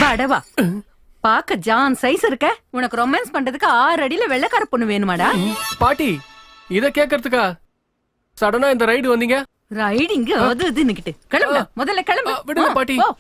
அடவா பாக்க John size இருக்க உனக்கு ரொமான்ஸ் பண்றதுக்கு ஆறு அடியில வெள்ளக்கார பொண்ணு வேணுமாடா பாட்டி இத கேக்குறதுக்கா சடனா இந்த ரைடு வந்தீங்க ரைடிங் அது இது நிக்கிட்டு கிளம்பு முதல்ல கிளம்பு ஆ, விடுங்க, ஆ, பாட்டி. போ.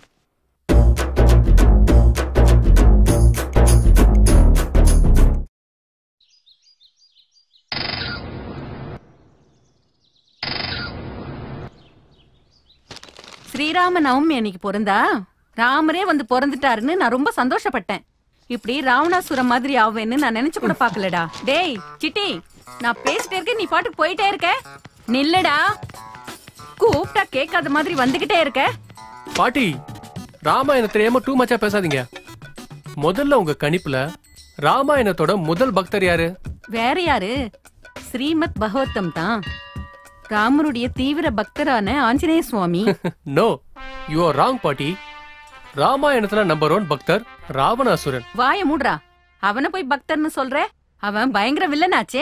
ஸ்ரீராம நவமி அன்னைக்கு பிறந்தா ராமரே வந்து பிறந்துட்டாருன்னு நான் ரொம்ப சந்தோஷப்பட்டேன் இப்படி ராவணாசுரம் மாதிரி ஆவேன்னு நான் நினைச்சு கூட பாக்கலடா டேய் சிட்டி நான் பேசிட்டே இருக்கேன் நீ பாட்டுக்கு போயிட்டே இருக்க நில்லுடா கூப்பிட்டா கேட்காத மாதிரி வந்துகிட்டே இருக்க பாட்டி ராமாயணத்துல ஏமா டூ மச்சா பேசாதீங்க முதல்ல உங்க கணிப்புல ராமாயணத்தோட முதல் பக்தர் யாரு வேற யாரு ஸ்ரீமத் பகவத்தம் தான் ராமருடைய தீவிர பக்தரான Anjaneya Swami no you are wrong பாட்டி ராமாயணத்துல நம்பர் ஒன் பக்தர் ராவணாசுரன் வாய மூடுறா அவனை போய் பக்தர்னு சொல்ற அவன் பயங்கர வில்லனாச்சே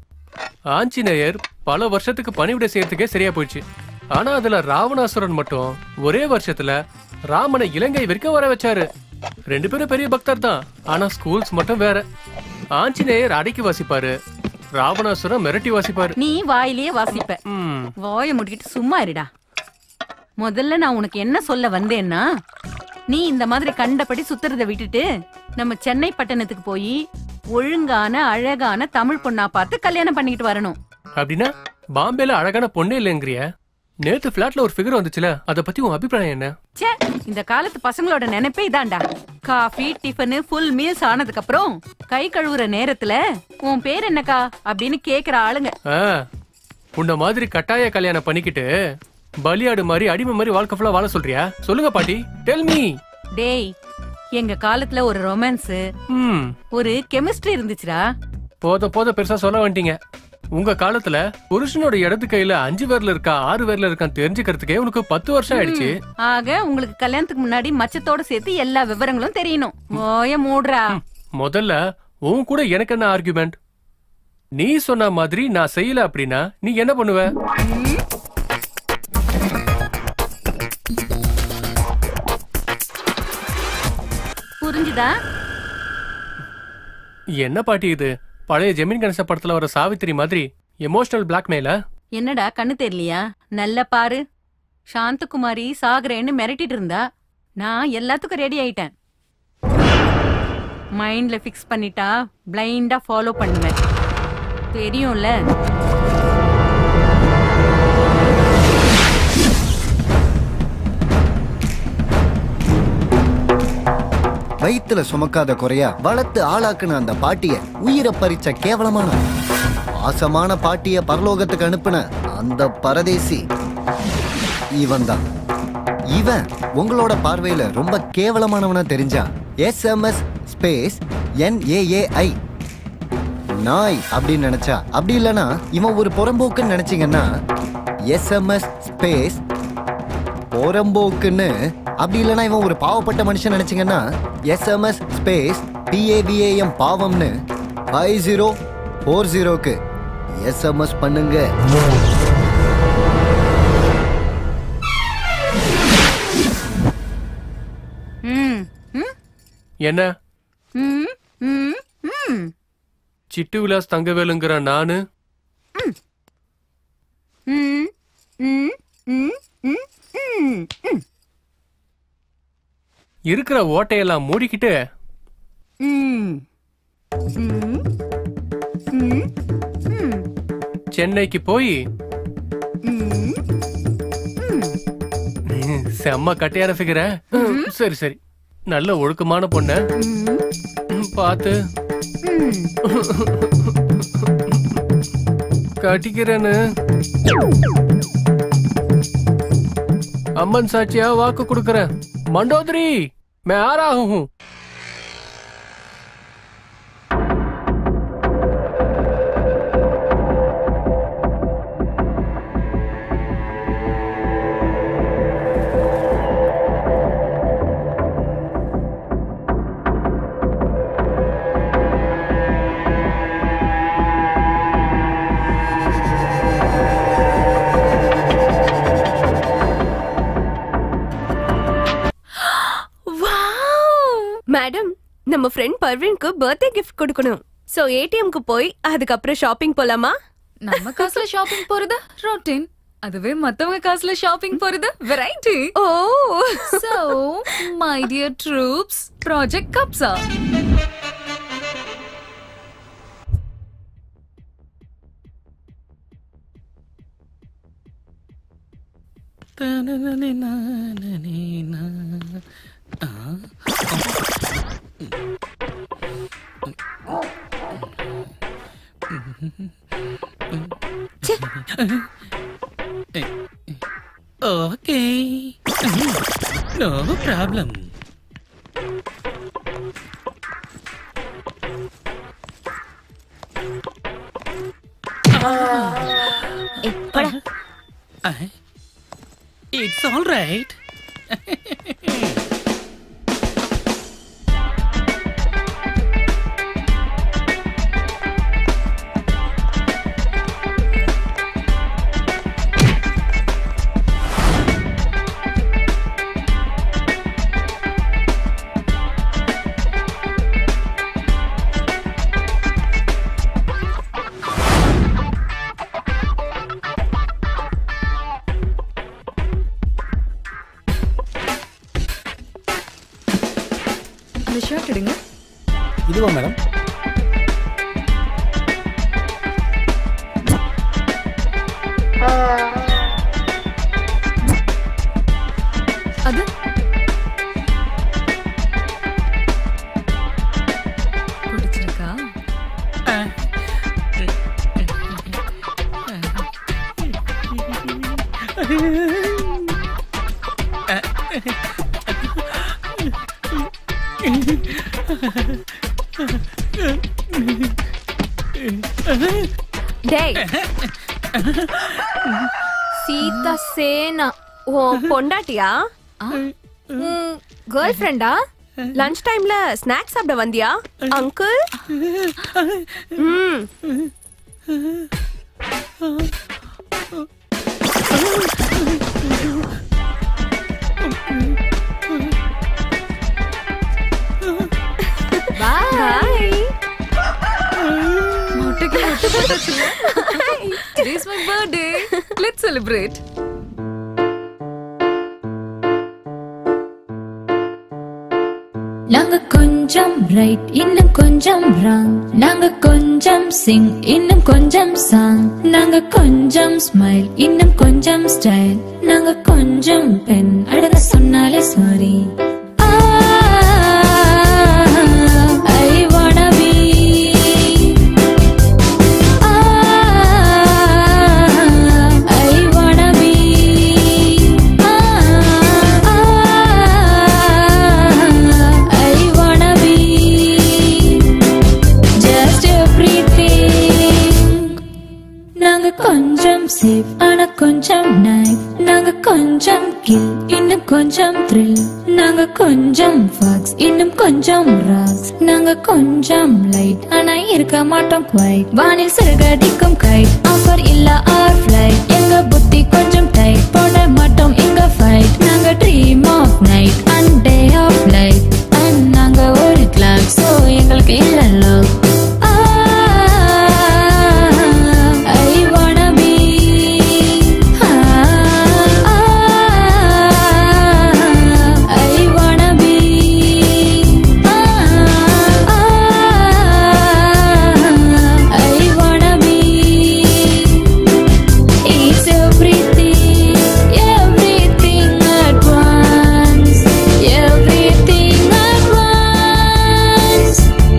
ஆஞ்சநேயர் பல வருஷத்துக்கு பணிவிடை செய்யறதுக்கே சரியா போயிடுச்சு ஆனா அதுல ராவணாசுரன் மட்டும் ஒரே வருஷத்துல ராமனை இலங்கை வரைக்கும் வர வச்சாரு ரெண்டு பேரும் பெரிய பக்தர் தான் ஆனா ஸ்கூல்ஸ் மட்டும் வேற ஆஞ்சநேயர் அடக்கி வாசிப்பாரு ராவணாசுரன் மிரட்டி வாசிப்பாரு நீ வாயிலேயே வாசிப்ப ம், வாய முடிக்கிட்டு சும்மா இருடா முதல்ல நான் உனக்கு என்ன சொல்ல வந்தேன்னா நீ இந்த மாதிரி கண்டபடி சுத்துறத விட்டுட்டு நம்ம சென்னை பட்டணத்துக்கு போய் ஒழுங்கான அழகான தமிழ் பொண்ணா பார்த்து கல்யாணம் பண்ணிக்கிட்டு வரணும் அப்படின்னா பாம்பேல அழகான பொண்ணே இல்லைங்கிறிய நேத்து பிளாட்ல ஒரு ஃபிகர் வந்துச்சுல அத பத்தி உன் அபிப்பிராயம் என்ன ச்சே இந்த காலத்து பசங்களோட நினைப்பே இதான்டா காஃபி டிஃபனு ஃபுல் மீல்ஸ் ஆனதுக்கு அப்புறம் கை கழுவுற நேரத்துல உன் பேர் என்னக்கா அப்படின்னு கேக்குற ஆளுங்க ஆ, உன்ன மாதிரி கட்டாய கல்யாணம் பண்ணிக்கிட்டு பலியாடு மாதிரி அடிமை மாதிரி வாழ்க்கை ஃபுல்லா வாழ சொல்றியா சொல்லுங்க பாட்டி டெல் மீ டேய் எங்க காலத்துல ஒரு ரொமான்ஸ் ம் ஒரு கெமிஸ்ட்ரி இருந்துச்சுடா போத போத பெருசா சொல்ல வந்துட்டீங்க உங்க காலத்துல புருஷனோட இடது கையில அஞ்சு பேர்ல இருக்கா ஆறு பேர்ல இருக்கான்னு தெரிஞ்சுக்கிறதுக்கே உனக்கு பத்து வருஷம் ஆயிடுச்சு ஆக உங்களுக்கு கல்யாணத்துக்கு முன்னாடி மச்சத்தோட சேர்த்து எல்லா விவரங்களும் தெரியணும் ஓய மூடுறா முதல்ல உன் கூட எனக்கு என்ன ஆர்குமெண்ட் நீ சொன்ன மாதிரி நான் செய்யல அப்படின்னா நீ என்ன பண்ணுவ புரிஞ்சுதா என்ன பாட்டி இது பழைய ஜெமின் கணேச படத்துல வர சாவித்திரி மாதிரி எமோஷனல் பிளாக்மெயில என்னடா கண்ணு தெரியலையா நல்ல பாரு சாந்தகுமாரி சாகுறேன்னு மிரட்டிட்டு இருந்தா நான் எல்லாத்துக்கும் ரெடி ஆயிட்டேன் மைண்ட்ல ஃபிக்ஸ் பண்ணிட்டா பிளைண்டா ஃபாலோ பண்ணுவேன் தெரியும்ல வயித்துல சுமக்காத குறையா வளர்த்து ஆளாக்குன அந்த பாட்டிய உயிரை பறிச்ச கேவலமான பாசமான பாட்டிய பரலோகத்துக்கு அனுப்புன அந்த பரதேசி இவன் தான் இவன் உங்களோட பார்வையில ரொம்ப கேவலமானவனா தெரிஞ்சா எஸ்எம்எஸ் ஸ்பேஸ் என்ஏஏஐ நாய் அப்படின்னு நினைச்சா அப்படி இல்லனா இவன் ஒரு புறம்போக்குன்னு நினைச்சீங்கன்னா எஸ்எம்எஸ் ஸ்பேஸ் போரம்போக்குன்னு அப்படி இல்லைன்னா இவன் ஒரு பாவப்பட்ட மனுஷன் நினைச்சீங்கன்னா எஸ்எம்எஸ் ஸ்பேஸ் பிஏபிஏஎம் பாவம்னு ஃபைவ் ஜீரோ ஃபோர் ஜீரோக்கு எஸ்எம்எஸ் பண்ணுங்க ம் ம் என்ன ம் ம் ம் சிட்டு விலாஸ் தங்கவேலுங்கிற நானு ம் ம் ம் ம் ம் ம் இருக்கிற ஓட்டையெல்லாம் மூடிக்கிட்டு ம் ம் ம் ம் சென்னைக்கு போய் ம் செம்ம கட்டையான ஃபிகர சரி சரி நல்ல ஒழுக்கமான பொண்ணு ம், பார்த்து கட்டிக்கிறேன்னு அம்மன் சாட்சியா வாக்கு கொடுக்கறேன் மண்டோதரி मैं आ रहा हूँ வாவ் நம்ம ஃப்ரெண்ட் பர்வீனுக்கு பர்த்டே கிஃப்ட் கொடுக்கணும் சோ ஏடிஎம்க்கு போய் அதுக்கப்புறம் ஷாப்பிங் போலாமா நம்ம காசுல ஷாப்பிங் போறது ரொட்டீன் அதுவே மத்தவங்க காசுல ஷாப்பிங் போறது variety oh so my dear troops project கப்ஸா Okay. No problem. Uh, It's all right. இந்த ஷர்ட் எடுங்க இதுவா மேடம் அது பிடிச்சிருக்கா டேய் சீதா சேனா ஓ பொண்டாட்டியா கேர்ள் ஃப்ரெண்டா லஞ்ச் டைம்ல ஸ்நாக்ஸ் சாப்பிட வந்தியா அங்கிள் ம் பாய் மொட்டைக்கு மொட்டை போட்டாச்சுல Today's my birthday. Let's celebrate. நாங்க கொஞ்சம் ரைட் இன்னும் கொஞ்சம் ராங் நாங்க கொஞ்சம் சிங் இன்னும் கொஞ்சம் சாங் நாங்க கொஞ்சம் ஸ்மைல் இன்னும் கொஞ்சம் ஸ்டைல் நாங்க கொஞ்சம் பெண் அழக சொன்னாலே sorry I wanna be I wanna be I wanna be just everything நாங்க கொஞ்சம் சேஃப் ஆனா கொஞ்சம் நைஃப் நாங்க கொஞ்சம் கில் இன்னும் கொஞ்சம் த்ரில் நாங்க கொஞ்சம் ஃபாக்ஸ் இன்னும் கொஞ்சம் ராஸ் நாங்க கொஞ்சம் லைட் ஆனா இருக்க மாட்டோம் குவைட் வானில் சிறகடிக்கும் கைட் ஆஃபர் இல்ல ஆர் ஃபிளைட் எங்க புத்தி கொஞ்சம் டைட் போட மாட்டோம் எங்க ஃபைட் நாங்க dream of night and day of light and நாங்க ஒரு கிளாக் சோ எங்களுக்கு இல்ல love I wanna be I wanna be I wanna be It's everything, everything at once, everything at once.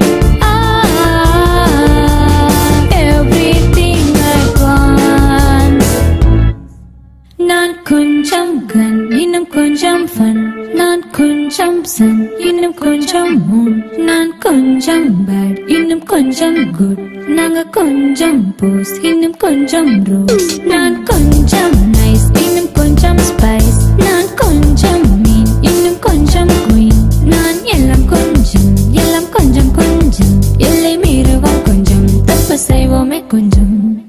Ah, everything at once. நான் கொஞ்சம் கன் இன்னும் கொஞ்சம் fun நான் கொஞ்சம் சன் இன்னும் கொஞ்சம் மூன் நான் கொஞ்சம் பேட் இன்னும் கொஞ்சம் குட் நாங்க கொஞ்சம் போஸ் இன்னும் கொஞ்சம் ரோஸ் நான் கொஞ்சம் நைஸ் இன்னும் கொஞ்சம் ஸ்பைஸ் நான் கொஞ்சம் மீன் இன்னும் கொஞ்சம் குயின் நான் எல்லாம் கொஞ்சம் எல்லாம் கொஞ்சம் கொஞ்சம் எல்லை மீறுவோம் கொஞ்சம் தப்பு செய்வோமே கொஞ்சம்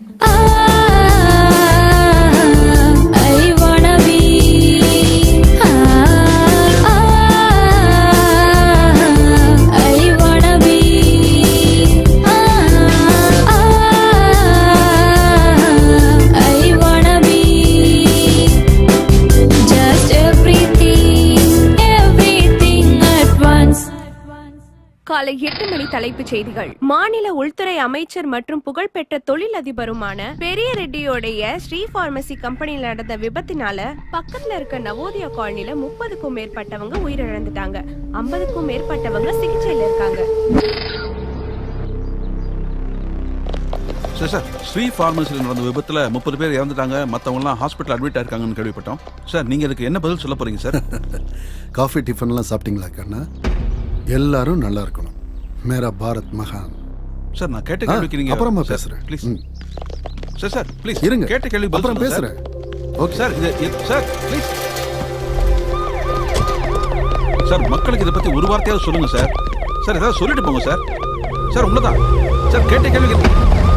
I wanna be I காலை எட்டு மணி தலைப்புச் செய்திகள் மாநில உள்துறை அமைச்சர் மற்றும் புகழ்பெற்ற தொழிலதிபருமான பெரிய ரெட்டியோடைய ஸ்ரீ பார்மசி கம்பெனியில் நடந்த விபத்தினால பக்கத்துல இருக்க நவோதயா காலனில முப்பதுக்கும் மேற்பட்டவங்க உயிரிழந்துட்டாங்க ஐம்பதுக்கும் மேற்பட்டவங்க சிகிச்சையில இருக்காங்க சார் சார் ஸ்ரீ ஃபார்மசியில் நடந்த விபத்துல முப்பது பேர் இறந்துட்டாங்க மற்றவங்கலாம் ஹாஸ்பிட்டல் அட்மிட் ஆயிருக்காங்கன்னு கேள்விப்பட்டோம் சார் நீங்க இதுக்கு என்ன பதில் சொல்ல போறீங்க சார் காஃபி டிஃபன்லாம் சாப்பிட்டீங்களா கண்ணா எல்லாரும் நல்லா இருக்கணும் மேரா பாரத் மகான் சார் நான் கேட்ட ஆ, கேள்விக்கு நீங்க அப்புறமா சார், பேசுறேன். ப்ளீஸ் ம். சார் சார் ப்ளீஸ் இருங்க. கேட்ட கேள்வி பதில் அப்புறம் சொல்லுங்க, சார். பேசுறேன் ஓகே சார் இது இது- சார் ப்ளீஸ் சார் மக்களுக்கு இதை பத்தி ஒரு வார்த்தையாவது சொல்லுங்க சார் சார் ஏதாவது சொல்லிட்டு போங்க சார் சார் உண்மைதான் சார் கேட்ட கேள்வி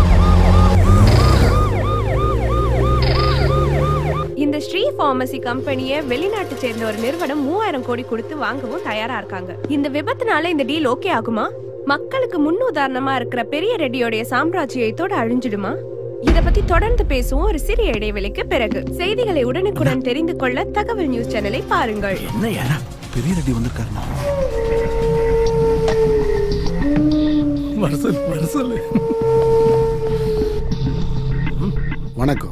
இந்த ஸ்ரீ பார்மசி கம்பெனியை வெளிநாட்டு சேர்ந்த ஒரு நிறுவனம் மூவாயிரம் கோடி கொடுத்து வாங்கவும் தயாரா இருக்காங்க இந்த விபத்துனால இந்த டீல் ஓகே ஆகுமா மக்களுக்கு முன் உதாரணமா இருக்கிற பெரிய ரெட்டியோடைய சாம்ராஜ்யத்தோட அழிஞ்சிடுமா இத பத்தி தொடர்ந்து பேசுவோம் ஒரு சிறிய இடைவெளிக்கு பிறகு செய்திகளை உடனுக்குடன் தெரிந்து கொள்ள தகவல் நியூஸ் சேனலை பாருங்கள் என்ன யாரா பெரிய ரெட்டி வந்திருக்காருண்ணா வரசல் வரசல் வணக்கம்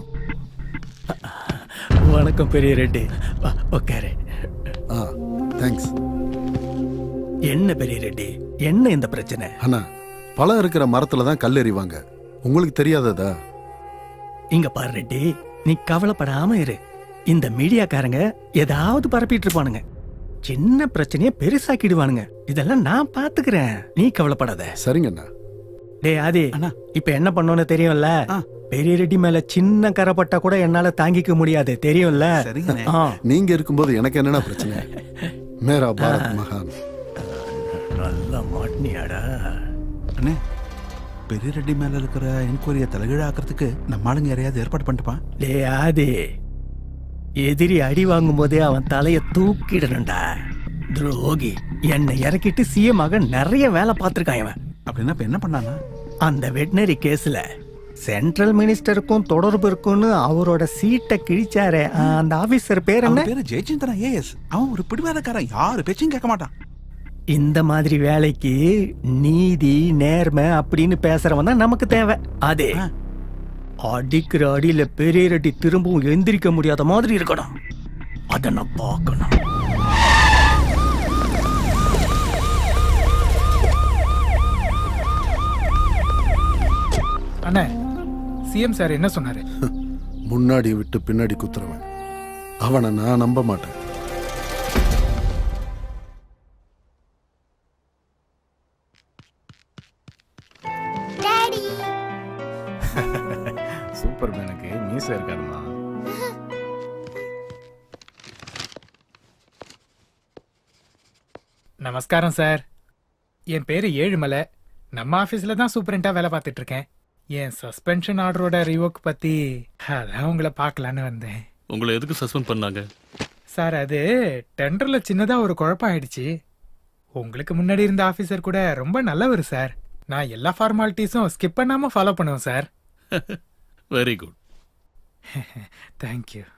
வணக்கம் பெரிய ரெட்டி வா, உட்காரு ஆ தேங்க்ஸ் என்ன பெரிய ரெட்டி என்ன இந்த பிரச்சனை அண்ணா பழம் இருக்கிற மரத்துல தான் கல் எறிவாங்க உங்களுக்கு தெரியாததா இங்க பாரு ரெட்டி நீ கவலைப்படாம இரு இந்த மீடியாக்காரங்க ஏதாவது பரப்பிட்டு இருப்பானுங்க சின்ன பிரச்சனைய பெருசாக்கிடுவானுங்க இதெல்லாம் நான் பாத்துக்கிறேன் நீ கவலைப்படாத சரிங்கண்ணா டேய் ஆதி அண்ணா. இப்ப என்ன பண்ணோன்னு தெரியும்ல ஆ. பெரிய ரெட்டி மேல சின்ன கரைப்பட்டா கூட என்னால தாங்கிக்க முடியாது தெரியும்ல சரிங்கண்ணே ஆ. நீங்க இருக்கும்போது எனக்கு என்னண்ணா பிரச்சனை மேரா பாரத் மகான் நல்லா மாட்டினியாடா அண்ணே பெரிய ரெட்டி மேல இருக்கிற என்கொயரியை தலைகீழாக்கிறதுக்கு நம்ம ஆளுங்க யாரையாவது ஏற்பாடு பண்ணிட்டுப்பான் டேய் ஆதி எதிரி அடி வாங்கும் போதே அவன் தலைய தூக்கிடணும்டா துரோகி என்னை இறக்கிட்டு சிஎம் ஆக நிறைய வேலை பார்த்திருக்கான் இவன் அப்படின்னா இப்ப என்ன பண்ணானா அந்த வெட்டினரி கேஸ்ல சென்ட்ரல் மினிஸ்டருக்கும் தொடர்பு இருக்குன்னு அவரோட சீட்டை கிழிச்சாரே ஆ, அந்த ஆபீசர் பேர் என்ன அவன் பேரு ஜெயச்சந்திரன் ஏஎஸ் அவன் ஒரு பிடிவாதக்காரன் யாரு பேச்சையும் கேட்க மாட்டான் இந்த மாதிரி வேலைக்கு நீதி நேர்மை அப்படின்னு பேசுறவன் தான் நமக்கு தேவை அதே ஆ. அடிக்கிற அடியில பெரிய ரெட்டி திரும்பவும் எந்திரிக்க முடியாத மாதிரி இருக்கணும் அத நான் பார்க்கணும் அண்ணே சிஎம் சார் என்ன சொன்னாரு முன்னாடி விட்டு பின்னாடி குத்துறவன் அவனை நான் நம்ப மாட்டேன் சூப்பர் மேனுக்கு மீசை இருக்காதுமா நமஸ்காரம் சார் என் பேரு ஏழுமலை நம்ம ஆபீஸ்ல தான் சூப்பரண்டா வேலை பார்த்துட்டு இருக்கேன் என் சஸ்பென்ஷன் ஆர்டரோட ரிவோக் பத்தி அதான் உங்களை பார்க்கலான்னு வந்தேன் உங்களை எதுக்கு சஸ்பெண்ட் பண்ணாங்க சார் அது டெண்டர்ல சின்னதா ஒரு குழப்பம் ஆயிடுச்சு உங்களுக்கு முன்னாடி இருந்த ஆபீசர் கூட ரொம்ப நல்லவர் சார் நான் எல்லா ஃபார்மாலிட்டிஸும் ஸ்கிப் பண்ணாம ஃபாலோ பண்ணுவேன் sir very good thank you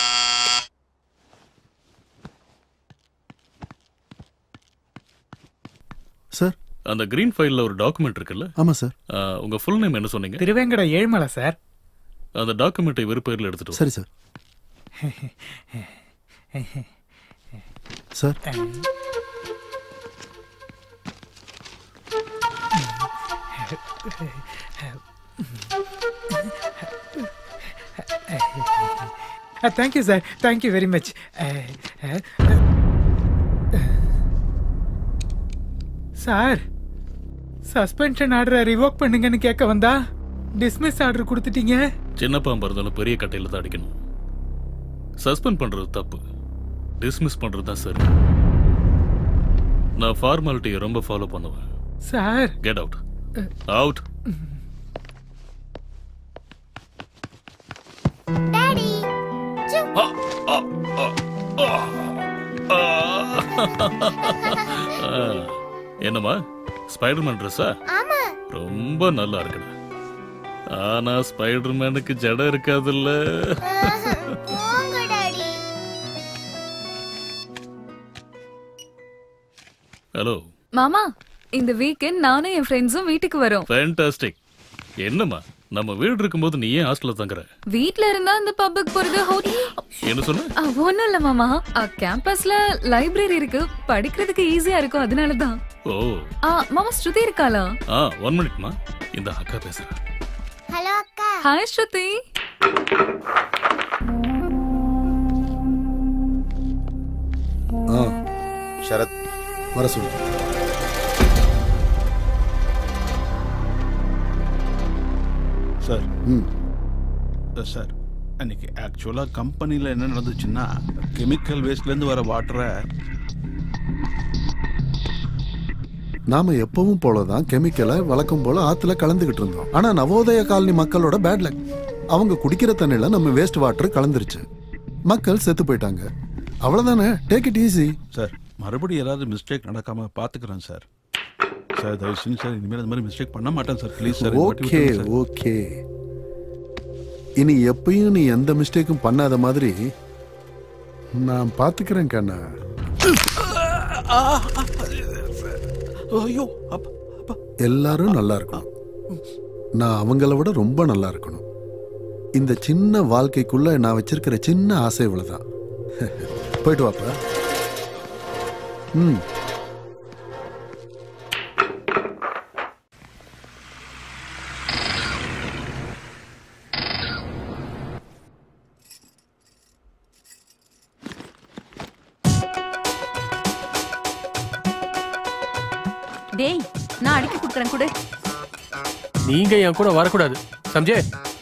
sir அந்த கிரீன் ஃபைல்ல ஒரு டாக்குமெண்ட் இருக்குல்ல ஆமா சார் ஆ, உங்க ஃபுல் நேம் என்ன சொன்னீங்க திருவேங்கட ஏழுமலை சார் அந்த டாக்குமெண்ட்டை வெறு பேர்ல எடுத்துட்டு வா. சரி sir sir thank you sir thank you very much sir suspension ஆர்டரை ரிவோக் பண்ணுங்கன்னு கேட்க வந்தா டிஸ்மிஸ் ஆர்டர் கொடுத்துட்டீங்க சின்ன பாம்பா இருந்தாலும் பெரிய கட்டையில தான் அடிக்கணும் சஸ்பெண்ட் பண்றது தப்பு டிஸ்மிஸ் பண்றது தான் சரி நான் ஃபார்மாலிட்டியை ரொம்ப ஃபாலோ பண்ணுவேன் சார் கெட் அவுட் அவுட் என்னம்மா ஸ்பைடர்மேன் ட்ரெஸ்ஸா ஆமா ரொம்ப நல்லா இருக்குடா ஆனா ஸ்பைடர்மேனுக்கு ஜடம் இருக்காதுல்ல போங்க டாடி ஹலோ மாமா இந்த வீக்கெண்ட் நானும் என் ஃப்ரெண்ட்ஸும் வீட்டுக்கு வரோம் ஃபேண்டாஸ்டிக் என்னம்மா நம்ம வீடு இருக்கும்போது நீ ஏன் ஹாஸ்டல்ல தங்குற வீட்ல இருந்தா இந்த பப்புக்கு போறது என்ன சொன்ன ஒன்னும் இல்ல மாமா கேம்பஸ்ல லைப்ரரி இருக்கு படிக்கிறதுக்கு ஈஸியா இருக்கும் அதனாலதான் ஓ ஆ, மாமா ஸ்ருதி இருக்காளா ஆ ஒன் மினிட்மா இந்த அக்கா பேசுறேன் ஹலோ அக்கா ஹாய் ஸ்ருதி ஆ சரத் வர சொல்லு சார் ம் சார் அன்னைக்கு ஆக்சுவலாக கம்பெனியில் என்ன நடந்துச்சுன்னா கெமிக்கல் வேஸ்ட்லேருந்து வர வாட்டரை நாம எப்பவும் போலதான் கெமிக்கலை வழக்கம் போல ஆத்துல கலந்துகிட்டு இருந்தோம் ஆனா நவோதய காலனி மக்களோட பேட் லக் அவங்க குடிக்கிற தண்ணில நம்ம வேஸ்ட் வாட்டர் கலந்துருச்சு மக்கள் செத்து போயிட்டாங்க அவ்வளவுதானே டேக் இட் ஈஸி சார் மறுபடியும் ஏதாவது மிஸ்டேக் நடக்காம பார்த்துக்கிறேன் சார் சார் தயவு செஞ்சு சார் இனிமேல் இந்த மாதிரி மிஸ்டேக் பண்ண மாட்டேன் sir please sir okay okay இனி எப்பயும் நீ எந்த மிஸ்டேக்கும் பண்ணாத மாதிரி நான் பாத்துக்கிறேன் கண்ணா ஐயோ எல்லாரும் நல்லா இருக்கணும் நான் அவங்கள விட ரொம்ப நல்லா இருக்கணும் இந்த சின்ன வாழ்க்கைக்குள்ள நான் வச்சிருக்கிற சின்ன ஆசை இவ்வளவுதான் போயிட்டு வாப்பா ம் டேய் நான் அடிக்க குடுக்குறேன் கொடு நீங்க என் கூட வரக்கூடாது சம்ஜே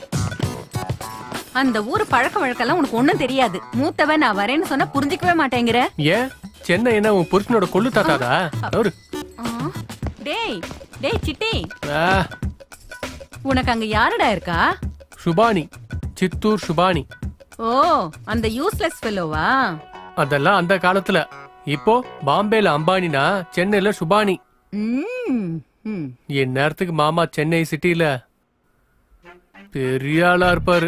அந்த ஊர் பழக்க வழக்கெல்லாம் உனக்கு ஒண்ணும் தெரியாது மூத்தவன் நான் வரேன்னு சொன்னா புரிஞ்சுக்கவே மாட்டேங்கிற ஏன் சென்னை என்ன உன் புருஷனோட கொள்ளு தாத்தாதா அவரு ஆ, டேய் டேய் சிட்டி ஆ, உனக்கு அங்க யாருடா இருக்கா சுபானி சித்தூர் சுபானி ஓ அந்த யூஸ்லெஸ் ஃபெல்லோவா அதெல்லாம் அந்த காலத்துல இப்போ பாம்பேல அம்பானினா சென்னையில சுபானி ம் ம் என் நேரத்துக்கு மாமா சென்னை சிட்டில பெரிய ஆளா இருப்பாரு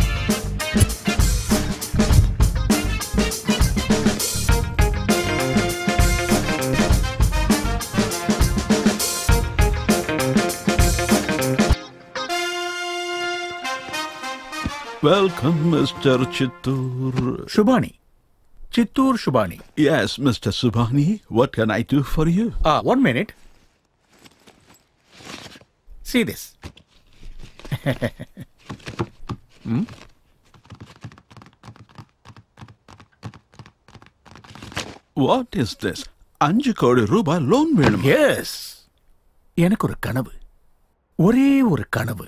welcome mister Chittoor Subani Chittoor Subani yes mister Subani what can I do for you Ah, one minute. See this. Hmm? What is this அஞ்சு கோடி ரூபாய் லோன் வேணும் எஸ் எனக்கு ஒரு கனவு ஒரே ஒரு கனவு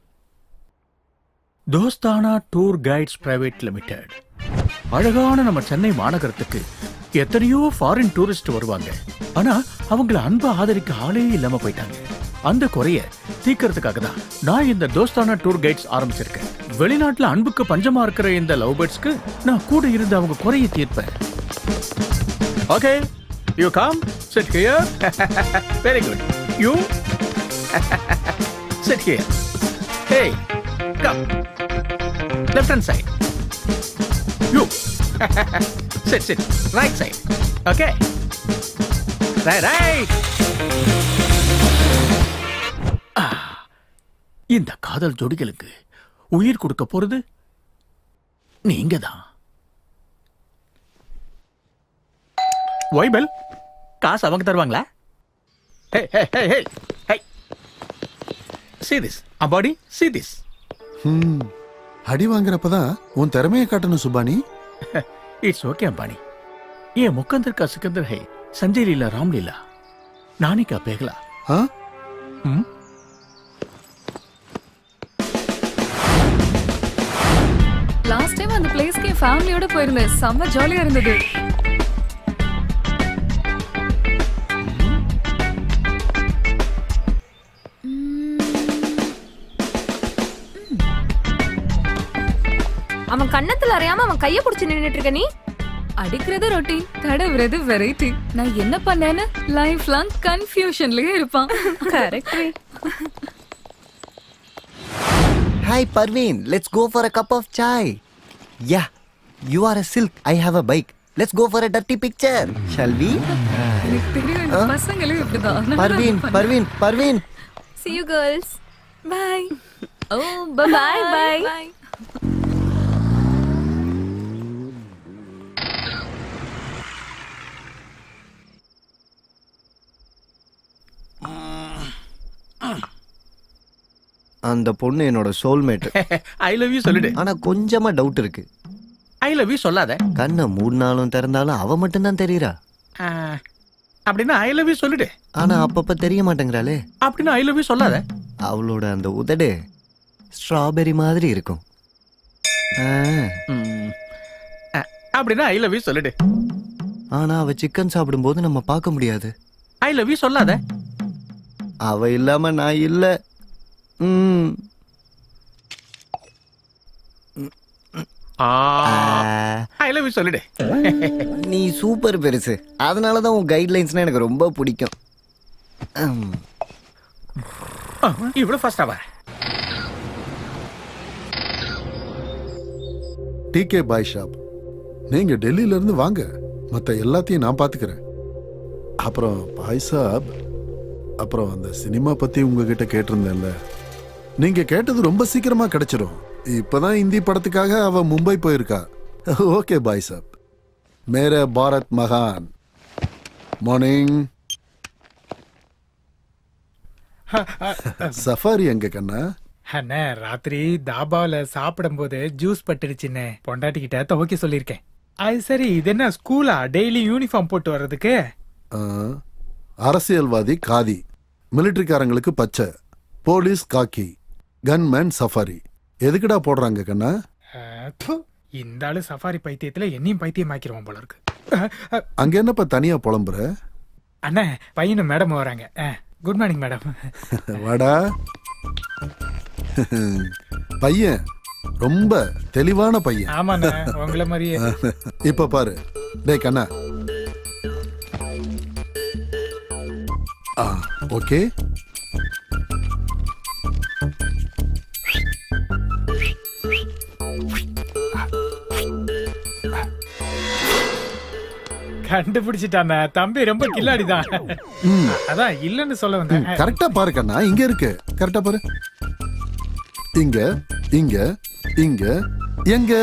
Dostana tour guides private limited அழகான நம்ம சென்னை மாநகரத்துக்கு எத்தனையோ ஃபாரின் டூரிஸ்ட் வருவாங்க ஆனா அவங்கள அன்பு ஆதரிக்க ஆளே இல்லாம போயிட்டாங்க அந்த குறைய தீக்கிறதுக்காக தான் நான் இந்த தோஸ்தானா டூர் கைட்ஸ் ஆரம்பிச்சிருக்கேன் வெளிநாட்டுல அன்புக்கு பஞ்சமா இருக்கிற இந்த லவ் பேர்ட்ஸ்க்கு நான் கூட இருந்து அவங்க குறைய தீர்ப்பேன் okay you come sit here very good you sit here hey come left hand side you sit sit right side okay right right இந்த காதல் ஜோடிகளுக்கு உயிர் கொடுக்க போறது நீங்க தான் ஒய்பல் காசு அவங்க தருவாங்களா ஹே ஹே ஹே ஹே ஹே see this Ambadi see this ம் அடி வாங்குறப்பதான் உன் திறமையை காட்டணும் சுபானி इट्स ओके अंबानी ये मुकंदर का सिकंदर है संजय लीला रामलीला नानी का पेगला हाँ हम्म லாஸ்ட் டைம் அந்த பிளேஸ்க்கு என் ஃபேமிலியோட போயிருந்தேன் செம்ம ஜாலியா இருந்தது அவன் கண்ணத்துல அறியாம அவன் கைய புடிச்சு நின்னுட்டு இருக்க நீ அடிக்கிறது ரொட்டீன் தடவுறது வெரைட்டி நான் என்ன பண்ணேன்னு லைஃப் லாங் கன்ஃபியூஷன்லயே இருப்பான் correct Hi, Parveen. Let's go for a cup of chai. Yeah, you are a silk. I have a bike. Let's go for a dirty picture. Shall we? எனக்கு தெரியும் இந்த பசங்களும் இப்படிதான் நல்லா பர்வீன் பண்ணு. Parveen Parveen See you girls. Bye. Oh, Bye, bye. bye. Bye. அந்த பொண்ணு என்னோட சோல்மேட் ஐ லவ் யூ சொல்லிடு ஆனா கொஞ்சமா டவுட் இருக்கு ஐ லவ் யூ சொல்லாத கண்ணை மூடினாலும் திறந்தாலும் அவ மட்டும்தான் தெரியறா ஆ, அப்படின்னா ஐ லவ் யூ சொல்லிடு ஆனா அப்பப்ப தெரிய மாட்டேங்கிறாளே அப்படின்னா ஐ லவ் யூ சொல்லாத அவளோட அந்த உதடு ஸ்ட்ராபெரி மாதிரி இருக்கும் ஆ, ம். ஆ, அப்படின்னா ஐ லவ் யூ சொல்லிடு ஆனா அவ சிக்கன் சாப்பிடும்போது நம்ம பார்க்க முடியாது ஐ லவ் யூ சொல்லாத அவ இல்லாம நான் இல்ல ம். ஐ லவ் யூ சொல்லிடு நீ சூப்பர் பெருசு அதனால தான் உன் கைட்லைன்ஸ்னா எனக்கு ரொம்ப பிடிக்கும் ம். இவ்வளவு ஃபாஸ்டாவா டிகே பாய் ஷாப் நீங்க டெல்லியில இருந்து வாங்க மத்த எல்லாத்தையும் நான் பாத்துக்கிறேன் அப்புறம் பாய் சாப் அப்புறம் அந்த சினிமா பத்தி உங்ககிட்ட கேட்டிருந்தேன்ல நீங்க கேட்டது ரொம்ப சீக்கிரமா கிடைச்சிரும் இப்பதான் இந்தி படத்துக்காக அவ மும்பை போயிருக்கா ஓகே பாய் சாப் மேரே பாரத் மகான் மார்னிங் சஃபாரி எங்க கண்ணா அண்ணே ராத்திரி தாபாவில் சாப்பிடும்போது ஜூஸ் பட்டுடுச்சுண்ணே பொண்டாட்டிக்கிட்ட துவைக்க சொல்லியிருக்கேன் அது சரி இது என்ன ஸ்கூலா டெய்லி யூனிஃபார்ம் போட்டு வர்றதுக்கு ஆ, அரசியல்வாதி காதி மிலிட்டரிக்காரங்களுக்கு பச்சை போலீஸ் காக்கி கன்மேன் சஃபாரி எதுக்குடா போடுறாங்க கண்ணா அஹ், ப்பு, இந்த ஆளு சஃபாரி பைத்தியத்துல என்னையும் பைத்தியம் ஆக்கிருவான் போல இருக்கு அஹ், அஹ், அங்க என்னப்பா தனியா புலம்புற அண்ணே பையனும் மேடம் வராங்க குட் மார்னிங் மேடம் வாடா பையன் ரொம்ப தெளிவான பையன் ஆமாண்ணே உங்களை மாதிரியே இப்ப பாரு டேய் கண்ணா ஆ ஓகே கண்டுபிடிச்சிட்டாண்ணே தம்பி ரொம்ப கில்லாடிதான் ம். அதான் இல்லைன்னு சொல்ல வந்தேன் கரெக்டா பாரு கண்ணா இங்க இருக்கு கரெக்டா பாரு இங்க இங்க இங்க எங்க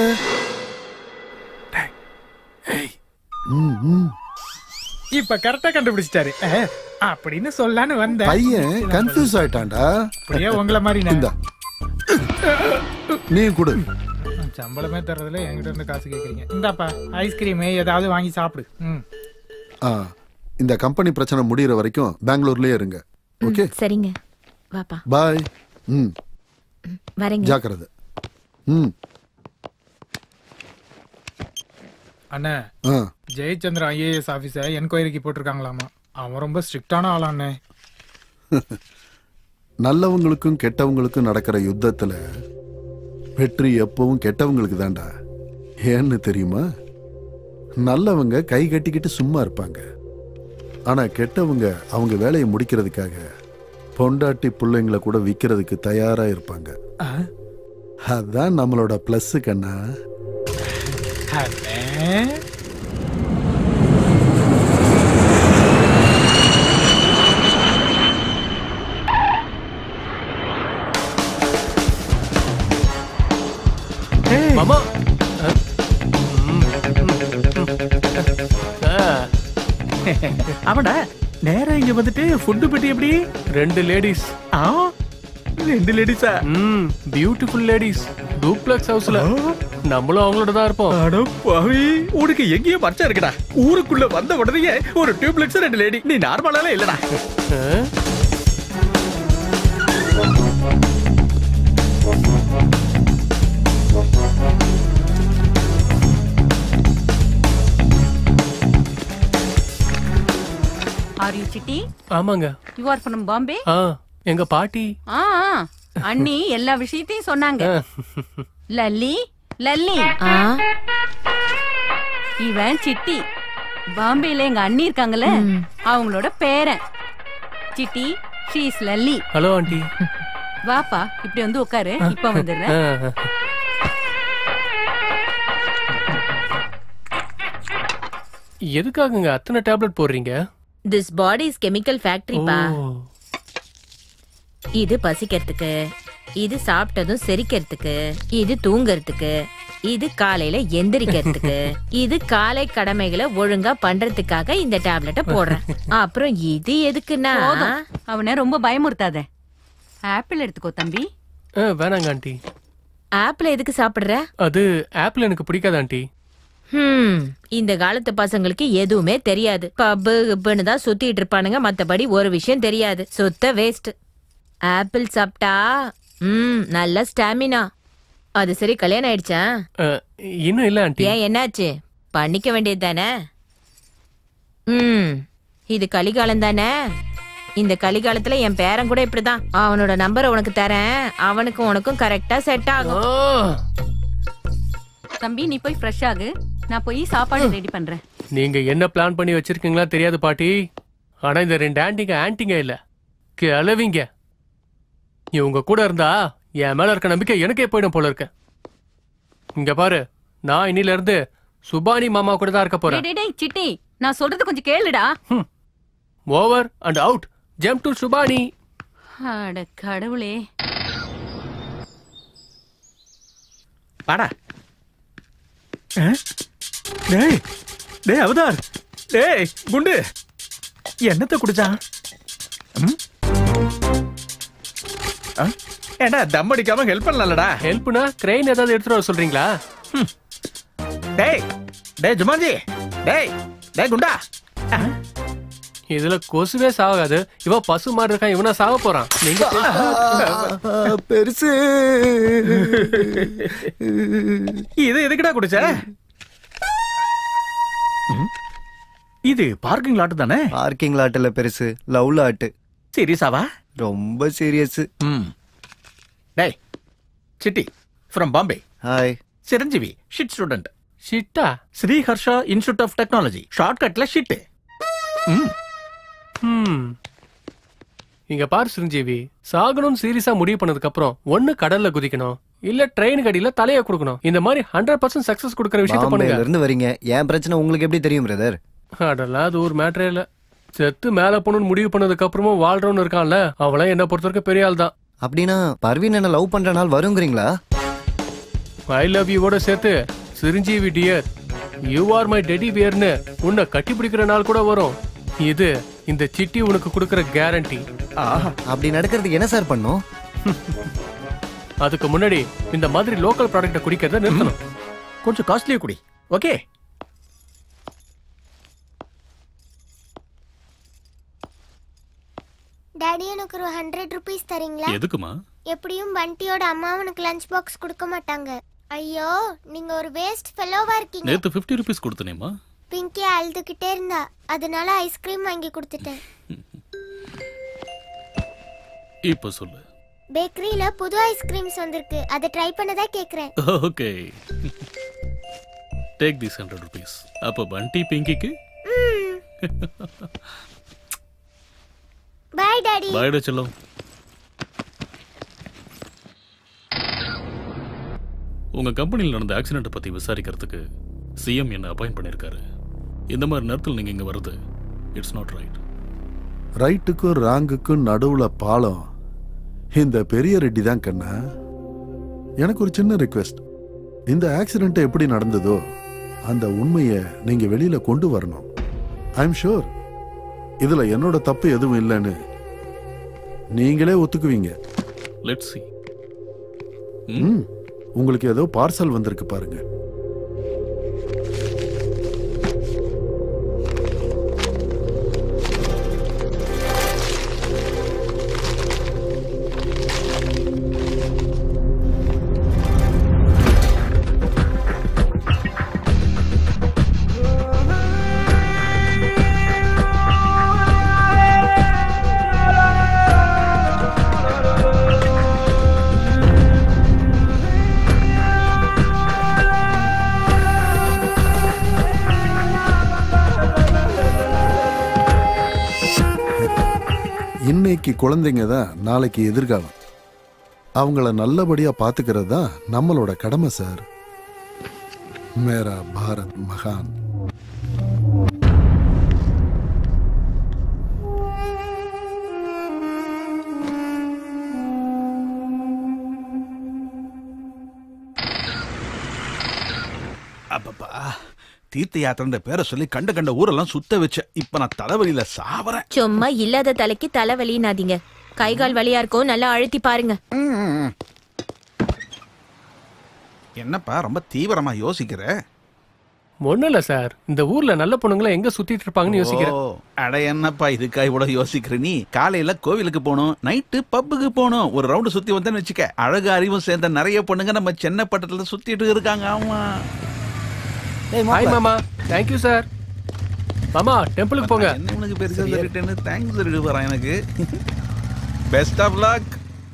ம், ம். இப்ப கரெக்டா கண்டுபிடிச்சிட்டாரு அஹ், அப்படின்னு சொல்லலான்னு வந்தேன் பையன் கன்ஃபியூஸ் ஆயிட்டான்டா அப்படியே உங்களை மாதிரி இந்தா நீ கொடு சம்பளமே தர்றதுல என்கிட்ட இருந்து காசு கேக்குறீங்க இந்தாப்பா ஐஸ்கிரீம் ஏதாவது வாங்கி சாப்பிடு ம் ஆ இந்த கம்பெனி பிரச்சனை முடியற வரைக்கும் பெங்களூர்லயே இருங்க ஓகே சரிங்க வாப்பா பாய் ம் வரேங்க ஜாக்கிரதை ம் அண்ணே ஆ ஜெயச்சந்திர ஐஏஎஸ் ஆபீஸ என்கொயரிக்கு போட்டிருக்காங்களாமா அவன் ரொம்ப ஸ்ட்ரிக்டான ஆளாண்ணே நல்லவங்களுக்கும் கெட்டவங்களுக்கும் நடக்கிற யுத்தத்துல வெற்றி எப்பவும் கெட்டவங்களுக்கு தான்டா ஏன்னு தெரியுமா நல்லவங்க கை கட்டிக்கிட்டு சும்மா இருப்பாங்க ஆனா கெட்டவங்க அவங்க வேலையை முடிக்கிறதுக்காக பொண்டாட்டி பிள்ளைங்களை கூட விற்கிறதுக்கு தயாரா இருப்பாங்க அதான் நம்மளோட பிளஸ் கண்ணா அண்ணே மாமா அவடா நேரா இங்க வந்துட்டு ஃபுட்டு பெட்டி எப்படி ரெண்டு லேடிஸ் ஆ ரெண்டு லேடிஸா ம் பியூட்டிஃபுல் லேடிஸ் டூப்ளெக்ஸ் ஹவுஸ்ல நம்மளும் அவங்களோட தான் இருப்போம் அட பாவி உனக்கு எங்கேயோ பச்சை இருக்குடா ஊருக்குள்ள வந்த உடனே ஒரு டியூப்லெக்ஸ் ரெண்டு லேடி நீ நார்மலால இல்லடா ஆர் யூ சிட்டி ஆமாங்க யூ ஆர் ஃப்ரம் பாம்பே ஆ எங்க பாட்டி ஆ ஆ. அண்ணி எல்லா விஷயத்தையும் சொன்னாங்க லல்லி லல்லி இவன் சிட்டி பாம்பேல எங்க அண்ணி இருக்காங்கல்ல அவங்களோட பேரன் Chitti she's Lalli hello aunty வாப்பா இப்படி வந்து உட்காரு இப்ப வந்துடுறேன் எதுக்காகங்க அத்தனை டேப்லெட் போடுறீங்க திஸ் பாடி இஸ் கெமிக்கல் ஃபேக்டரிப்பா இது பசிக்கிறதுக்கு இது சாப்பிட்டதும் செரிக்கிறதுக்கு இது தூங்கறதுக்கு இது காலையில எந்திரிக்கிறதுக்கு இது காலை கடமைகளை ஒழுங்கா பண்றதுக்காக இந்த டேப்லெட்ட போடுறேன் அப்புறம் இது எதுக்குன்னா போதும். அவனை ரொம்ப பயமுறுத்தாத ஆப்பிள் எடுத்துக்கோ தம்பி ஆ, வேணாங்க ஆண்டி ஆப்பிள் எதுக்கு சாப்பிடுற அது ஆப்பிள் எனக்கு பிடிக்காது ஆண்டி ஹம் இந்த காலத்து பசங்களுக்கு எதுவுமே தெரியாது பப்பு கிப்புன்னு தான் சுத்திட்டு இருப்பானுங்க மத்தபடி ஒரு விஷயம் தெரியாது சுத்த வேஸ்ட் ஆப்பிள் சாப்பிட்டா ம் நல்ல ஸ்டாமினா அது சரி கல்யாணம் ஆயிடுச்சா ஆ, இன்னும் இல்ல ஆண்டி ஏன் என்னாச்சு பண்ணிக்க வேண்டியது தானே ம் இது கலிகாலம் தானே இந்த கலிகாலத்துல என் பேரன் கூட இப்படிதான் அவனோட நம்பரை உனக்கு தரேன் அவனுக்கும் உனக்கும் கரெக்டா செட் ஆகும் தம்பி நீ போய் ஃப்ரெஷ் ஆகு நான் போய் சாப்பாடு ரெடி பண்றேன் நீங்க என்ன பிளான் பண்ணி வச்சிருக்கீங்களா தெரியாது பாட்டி ஆனா இந்த ரெண்டு ஆன்ட்டிங்க ஆன்ட்டிங்க இல்ல கிளவிங்க இவங்க கூட இருந்தா என் மேல இருக்க நம்பிக்கை எனக்கே போயிடும் போல இருக்க இங்க பாரு நான் இன்னில இருந்து சுபானி மாமா கூட தான் இருக்க டேய், போறேன் டேய், டேய், சிட்டி நான் சொல்றது கொஞ்சம் கேளுடா over and out jump to Subhani அட கடவுளே வாடா ஆ? டேய் டேய் அவதார் டேய் குண்டு என்னத்த குடிச்சான் ம்? ஆ? ஏண்டா தம் அடிக்காம ஹெல்ப் பண்ணலடா ஹெல்ப்னா கிரெயின் ஏதாவது எடுத்துட்டு வர சொல்றீங்களா டேய் டேய் ஜுமான்ஜி டேய் டேய் குண்டா இதுல கொசுவே சாகாது இவன் பசு மாதிரி இருக்கான் இவனா சாக போறான் நீங்க பெருசு இது எதுக்குடா குடிச்ச ம்? இது பார்க்கிங் லாட் தானே பார்க்கிங் லாட்டில் பெருசு லவ் லாட்டு சீரியஸாவா ரொம்ப சீரியஸ் ம் டேய் Chitti from Bombay hi Chiranjeevi shit student ஷிட்டா Sri Harsha institute of technology ஷார்ட்கட்ல ஷிட் ம் ஹம். இங்க பாரு சிரஞ்சீவி சாகணும்னு சீரியஸா முடிவு பண்ணதுக்கு அப்புறம் ஒண்ணு கடல்ல குதிக்கணும் இல்ல ட்ரெயின் அடியில தலைய கொடுக்கணும் இந்த மாதிரி ஹண்ட்ரட் பர்சன்ட் சக்சஸ் கொடுக்கற விஷயத்த பாம்பேல பண்ணுங்க இருந்து வரீங்க என் பிரச்சனை உங்களுக்கு எப்படி தெரியும் பிரதர் அதெல்லாம் அது ஒரு மேட்டரே இல்ல செத்து மேல போகணும்னு முடிவு பண்ணதுக்கு அப்புறமும் வாழ்றவன்னு இருக்கான்ல அவளாம் என்ன பொறுத்த வரைக்கும் பெரிய ஆள் தான் அப்படின்னா பர்வீன் என்ன லவ் பண்ற நாள் வருங்கிறீங்களா ஐ லவ் யூவோட சேர்த்து Chiranjeevi dear you are my teddy பியர்னு உன்னை கட்டி பிடிக்கிற நாள் கூட வரும் இது இந்த சிட்டி உனக்கு கொடுக்கிற கேரண்டி அப்படி நடக்கிறதுக்கு என்ன சார் பண்ணும் அதுக்கு முன்னாடி இந்த மாதிரி லோக்கல் ப்ராடக்ட்டை குடிக்கிறத நிறுத்தணும் கொஞ்சம் காஸ்ட்லியா குடி ஓகே டாடி எனக்கு ஒரு ஹண்ட்ரட் ருபீஸ் தரீங்களா எதுக்குமா எப்படியும் பண்டியோட அம்மா உனக்கு லஞ்ச் பாக்ஸ் கொடுக்க மாட்டாங்க ஐயோ நீங்க ஒரு வேஸ்ட் ஃபெல்லோவா இருக்கீங்க நேத்து 50 ருபீஸ் கொடுத்தனேமா பிங்கி அழுதுகிட்டே இருந்தா அதனால ஐஸ்கிரீம் வாங்கி கொடுத்துட்டேன் இப்ப சொல்லு பேக்கரியில புது ஐஸ்கிரீம்ஸ் வந்திருக்கு அதை ட்ரை பண்ணதா கேக்குறேன் okay take this hundred rupees அப்போ பண்டி பிங்கிக்கு பாய் டாடி பாய்டா செல்லம் உங்க கம்பெனியில் நடந்த ஆக்சிடென்ட் பத்தி விசாரிக்கிறதுக்கு சிஎம் என்ன அப்பாயிண்ட் பண்ணிருக்காரு இந்த மாதிரி நேரத்தில் நீங்க இங்க வருது இட்ஸ் நாட் ரைட் ரைட்டுக்கும் ராங்குக்கும் நடுவுல பாலம் இந்த பெரிய ரெட்டி தான் கண்ணா எனக்கு ஒரு சின்ன ரிக்வெஸ்ட் இந்த ஆக்சிடென்ட் எப்படி நடந்ததோ அந்த உண்மையை நீங்க வெளியில கொண்டு வரணும் ஐ எம் ஷூர் இதுல என்னோட தப்பு எதுவும் இல்லைன்னு நீங்களே ஒத்துக்குவீங்க லெட்ஸ் சி ம் உங்களுக்கு ஏதோ பார்சல் வந்திருக்கு பாருங்க இன்னைக்கு குழந்தைங்க தான் நாளைக்கு எதிர்காலம் அவங்கள நல்லபடியா பாத்துக்கிறது தான் நம்மளோட கடமை சார் மேரா பாரத் மகான் தீர்த்த யாத்திரைன்ற பேரை சொல்லி கண்ட கண்ட ஊரெல்லாம் சுத்த வச்ச இப்ப நான் தலைவலியில சாவறேன் சும்மா இல்லாத தலைக்கு தலைவலினாதீங்க கை கால் வலியா இருக்கும் நல்லா அழுத்தி பாருங்க என்னப்பா ரொம்ப தீவிரமா யோசிக்கிற ஒண்ணும் இல்ல சார் இந்த ஊர்ல நல்ல பொண்ணுங்களை எங்க சுத்திட்டு இருப்பாங்கன்னு யோசிக்கிறேன் ஓ, அட என்னப்பா இதுக்கா இவ்வளவு யோசிக்கிற நீ காலையில கோவிலுக்கு போகணும் நைட்டு பப்புக்கு போகணும் ஒரு ரவுண்டு சுத்தி வந்தேன்னு வச்சுக்க அழகு அறிவும் சேர்ந்த நிறைய பொண்ணுங்க நம்ம சென்னை பட்டத்துல சுத்திட்டு இருக்காங்க ஆமா ஹாய் மாமா தேங்க்யூ சார் மாமா டெம்பிளுக்கு போங்க என்ன உனக்கு பெருசா சொல்லிட்டேன்னு தேங்க்ஸ் சொல்லிட்டு போறான் எனக்கு பெஸ்ட் ஆஃப் லக்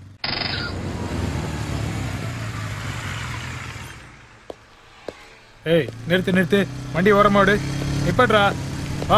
ஏய் நிறுத்து நிறுத்து வண்டி ஓரமாடு நிப்பட்றா வா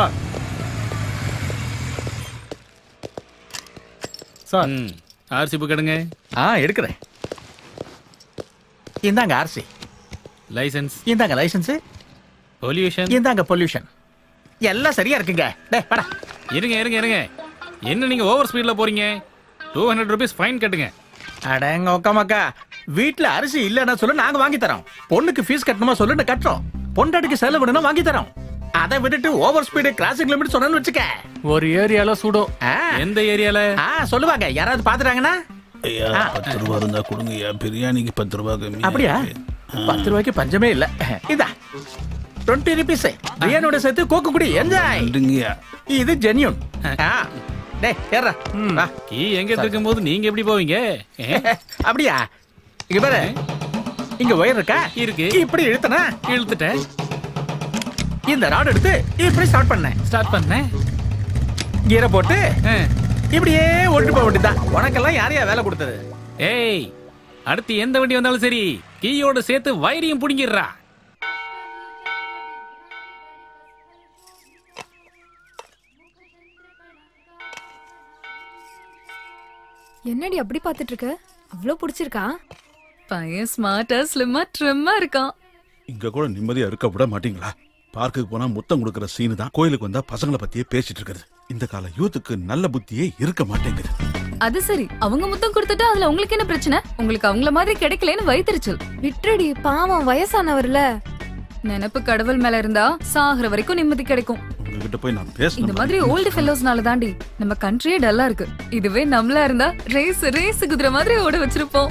சார் ஆர்சி புக் எடுங்க ஆ எடுக்கிறேன் இந்தாங்க ஆர்சி லைசென்ஸ் இந்தாங்க லைசென்ஸ் பொல்யூஷன் இந்தாங்க பொல்யூஷன் எல்லாம் சரியா இருக்குங்க டேய் வாடா இருங்க இருங்க இருங்க என்ன நீங்க ஓவர் ஸ்பீட்ல போறீங்க டூ ஹண்ட்ரட் ருபீஸ் ஃபைன் கட்டுங்க அடங்க ஒக்கமாக்கா வீட்ல அரிசி இல்லன்னா சொல்லு நாங்க வாங்கி தரோம் பொண்ணுக்கு ஃபீஸ் கட்டணுமா சொல்லுன்னு கட்டுறோம் பொண்டாட்டிக்கு செலவு வேணும்னா வாங்கி தரோம் அதை விட்டுட்டு ஓவர் ஸ்பீடு கிராசிங் லிமிட் சொன்னேன்னு வச்சுக்க ஒரு ஏரியால சுடும் எந்த ஏரியால ஆ சொல்லுவாங்க யாராவது பாத்துட்டாங்கன்னா ஐயா பத்து ரூபா இருந்தா கொடுங்கய்யா பிரியாணிக்கு பத்து ரூபா கம்மி அப்படியா பத்து ரூபாய்க்கு பஞ்சமே இல்ல இதா டுவெண்ட்டி ருபீஸ் பிரியாணியோட சேர்த்து கோக்கு குடி என்ஜாய் இது ஜென்யூன் டேய் ஏறா வா கீ எங்க இருக்கும் போது நீங்க எப்படி போவீங்க அப்படியா இங்க பாரு இங்க ஒயர் இருக்கா இருக்கு இப்படி இழுத்தனா இழுத்துட்டேன் இந்த ராட் எடுத்து இப்படி ஸ்டார்ட் பண்ணேன் ஸ்டார்ட் பண்ணேன் கீரை போட்டு இப்படியே ஓட்டு போக வேண்டியதுதான் உனக்கெல்லாம் யாரையா வேலை கொடுத்தது ஏய் அடுத்து எந்த வண்டி வந்தாலும் சரி கீயோட சேர்த்து வயரையும் புடுங்கிடுறா என்னடி அப்படி பாத்துட்டு இருக்க அவ்வளவு பிடிச்சிருக்கா பையன் ஸ்மார்ட்டா ஸ்லிம்மா ட்ரிம்மா இருக்கான் இங்க கூட நிம்மதியா இருக்க விட மாட்டீங்களா பார்க்குக்கு போனா முத்தம் கொடுக்கற சீனு தான் கோயிலுக்கு வந்தா பசங்களை பத்தியே பேசிட்டு இருக்கிறது இந்த கால யூத்துக்கு நல்ல புத்தியே இருக்க மாட்டேங்குது அது சரி அவங்க முத்தம் கொடுத்துட்டா அதுல உங்களுக்கு என்ன பிரச்சனை உங்களுக்கு அவங்கள மாதிரி கிடைக்கலன்னு வயிற்றுச்சல் விட்டுடி பாவம் வயசானவர்ல நினைப்பு கடவுள் மேல இருந்தா சாகுற வரைக்கும் நிம்மதி கிடைக்கும் உங்ககிட்ட போய் நான் இந்த பேசணும் மாதிரி ஓல்டு ஃபெல்லோஸ்னால தாண்டி நம்ம கண்ட்ரியே டல்லா இருக்கு இதுவே நம்மளா இருந்தா ரேஸ் ரேஸ் குதிரை மாதிரி ஓட வச்சிருப்போம்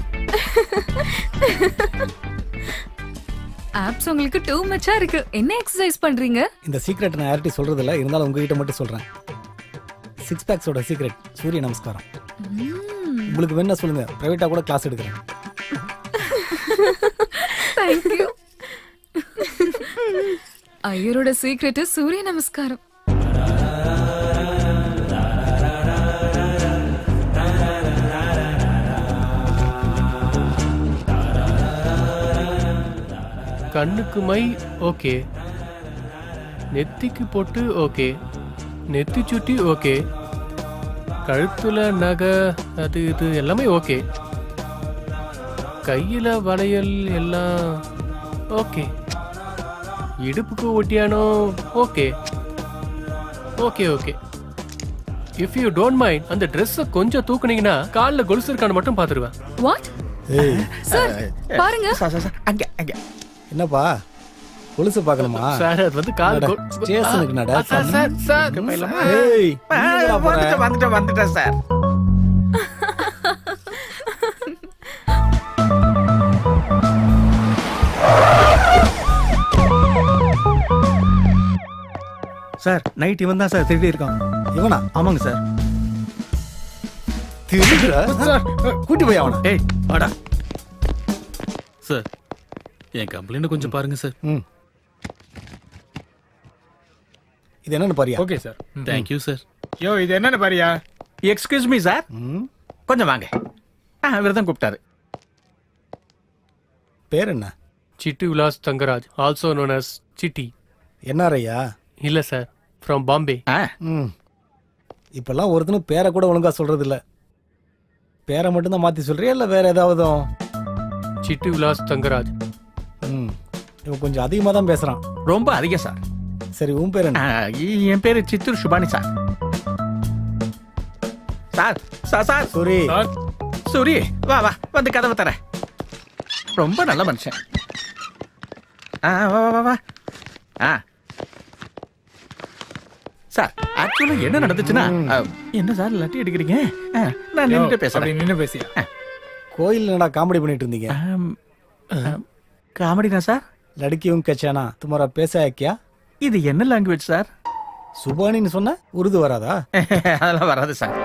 ஆப்ஸ் உங்களுக்கு டூ மச்சா இருக்கு என்ன எக்ஸசைஸ் பண்றீங்க இந்த சீக்ரெட் நான் யார்கிட்டயும் சொல்றது இல்ல இருந்தாலும் உங்ககிட்ட மட்டும் சொல்றேன் சிக்ஸ் பேக்ஸோட சீக்ரெட் சூரிய நமஸ்காரம் உங்களுக்கு வேணா சொல்லுங்க பிரைவேட்டா கூட கிளாஸ் எடுக்கிறேன் தேங்க்யூ ஐயரோட சீக்ரெட் சூரிய நமஸ்காரம் கண்ணுக்கு மை ஓகே நெத்திக்கு பொட்டு ஓகே நெத்தி சுட்டி ஓகே கழுத்துல நகை அது இது எல்லாமே ஓகே கையில வளையல் எல்லாம் ஓகே இடுப்புக்கு ஒட்டியானோ okay okay okay if you don't mind அந்த ட்ரெஸ்ஸை கொஞ்சம் தூக்குனீங்கன்னா காலில் கொலுசு இருக்கான்னு மட்டும் பார்த்துருவேன் வாட் ஏய் சார் பாருங்க அங்க அங்க என்னப்பா கொலுசு பார்க்கணுமா சார் அது வந்து கால் நடா, கொ- ஸ்டேஷனுக்கு நட ஆ, சார், சார், சார். ஏய் ஆ, நீ எங்கடா போற? வந்துட்டேன் வந்துட்டேன் வந்துட்டேன் சார் சார் நைட் இவன் தான் சார் திருடி இருக்கான் இவனா ஆமாங்க சார் திருடுற சார் கூட்டி போய் அவனை ஏய் வாடா சார் என் கம்ப்ளைண்ட் கொஞ்சம் பாருங்க சார் ம் இது என்னன்னு பாரியா okay sir thank you sir yo இது என்னன்னு பாரியா எக்ஸ்கியூஸ் மீ சார் கொஞ்சம் வாங்க ஆ இவர் தான் கூப்பிட்டாரு பேர் என்ன Chitti Vilas Thangaraj also known as Chitti என்ஆர்ஐயா இல்ல சார் ஃப்ரம் பாம்பே ம் இப்பெல்லாம் ஒருத்தனும் பேரை கூட ஒழுங்கா சொல்றது இல்ல பேரை மட்டும்தான் மாத்தி சொல்றியா இல்ல வேற ஏதாவது சிட்டி விலாஸ் தங்கராஜ் ம் இவன் கொஞ்சம் அதிகமா தான் பேசுறான் ரொம்ப அதிகம் சார் சரி உன் பேர் என்ன ஆ, இ- என் பேரு Chittoor Subhani sir sir sir sir Suri Suri வா வா வந்து கதவை தர ரொம்ப நல்ல மனுஷன் ஆ வா வா, வா வா ஆ சார் ஆக்சுவலா என்ன நடந்துச்சுன்னா அஹ், என்ன சார் லட்டி அடிக்கிறீங்க அஹ், நான் நின்னுட்டு பேசுறேன் நின்று பேசியா கோயில் என்னடா காமெடி பண்ணிட்டு இருந்தீங்க காமெடினா சார் லடுக்கியும் கச்சானா துமாரா பேச கியா இது என்ன லாங்குவேஜ் சார் சுபானின்னு சொன்ன உருது வராதா அதெல்லாம் வராது சார்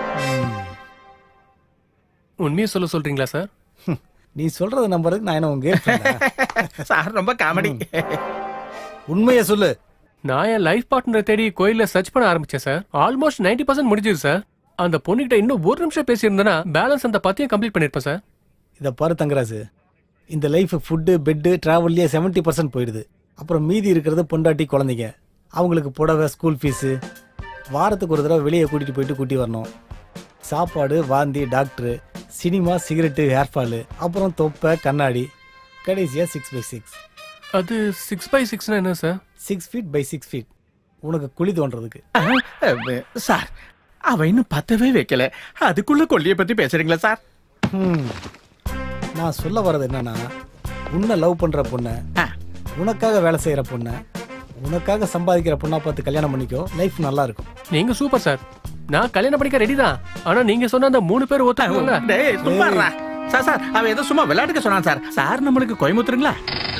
உண்மையை சொல்ல சொல்றீங்களா சார் நீ சொல்றத நம்புறதுக்கு நான் என்ன உங்க சார் ரொம்ப காமெடி உண்மையை சொல்லு நான் என் லைஃப் பார்ட்னரை தேடி கோயில்ல சர்ச் பண்ண ஆரம்பிச்சேன் சார் ஆல்மோஸ்ட் 90% பர்சன்ட் முடிஞ்சது சார் அந்த பொண்ணுகிட்ட இன்னும் ஒரு நிமிஷம் பேசியிருந்தேன்னா பேலன்ஸ் அந்த பத்தியும் கம்ப்ளீட் பண்ணிருப்பேன் சார் இதை பாரு தங்கராசு இந்த லைஃப் ஃபுட்டு பெட்டு ட்ராவல்லையே செவன்ட்டி பர்சன்ட் போயிடுது அப்புறம் மீதி இருக்கிறது பொண்டாட்டி குழந்தைங்க அவங்களுக்கு புடவை ஸ்கூல் ஃபீஸு வாரத்துக்கு ஒரு தடவை வெளியே கூட்டிகிட்டு போயிட்டு கூட்டி வரணும் சாப்பாடு வாந்தி doctor cinema cigarette hair fall அப்புறம் தொப்பை கண்ணாடி கடைசியாக சிக்ஸ் பை சிக்ஸ் அது சிக்ஸ் பை சிக்ஸ்னா என்ன sir six feet by six feet உனக்கு குழி தோன்றதுக்கு சார் அவ இன்னும் பத்தவே வைக்கல அதுக்குள்ள கொல்லியை பத்தி பேசுறீங்களா சார் ஹம். நான் சொல்ல வர்றது என்னன்னா உன்னை லவ் பண்ற பொண்ணை உனக்காக வேலை செய்யற பொண்ணை உனக்காக சம்பாதிக்கிற பொண்ணா பார்த்து கல்யாணம் பண்ணிக்கோ லைஃப் நல்லா இருக்கும் நீங்க சூப்பர் சார் நான் கல்யாணம் பண்ணிக்க ரெடி தான் ஆனா நீங்க சொன்ன அந்த மூணு பேர் ஒத்துக்கோங்க டேய் சும்மா இருடா. சார் சார் அவன் ஏதோ சும்மா விளையாட்டுக்கு சொன்னான் சார் சார் நம்மளுக்கு கோயம்புத்தூருங்களா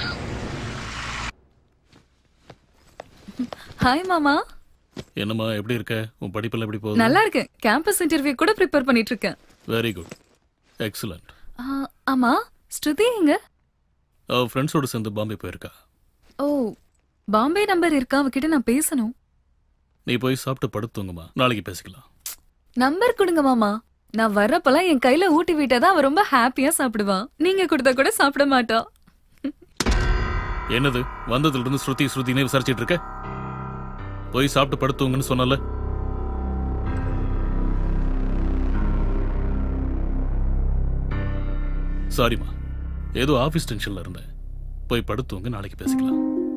ஹாய் மாமா என்னம்மா எப்படி இருக்க உன் படிப்பெல்லாம் எப்படி போகுது நல்லா இருக்கேன் கேம்பஸ் இன்டர்வியூ கூட ப்ரிப்பேர் பண்ணிட்டு இருக்கேன் வெரி குட் எக்ஸலண்ட் ஆ, ஆமா ஸ்ருதி எங்க அவ ஃப்ரெண்ட்ஸோட சேர்ந்து பாம்பே போயிருக்கா ஓ பாம்பே நம்பர் இருக்கா அவகிட்ட நான் பேசணும் நீ போய் சாப்பிட்டு படுத்துங்கம்மா நாளைக்கு பேசிக்கலாம் நம்பர் கொடுங்க மாமா நான் வர்றப்பெல்லாம் என் கையில ஊட்டி விட்டாதான் அவ ரொம்ப ஹாப்பியா சாப்பிடுவான் நீங்க கொடுத்தா கூட சாப்பிட மாட்டா என்னது வந்ததுல இருந்து ஸ்ருதி ஸ்ருதினே விசாரிச்சிட்டு இருக்க போய் சாப்பிட்டு படுத்துங்கன்னு சொன்னல சாரிம்மா ஏதோ ஆபீஸ் டென்ஷன்ல இருந்தேன் போய் படுத்துவங்க நாளைக்கு பேசிக்கலாம்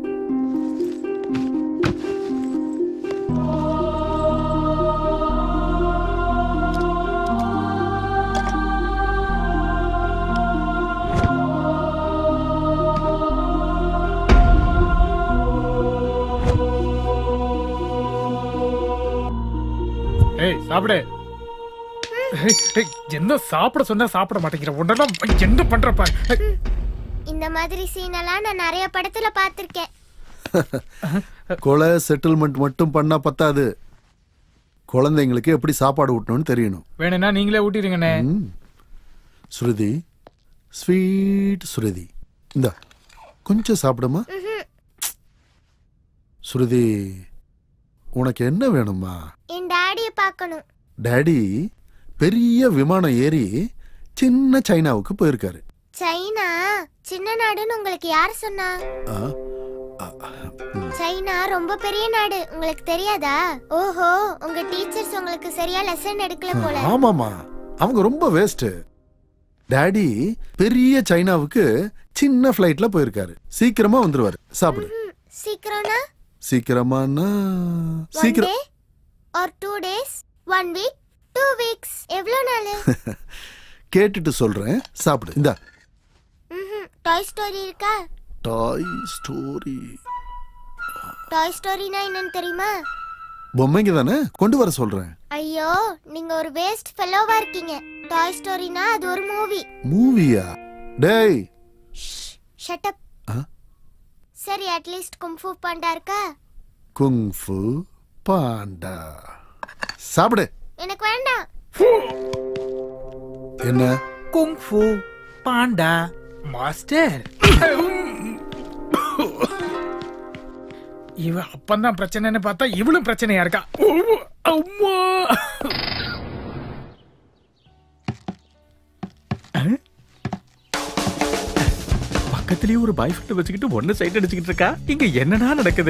ஏய் சாப்பிடு ஏய், ஏய், என்ன சாப்பிட சொன்னா சாப்பிட மாட்டேங்கிற உடனே என்ன பண்றப்ப இந்த மாதிரி சீனெல்லாம் நான் நிறைய படத்துல பார்த்திருக்கேன் கொலை செட்டில்மெண்ட் மட்டும் பண்ணா பத்தாது குழந்தைங்களுக்கு எப்படி சாப்பாடு ஊட்டணும்னு தெரியணும் வேணும்னா நீங்களே ஊட்டிடுங்கண்ணே ம். ஸ்ருதி ஸ்வீட் ஸ்ருதி இந்த கொஞ்சம் சாப்பிடுமா ஸ்ருதி உனக்கு என்ன வேணுமா என் டாடியை பார்க்கணும் டாடி பெரிய விமானம் ஏறி சின்ன சைனாவுக்கு போயிருக்காரு சைனா சின்ன நாடுன்னு உங்களுக்கு யார் சொன்னா ஆ, சைனா ரொம்ப பெரிய நாடு உங்களுக்கு தெரியாதா ஓஹோ உங்க டீச்சர்ஸ் உங்களுக்கு சரியா லெசன் எடுக்கல போல ஆமாமா அவங்க ரொம்ப வேஸ்ட் டாடி பெரிய சைனாவுக்கு சின்ன ஃப்ளைட்ல போயிருக்காரு சீக்கிரமா வந்துருவாரு சாப்பிடு சீக்கிரம்னா சீக்கிரமானா ஒன் சீக்கிரம் day or two days one week two weeks எவ்வளோ நாள் கேட்டுட்டு சொல்றேன் சாப்பிடு இந்தா டாய் ஸ்டோரி இருக்கா டாய் ஸ்டோரி டாய் ஸ்டோரினா என்னன்னு தெரியுமா பொம்மைங்க தானே கொண்டு வர சொல்றேன் ஐயோ நீங்க ஒரு வேஸ்ட் ஃபெல்லோவா இருக்கீங்க டாய் ஸ்டோரினா அது ஒரு மூவி மூவியா டேய் ஷட் அப் ஆ? சரி அட்லீஸ்ட் கும்ஃபு பாண்டா இருக்கா குங்ஃபு பாண்டா சாப்பிடு எனக்கு வேண்டாம் என்ன குங்ஃபு பாண்டா மாஸ்டர் இவ அப்பந்தான் பிரச்சனைன்னு பார்த்தா இவளும் பிரச்சனையா இருக்கா ஓ, அம்மா பக்கத்துலயே ஒரு பாய் ஃப்ரெண்ட் வச்சுக்கிட்டு ஒன்னு சைட் அடிச்சுக்கிட்டு இருக்கா இங்க என்னடா நடக்குது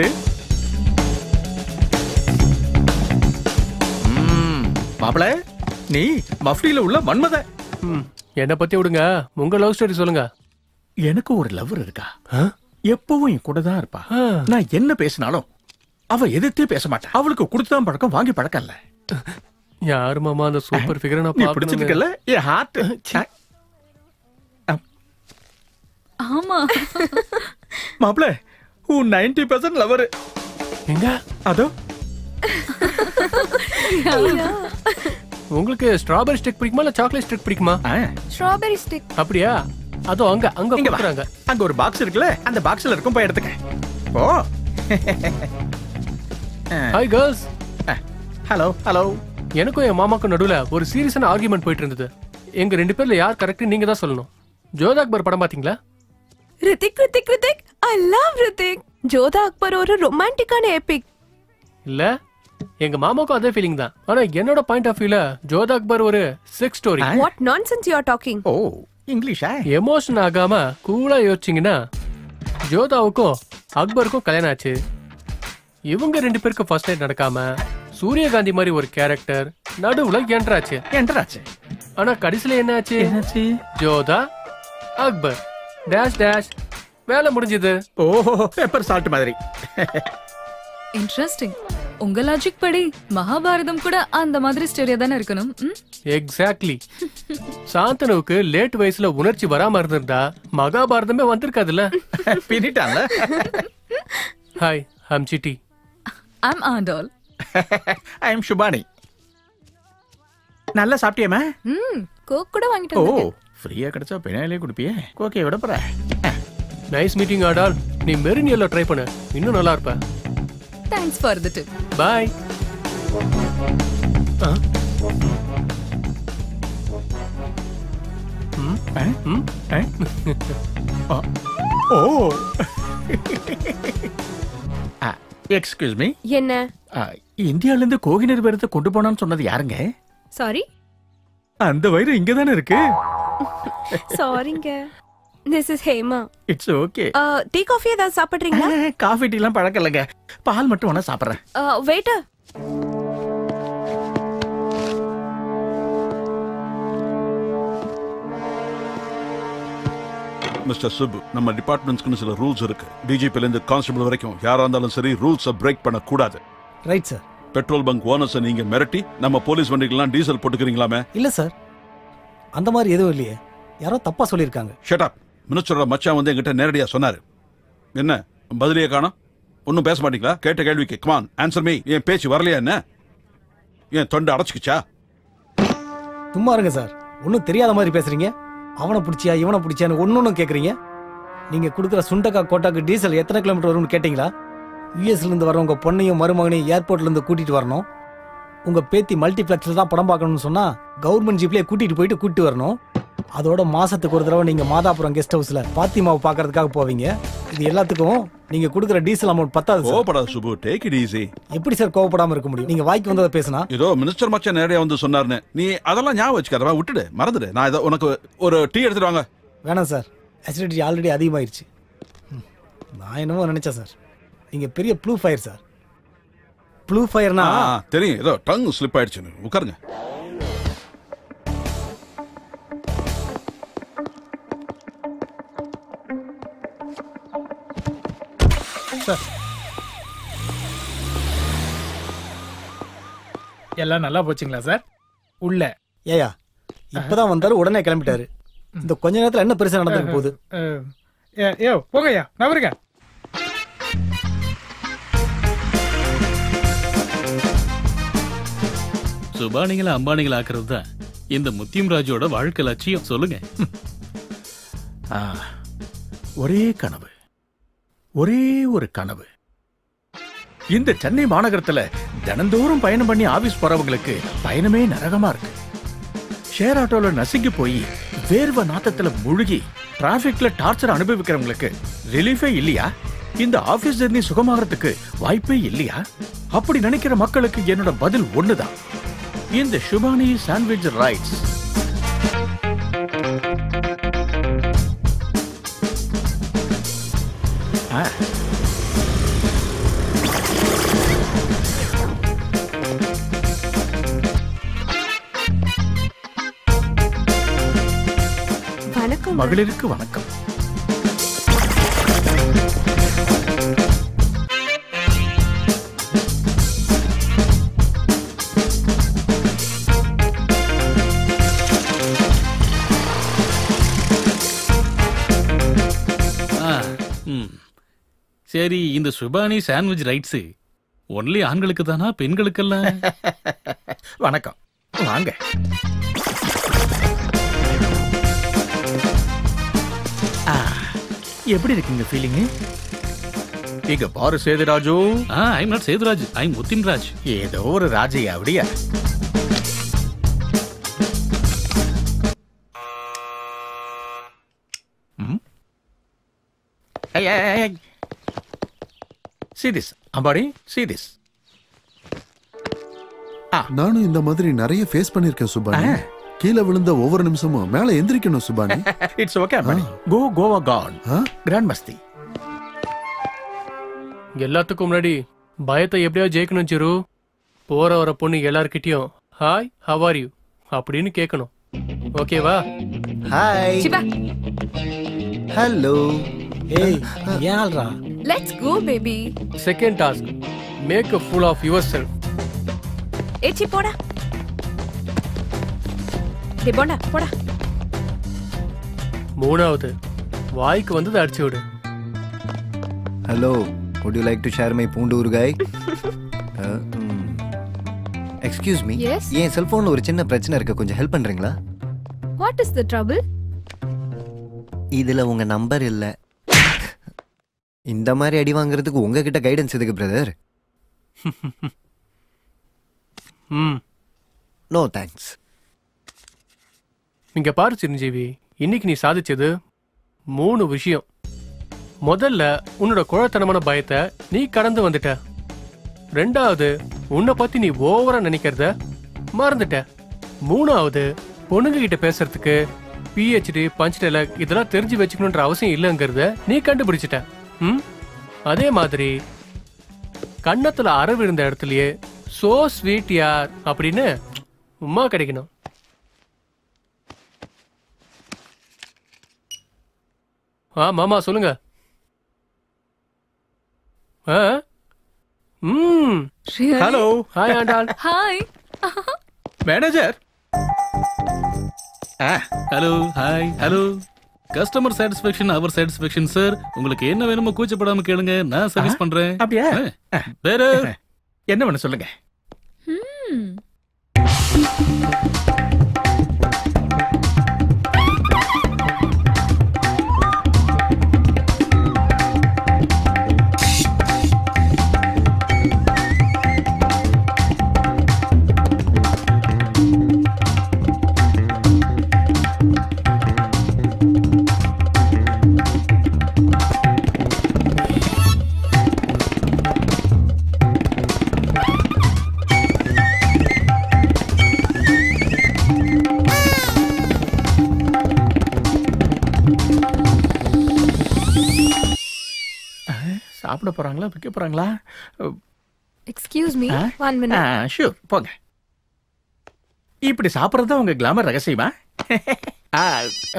ம், மாப்பிள நீ மஃப்டியில உள்ள மன்மத என்ன பத்தி விடுங்க உங்க லவ் ஸ்டோரி சொல்லுங்க எனக்கு ஒரு லவர் இருக்கா எப்பவும் என் கூட தான் இருப்பா நான் என்ன பேசினாலும் அவ எதிர்த்தே பேச மாட்டா அவளுக்கு கொடுத்துதான் பழக்கம் வாங்கி பழக்கம் இல்ல யாரு மாமா அந்த சூப்பர் ஃபிகரை நான் நீ பார்க்கணுங்க. பிடிச்சிருக்கல என் ஹார்ட் ஆமா மாப்பிள உன் நைன்டி பர்சன்ட் லவர் எங்க அதோ உங்களுக்கு ஸ்ட்ராபெரி ஸ்டிக் பிடிக்குமா இல்ல சாக்லேட் ஸ்டிக் பிடிக்குமா ஸ்ட்ராபெரி ஸ்டிக் அப்படியா அதோ அங்க அங்க இங்க வா. கொடுக்குறாங்க அங்க ஒரு பாக்ஸ் இருக்குல்ல அந்த பாக்ஸ்ல இருக்கும் போய் எடுத்துக்க போ ஹாய் கேர்ள்ஸ் ஹலோ ஹலோ எனக்கும் என் மாமாக்கும் நடுவுல ஒரு சீரியஸான ஆர்கியூமெண்ட் போயிட்டு இருந்தது எங்க ரெண்டு பேர்ல யார் கரெக்ட் நீங்க தான் சொல்லணும் ஜோதா அக்பர் படம் பாத்தீங்களா ரித்திக் ரித்திக் ரித்திக் ஐ லவ் ரித்திக் ஜோதா அக்பர் ஒரு ரொமான்டிக்கான எபிக் இல்ல எங்க மாமாக்கும் அதே ஃபீலிங் தான் ஆனா என்னோட பாயிண்ட் ஆஃப் வியூல ஜோதா அக்பர் ஒரு sex story what nonsense you are talking ஓ இங்கிலீஷா எமோஷன் ஆகாம கூலா யோசிச்சீங்கன்னா ஜோதாவுக்கும் அக்பருக்கும் கல்யாணம் ஆச்சு இவங்க ரெண்டு பேருக்கும் ஃபர்ஸ்ட் நைட் நடக்காம சூரியகாந்தி மாதிரி ஒரு கேரக்டர் நடுவுல என்ட்ராச்சு என்ட்ராச்சு ஆனா கடைசில என்ன ஆச்சு என்னாச்சு ஜோதா அக்பர் டேஷ் டேஷ் வேலை முடிஞ்சது ஓ பெப்பர் சால்ட் மாதிரி இன்ட்ரெஸ்டிங் உங்க லாஜிக் படி மகாபாரதம் கூட அந்த மாதிரி ஸ்டோரியா தானே இருக்கணும் ம்? எக்ஸாக்ட்லி சாந்தனுவுக்கு லேட் வயசுல உணர்ச்சி வராம இருந்திருந்தா மகாபாரதமே வந்திருக்காதுல்ல பின்னிட்டான்ல hi hmm Chitti I'm Andal I am Subhani நல்லா சாப்பிட்டியாமா ம் கோக் கூட வாங்கிட்டு ஓ வந்திருக்கேன் ஃப்ரீயா கிடைச்சா பின்னாலே குடிப்பியே ஓகே விட போற நைஸ் மீட்டிங் ஆடால் நீ மெரின் எல்லோ ட்ரை பண்ணு இன்னும் நல்லா இருப்ப thanks for the tip bye ஓ எக்ஸ்கியூஸ் மீ என்ன இந்தியால இருந்து கோகினர் விரதத்தை கொண்டு போனான்னு சொன்னது யாருங்க சாரி அந்த வயிறு இங்க தானே இருக்கு சாரிங்க this is Hema it's okay tea coffee ஏதாவது சாப்பிடுறீங்களா காஃபி டீ எல்லாம் பழக்கம் இல்லைங்க பால் மட்டும் வேணா சாப்பிடுறேன் வெயிட்டர் மிஸ்டர் சுப்பு நம்ம டிபார்ட்மெண்ட்ஸ்க்கு சில ரூல்ஸ் இருக்கு டிஜிபில இருந்து கான்ஸ்டபிள் வரைக்கும் யாரா இருந்தாலும் சரி ரூல்ஸை பிரேக் பண்ண கூடாது ரைட் சார் பெட்ரோல் பங்க் ஓனர்ஸை நீங்க மிரட்டி நம்ம போலீஸ் வண்டிக்கெல்லாம் டீசல் போட்டுக்கிறீங்களாமே இல்ல சார் அந்த மாதிரி எதுவும் இல்லையே யாரோ தப்பா சொல்லியிருக்காங்க ஷட் அப் மினிஸ்டரோட மச்சான் வந்து என்கிட்ட நேரடியா சொன்னாரு என்ன பதிலையே காணோம் ஒன்றும் பேச மாட்டீங்களா கேட்ட கேள்விக்கு கமான் ஆன்சர் மீ என் பேச்சு வரலையா என்ன என் தொண்டை அடைச்சிக்கிச்சா சும்மா இருங்க சார் ஒன்றும் தெரியாத மாதிரி பேசுறீங்க அவனை பிடிச்சியா இவனை பிடிச்சியான்னு ஒன்னொன்னு கேட்குறீங்க நீங்க கொடுக்குற சுண்டக்கா கோட்டாக்கு டீசல் எத்தனை கிலோமீட்டர் வரும்னு கேட்டிங்களா யூஎஸ்ல இருந்து வர உங்க பொண்ணையும் மருமகனையும் ஏர்போர்ட்ல இருந்து கூட்டிட்டு வரணும் உங்க பேத்தி மல்டிபிளெக்ஸ்ல தான் படம் பார்க்கணும்னு சொன்னா கவர்மெண்ட் ஜீப்லயே கூட்டிட்டு போயிட்டு கூட்டிட்டு வரணும் அதோட மாசத்துக்கு ஒரு தடவை நீங்க மாதாபுரம் கெஸ்ட் ஹவுஸ்ல பாத்திமாவை பார்க்கறதுக்காக போவீங்க இது எல்லாத்துக்கும் நீங்க கொடுக்குற டீசல் அமௌண்ட் பத்தாது சார் கோவப்படாத சுபு டேக் இட் ஈஸி எப்படி சார் கோவப்படாம இருக்க முடியும் நீங்க வாய்க்கு வந்ததை பேசினா ஏதோ மினிஸ்டர் மச்சான் நேரடியா வந்து சொன்னாருன்னு நீ அதெல்லாம் ஞாபகம் வச்சுக்காதவா விட்டுடு மறந்துடு நான் இதை உனக்கு ஒரு டீ எடுத்துட்டு வாங்க வேணாம் சார் அசிடிட்டி ஆல்ரெடி அதிகமாயிருச்சு ம். நான் என்னமோ நினைச்சேன் சார் நீங்க பெரிய ப்ளூ ஃபயர் சார் ப்ளூ ஃபயர்னா ஆ, தெரியும் ஏதோ டங் ஸ்லிப் ஆயிடுச்சுன்னு உட்காருங்க சார் எல்லாம் நல்லா போச்சுங்களா சார் உள்ள ஏயா இப்பதான் வந்தாரு உடனே கிளம்பிட்டாரு இந்த கொஞ்ச நேரத்துல என்ன பெருசா நடந்துக்க போகுது அஹ், ஏ ஏ போங்கய்யா நவருங்க சுபானிகளை அம்பானிகளை ஆக்குறது தான் இந்த முத்தியம் ராஜோட வாழ்க்கை லட்சியம் சொல்லுங்க ஆ, ஒரே கனவு ஒரே ஒரு கனவு இந்த சென்னை மாநகரத்துல தினந்தோறும் பயணம் பண்ணி ஆபீஸ் போறவங்களுக்கு பயணமே நரகமா இருக்கு ஷேர் ஆட்டோல நசுங்கி போய் வேர்வ நாத்தத்துல முழுகி டிராபிக்ல டார்ச்சர் அனுபவிக்கிறவங்களுக்கு ரிலீஃபே இல்லையா இந்த ஆபீஸ் ஜெர்னி சுகமாகறதுக்கு வாய்ப்பே இல்லையா அப்படி நினைக்கிற மக்களுக்கு என்னோட பதில் ஒண்ணுதான் இந்த சுபானி சாண்ட்விச் ரைட்ஸ் ஆ வணக்கம் மகளிருக்கு வணக்கம் ஆ, ம். சரி இந்த சுபானி சாண்ட்விச் ரைட்ஸ் ஒன்லி ஆண்களுக்கு தானா பெண்களுக்கெல்லாம் வணக்கம் வாங்க ஆ, எப்படி இருக்குங்க ஃபீலிங் இங்க பாரு Sethuraju I am not Sethuraj I am Muthin Raj ஏதோ ஒரு ராஜையா அப்படியா ம்? ஏய், ஏய், ஏய், ஏய். See this, Ambadi see this. நானும் இந்த மாதிரி நிறைய ஃபேஸ் பண்ணிருக்கேன் சுபானி கீழே விழுந்த ஒவ்வொரு நிமிஷமும் மேல எந்திரிக்கணும் Subhani it's okay Ambadi go Goa gone grand Masti எல்லாத்துக்கும் முன்னாடி பயத்தை எப்படியா ஜெயிக்கணும் சிரு போற வர பொண்ணு எல்லார்கிட்டயும் ஹாய் ஹவ் ஆர் யூ அப்படின்னு கேட்கணும் ஓகேவா ஹாய் சிவா ஹலோ ஏய் ஏன்டா let's go baby second task make a fool of yourself ஏச்சி போடா டே போண்டா போடா மூணாவது வாய்க்கு வந்தது அடிச்சு விடு hello would you like to share my பூண்டு ஊறுகாய் எக்ஸ்கியூஸ் மீ Yes? என் செல்போன்ல ஒரு சின்ன பிரச்சனை இருக்கு கொஞ்சம் ஹெல்ப் பண்றீங்களா வாட் இஸ் த ட்ரபிள் இதுல உங்க நம்பர் இல்ல இந்த மாதிரி அடி வாங்குறதுக்கு உங்ககிட்ட கைடன்ஸ் எதுக்கு பிரதர் ம் நோ தேங்க்ஸ் இங்க பாரு சிரஞ்சீவி இன்னைக்கு நீ சாதிச்சது மூணு விஷயம் முதல்ல உன்னோட குழத்தனமான பயத்தை நீ கடந்து வந்துட்ட ரெண்டாவது உன்னை பத்தி நீ ஓவரா நினைக்கிறத மறந்துட்ட மூணாவது பொண்ணுங்க கிட்ட பேசுறதுக்கு பிஹெச்டி பஞ்ச் டைலாக் இதெல்லாம் தெரிஞ்சு வச்சுக்கணுன்ற அவசியம் இல்லைங்கிறத நீ கண்டுபிடிச்சிட்ட ம் அதே மாதிரி கன்னத்துல அரவு இருந்த இடத்துலயே சோ ஸ்வீட் யார் அப்படின்னு உமா கிடைக்கணும் ஆ மாமா சொல்லுங்க ஆ ம் hello hi Andal hi manager hello hi hello customer satisfaction our satisfaction sir உங்களுக்கு என்ன வேணுமோ கூச்சப்படாம கேளுங்க நான் சர்வீஸ் பண்றேன் அப்படியா வேற என்ன வேணும் சொல்லுங்க சாப்பிட போறாங்களா விற்க போறாங்களா excuse me one minute sure போங்க இப்படி சாப்பிட்றது தான் உங்க கிளாமர் ரகசியமா ஆ, அ,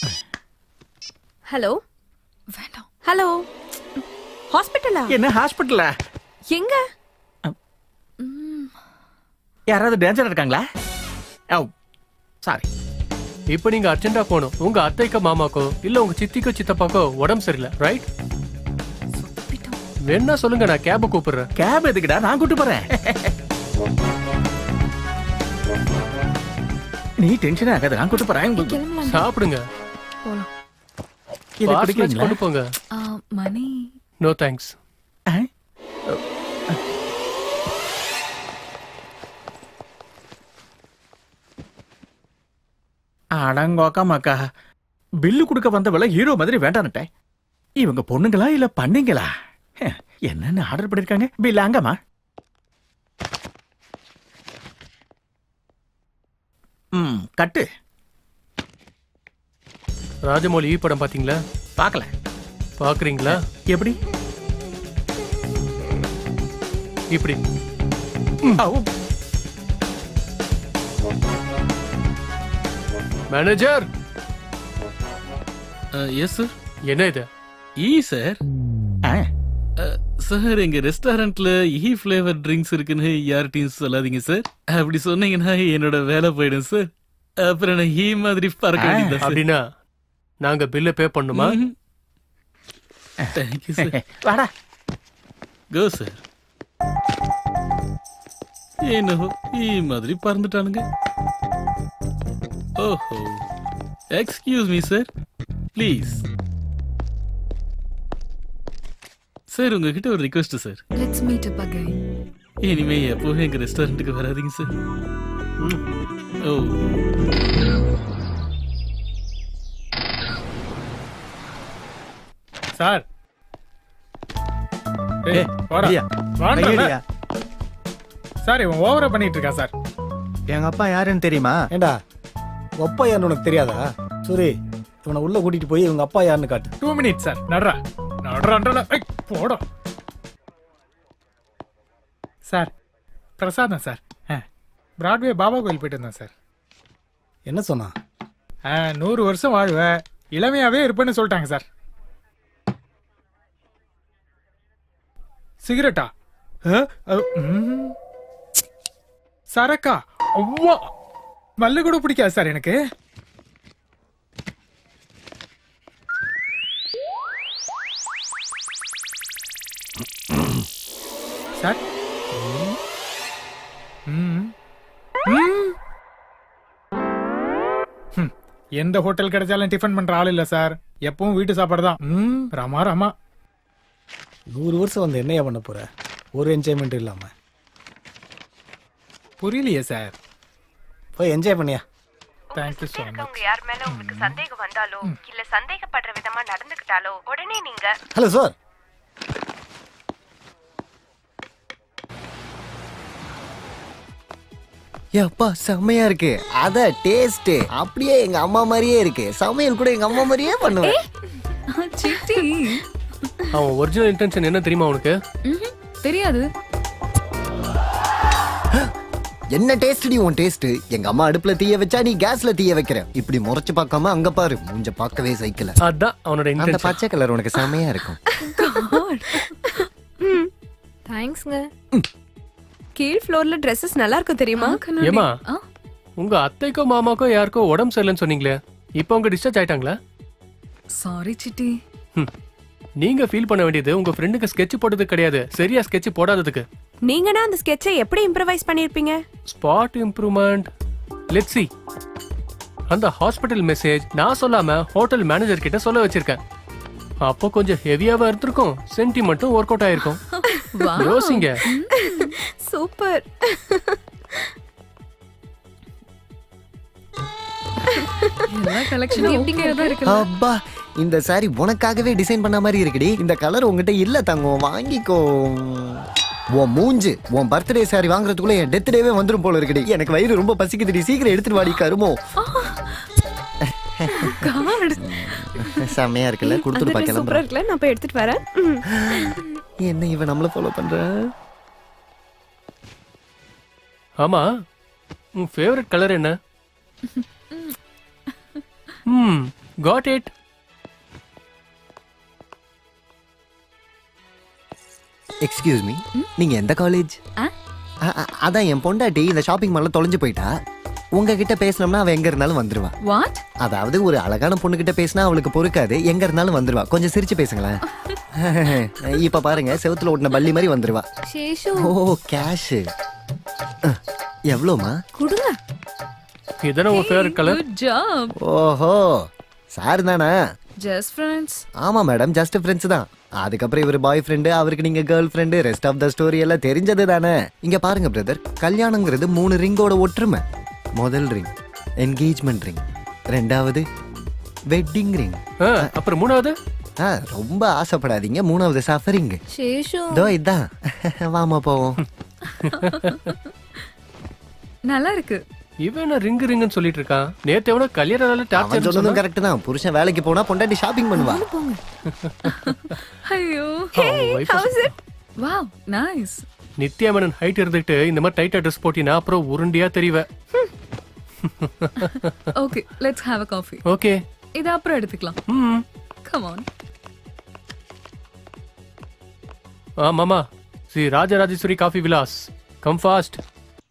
ஹலோ ஹலோ ஹாஸ்பிட்டலா என்ன ஹாஸ்பிட்டலா எங்க யாராவது டேஞ்சரா இருக்காங்களா சாரி இப்போ நீங்க அர்ஜென்ட்டா போகணும் உங்க அத்தைக்கோ மாமாக்கோ இல்ல உங்க சித்திக்கோ சித்தப்பாக்கோ உடம்பு சரியில்லை ரைட் வேணா சொல்லுங்க நான் கேப கூப்பிடுறேன் கேப் எதுக்குடா நான் கூட்டு போறேன் நீ டென்ஷன் ஆகாத நான் கூட்டு போறேன் சாப்பிடுங்க போலாம் இதை Fast குடிக்கிறீங்களா? கொண்டு போங்க மணி நோ தேங்க்ஸ் அடங்கோக்கா மக்கா பில்லு கொடுக்க வந்தவள ஹீரோ மாதிரி வேண்டான்னுட்டேன் இவங்க பொண்ணுங்களா இல்ல பண்ணீங்களா ஹே, என்னன்னு ஆர்டர் பண்ணிருக்காங்க பில் அங்கம்மா ம் கட்டு ராஜமௌலி ஈ படம் பாத்தீங்களா பார்க்கல பாக்குறீங்களா எப்படி இப்படி மேனேஜர் எஸ் சார் என்ன இது ஈ சார் சார் எங்க ரெஸ்டாரண்ட்ல ஈ ஃபிளேவர் ட்ரிங்க்ஸ் இருக்குன்னு யார்கிட்டயும் சொல்லாதீங்க சார் அப்படி சொன்னீங்கன்னா என்னோட வேலை போயிடும் சார் அப்புறம் நான் ஈ மாதிரி பறக்க வேண்டியது அப்படின்னா நாங்க பில்ல பே பண்ணுமா தேங்க்யூ சார் வாடா கோ சார் என்னவோ ஈ மாதிரி பறந்துட்டானுங்க ஓஹோ excuse me sir please sir உங்ககிட்ட ஒரு request sir let's meet up again இனிமே எப்பவும் எங்க ரெஸ்டாரண்ட்டுக்கு வராதீங்க சார் ஓ சார் ஏய், ஏய், வாடா. ஐயா, வாடா, ஐயா. சார் இவன் ஓவரா பண்ணிட்டு இருக்கான் சார் எங்க அப்பா யாருன்னு தெரியுமா ஏண்டா உங்க அப்பா யாருன்னு உனக்கு தெரியாதா சூரி இவனை உள்ள கூட்டிட்டு போய் இவங்க அப்பா யாருன்னு காட்டு டூ மினிட்ஸ் சார் நடுறா நடுறான்றா போடா சார் பிரசாதம் சார் பிராட்வே பாபா கோயில் போயிட்டு வந்தேன் சார் என்ன சொன்னா ஆ, நூறு வருஷம் வாழ்வ இளமையாவே இருப்பேன்னு சொல்லிட்டாங்க சார் சிகரெட்டா ஆ, அ, ம். சரக்கா அவ்வா மல்லு கூட பிடிக்காது சார் எனக்கு சார் ம். ம். ம். ஹம். எந்த ஹோட்டல் கிடைச்சாலும் டிஃபன் பண்ற ஆள் இல்ல சார் எப்பவும் வீட்டு சாப்பாடு தான் ம், ராமா ராமா நூறு வருஷம் வந்து என்னையா பண்ண போற ஒரு என்ஜாய்மெண்ட் இல்லாம புரியலையே சார் போய் என்ஜாய் பண்ணியா தேங்க்யூ ஸோ மச் இருக்கவங்க யார் மேல உங்களுக்கு சந்தேகம் வந்தாலோ இல்ல சந்தேகப்படுற விதமா நடந்துக்கிட்டாலோ உடனே நீங்க ஹலோ சார் அப்பா செம்மையா இருக்கு அத டேஸ்ட் அப்படியே எங்க அம்மா மாதிரியே இருக்கு சமையல் கூட எங்க அம்மா மாதிரியே பண்ணுவேன் சிட்டி அவன் ஒரிஜினல் இன்டென்ஷன் என்ன தெரியுமா உனக்கு ம்ஹும். தெரியாது என்ன டேஸ்ட் டி உன் டேஸ்ட் எங்க அம்மா அடுப்புல தீய வச்சா நீ கேஸ்ல தீய வைக்கிற இப்படி முறைச்சு பார்க்காம அங்க பாரு மூஞ்ச பார்க்கவே சைக்கிள் அதான் அவனோட அந்த இன்டென்ஷன் பச்சை கலர் உனக்கு செம்மையா இருக்கும் தேங்க்ஸ்ங்க கீழ் ஃப்ளோர்ல Dresses நல்லா இருக்கும் தெரியுமா ஏமா உங்க அத்தைக்கோ மாமாக்கோ யாருக்கோ உடம்பு சரியில்லைன்னு சொன்னீங்களே இப்போ உங்க டிஸ்சார்ஜ் ஆயிட்டாங்களா சாரி சிட்டி ஹம். நீங்க ஃபீல் பண்ண வேண்டியது உங்க ஃப்ரெண்டுக்கு ஸ்கெட்ச் போட்டது கிடையாது சரியா ஸ்கெட்ச் போடாததுக்கு நீங்கன்னா அந்த ஸ்கெட்சை எப்படி இம்ப்ரவைஸ் பண்ணிருப்பீங்க ஸ்பாட் இம்ப்ரூவ்மெண்ட் லெட்ஸ் see அந்த ஹாஸ்பிட்டல் மெசேஜ் நான் சொல்லாம ஹோட்டல் மேனேஜர் கிட்ட சொல்ல வச்சிருக்கேன் அப்போ கொஞ்சம் ஹெவியாவா இருந்திருக்கும் சென்டிமெண்ட்டும் ஒர்க் அவுட் ஆயிருக்கும் யோசிங்க சூப்பர் எல்லா கலெக்ஷனும் எப்படிங்க தான் இருக்கு அப்பா இந்த saree உனக்காகவே டிசைன் பண்ண மாதிரி இருக்குடி இந்த கலர் உங்ககிட்ட இல்ல தங்கம் வாங்கிக்கோ உன் மூஞ்சு உன் பர்த்டே saree வாங்குறதுக்குள்ள என் டெத் டேவே வந்துரும் போல இருக்குடி எனக்கு வயிறு ரொம்ப பசிக்குதுடி சீக்கிரம் எடுத்துட்டு வாடி கருமோ செம்மையா இருக்குல்ல கொடுத்துட்டு சூப்பரா பார்க்கலாம் இருக்குல்ல நான் போய் எடுத்துட்டு வரேன் ம். என்ன இவன் நம்மள ஃபாலோ பண்ற ஆமா உன் ஃபேவரட் கலர் என்ன ம் காட் இட் எக்ஸ்கியூஸ் மீ நீங்க எந்த காலேஜ் அதான் என் பொண்டாட்டி இந்த ஷாப்பிங் மால்ல தொலைஞ்சு போயிட்டா உங்ககிட்ட பேசினோம்னா அவ எங்க இருந்தாலும் வந்துருவா வாட் அதாவது ஒரு அழகான பொண்ணு கிட்ட பேசினா அவளுக்கு பொறுக்காது எங்க இருந்தாலும் வந்துருவா கொஞ்சம் சிரிச்சு பேசுங்களேன் இப்ப பாருங்க செவுத்துல ஓட்டின பள்ளி மாதிரி வந்துருவா சேஷு ஓ கேஷ் எவ்வளோமா கொடுங்க இதானே உன் ஃபேவரட் கலர் குட் ஜாப் ஓஹோ சார் தானே ஜஸ்ட் ஃப்ரெண்ட்ஸ் ஆமா மேடம் ஜஸ்ட் ஃப்ரெண்ட்ஸ் தான் அதுக்கப்புறம் இவர் பாய் ஃப்ரெண்டு அவருக்கு நீங்க girlfriend rest of the story எல்லாம் தெரிஞ்சது தானே இங்க பாருங்க பிரதர் கல்யாணங்கிறது மூணு ரிங்கோட ஒற்றுமை முதல் ரிங் என்கேஜ்மெண்ட் ரிங் ரெண்டாவது வெட்டிங் ரிங் அப்புறம் மூணாவது ரொம்ப ஆசைப்படாதீங்க மூணாவது சஃபரிங் சேஷு இதோ இதான் வாமா போவோம் நல்லா இருக்கு இவன் என்ன ரிங்கு ரிங்குன்னு சொல்லிட்டு இருக்கான் நேத்து எவனோ கல்யாண நாள் அவன் டார்ச்சர் சொன்னதும் சொன்னா கரெக்ட் தான் புருஷன் வேலைக்கு போனா பொண்டாட்டி ஷாப்பிங் பண்ணுவா ஐயோ அவன் wife அ சொ- wow nice Nithya Menen height இருந்துட்டு இந்த மாதிரி டைட்டா ட்ரெஸ் போட்டினா அப்புறம் உருண்டியா தெரிவ okay let's have a coffee okay இது அப்புறம் எடுத்துக்கலாம் கம் ஆன் ஆ மாமா Sri Rajarajeswari coffee Vilas come fast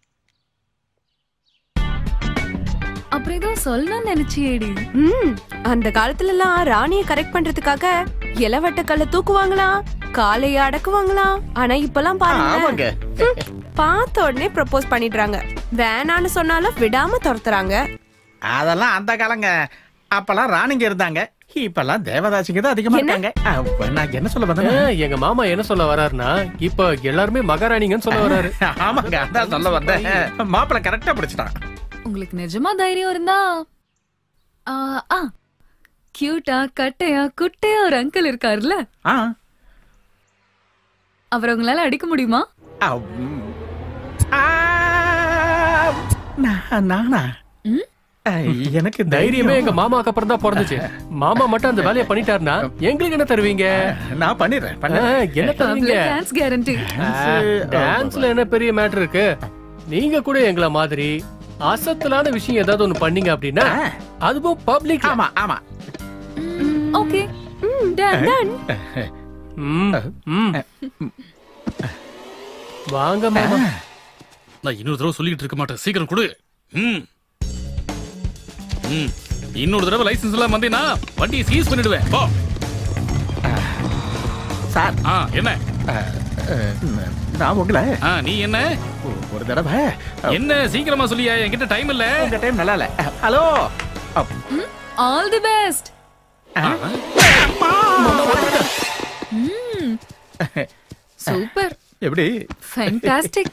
அப்புறம் ஏதோ சொல்லணும்னு நினைச்சியேடி ம் அந்த காலத்துல எல்லாம் ராணியை கரெக்ட் பண்றதுக்காக இளவட்ட கல்ல தூக்குவாங்களாம் காலைய அடக்குவாங்களாம் ஆனா இப்பெல்லாம் பாருங்க ஆமாங்க பார்த்த உடனே ப்ரப்போஸ் பண்ணிடுறாங்க வேணான்னு சொன்னாலும் விடாம துரத்துறாங்க அதெல்லாம் அந்த காலங்க அப்பெல்லாம் ராணிங்க இருந்தாங்க இப்பெல்லாம் தேவதாசிங்க தான் அதிகமா இருக்காங்க அப்ப நான் என்ன சொல்ல வந்தேன் ஏன், எங்க மாமா என்ன சொல்ல வராருன்னா இப்ப எல்லாருமே மகாராணிங்கன்னு சொல்ல வராரு ஆமாங்க அதான் சொல்ல வந்தேன் மாப்பிள்ள கரெக்டா பிடிச்சிட்டான் உங்களுக்கு நிஜமா தைரியம் இருந்தா ஆ, ஆ கியூட்டா கட்டையா குட்டையா ஒரு அங்கிள் இருக்காருல்ல அவர் உங்களால அடிக்க முடியுமா நான் நானா அஹ், எனக்கு தைரியமே எங்க மாமாக்கு அப்புறம் தான் பிறந்துச்சு மாமா மட்டும் அந்த வேலையை பண்ணிட்டாருன்னா எங்களுக்கு என்ன தருவீங்க நான் பண்ணிடுறேன் ஆ, என்ன தருவீங்க டான்ஸ் கேரண்டி டான்ஸ்ல என்ன பெரிய மேட்டர் இருக்கு நீங்க கூட எங்கள மாதிரி அசத்தலான விஷயம் ஏதாவது ஒண்ணு பண்ணீங்க அப்படின்னா அதுவும் பப்ளிக் ஆமா ஆமா ஓகே டன் டன் வாங்க மாமா நான் இன்னொரு தடவை சொல்லிட்டு இருக்க மாட்டேன் சீக்கிரம் கொடு ம் ம் இன்னொரு தடவை லைசென்ஸ் எல்லாம் வந்தீங்கன்னா வண்டியை சீஸ் பண்ணிடுவேன் போ சார் ஆ என்ன நான் உங்களை ஆ நீ என்ன ஒரு தடவை என்ன சீக்கிரமா சொல்லியா என்கிட்ட டைம் இல்ல இந்த டைம் நல்லா இல்ல hello all the best super எப்படி fantastic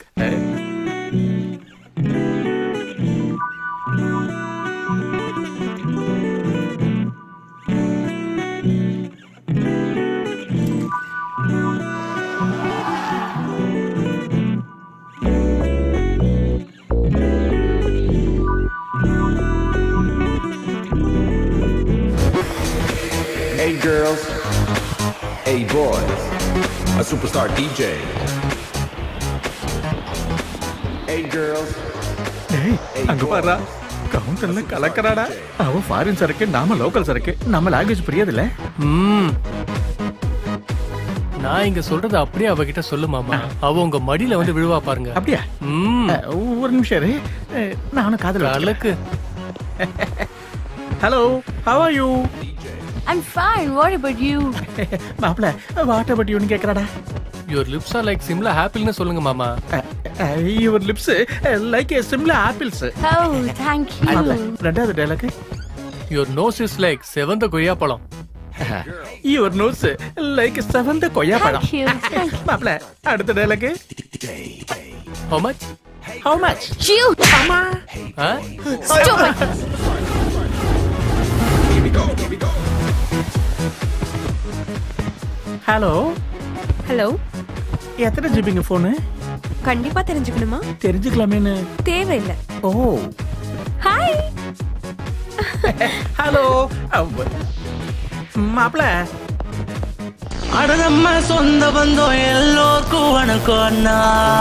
Hey girls, hey boys, a superstar DJ. Hey girls, ஏய், அங்க பாரு கவுண்டர்ல கலக்கறாடா அவ ஃபாரின் சரக்கு நாம லோக்கல் சரக்கு நம்ம லாங்குவேஜ் புரியாதுல்ல ம். நான் இங்க சொல்றத அப்படியே அவகிட்ட சொல்லு மாமா அவ உங்க மடியில வந்து விழுவா பாருங்க அப்படியா ம். அஹ், ஒரு நிமிஷம் இரு அஹ், நானும் காதல் கலக்கு hello how are you I'm fine. What about you? மாப்ள வாட் அபவுட் யூன்னு கேக்குறாடா your lips are like Simla ஹாப்பிள்னு சொல்லுங்க மாமா your lips like a Simla apples Oh, thank you. ரெண்டாவது dialogue your nose is like செவந்த கொய்யா பழம் யுவர் நோஸ் லைக் செவந்த கொய்யா பழம் Thank you. Thank மாப்ள அடுத்த dialogue How much? How much? you. அம்மா Huh? Stupid. ஹலோ ஹலோ எத்தனை ஜிபிங்க போனு கண்டிப்பா தெரிஞ்சுக்கணுமா தெரிஞ்சுக்கலாமேன்னு தேவையில்லை ஓ ஹாய் ஹலோ மாப்ள அடதம்ம சொந்த பந்தம் எல்லோருக்கும் வணக்கம் அண்ணா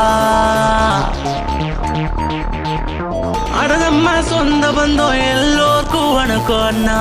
அடதம்ம சொந்த பந்தம் எல்லோருக்கும் வணக்கம் அண்ணா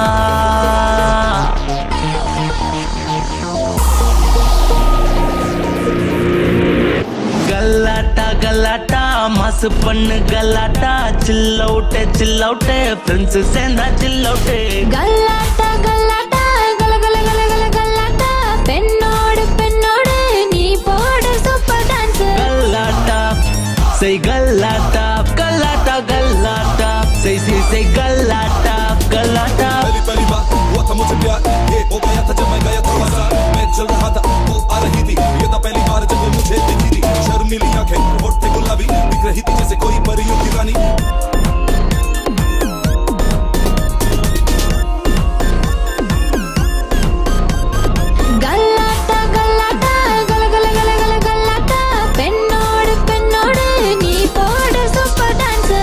கல்லாட்டா கல்லாட்டா மாசு பண்ணு கல்லாட்டா chill out chill out friends சேர்ந்தா சில் அவுட்டு கல்லாட்டா கல்லாட்டா கல கல கல கல கல்லாட்டா பெண்ணோடு பெண்ணோடு நீ போடு சூப்பர் டான்ஸ் கல்லாட்டா செய் கல்லாட்டா கல்லாட்டா கல்லாட்டா செய் செய் செய் கல்லாட்டா கல்லாட்டா पहली बात हुआ था मुझे प्यार ये हो गया था जब मैं गया था बाजार मैं चल रहा था वो आ रही थी ये था पहली बार जब वो मुझे दिखी थी शर्मीली आंखें होठ थे गुलाबी दिख रही थी जैसे कोई परियों की रानी கல்லாட்டா கல்லாட்டா கல கல கல கல கல்லாட்டா பெண்ணோடு பெண்ணோடு நீ போடு super dance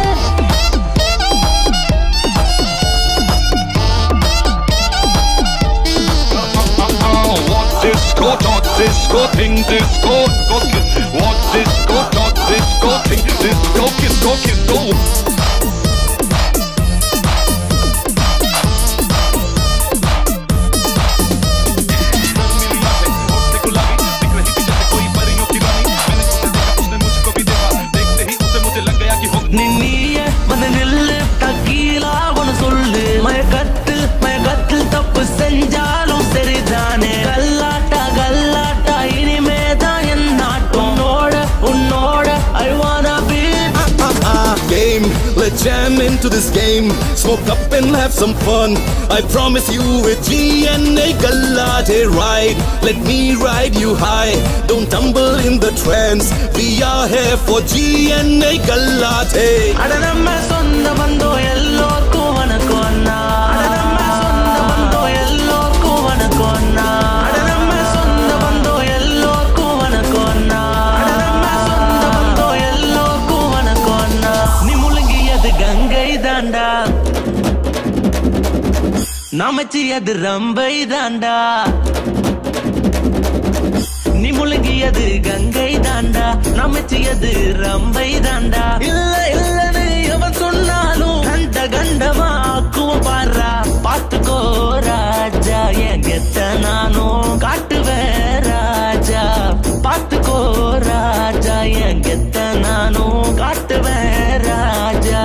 Disco, talk disco, ping disco, jam into this game. Smoke up and have some fun. I promise you with GNA Galate ride. Let me ride you high. Don't tumble in the trance. We are here for GNA Galate. அட நம்ம சொந்த பந்தம் எல்லோருக்கும் வணக்கம் அண்ணா அட நம்ம சொந்த பந்தம் எல்லோருக்கும் வணக்கம் அண்ணா அட நம்ம சொந்த பந்தம் எல்லோருக்கும் வணக்கம் அண்ணா அட நம்ம சொந்த பந்தம் எல்லோருக்கும் வணக்கம் அண்ணா நீ முழுங்கியது கங்கை தாண்டா நமச்சியது ரம்பை தாண்டா நீ முழுகியது கங்கை தாண்டா நமச்சியது ரம்பை தாண்டா இல்ல இல்லன்னு எவன் சொன்னாலும் கண்ட கண்டமா ஆக்குவோம் பாரா பாத்துக்கோ ராஜா என் கெத்த நானும் காட்டுவேன் ராஜா பாத்துக்கோ ராஜா என் கெத்த நானும் காட்டுவேன் ராஜா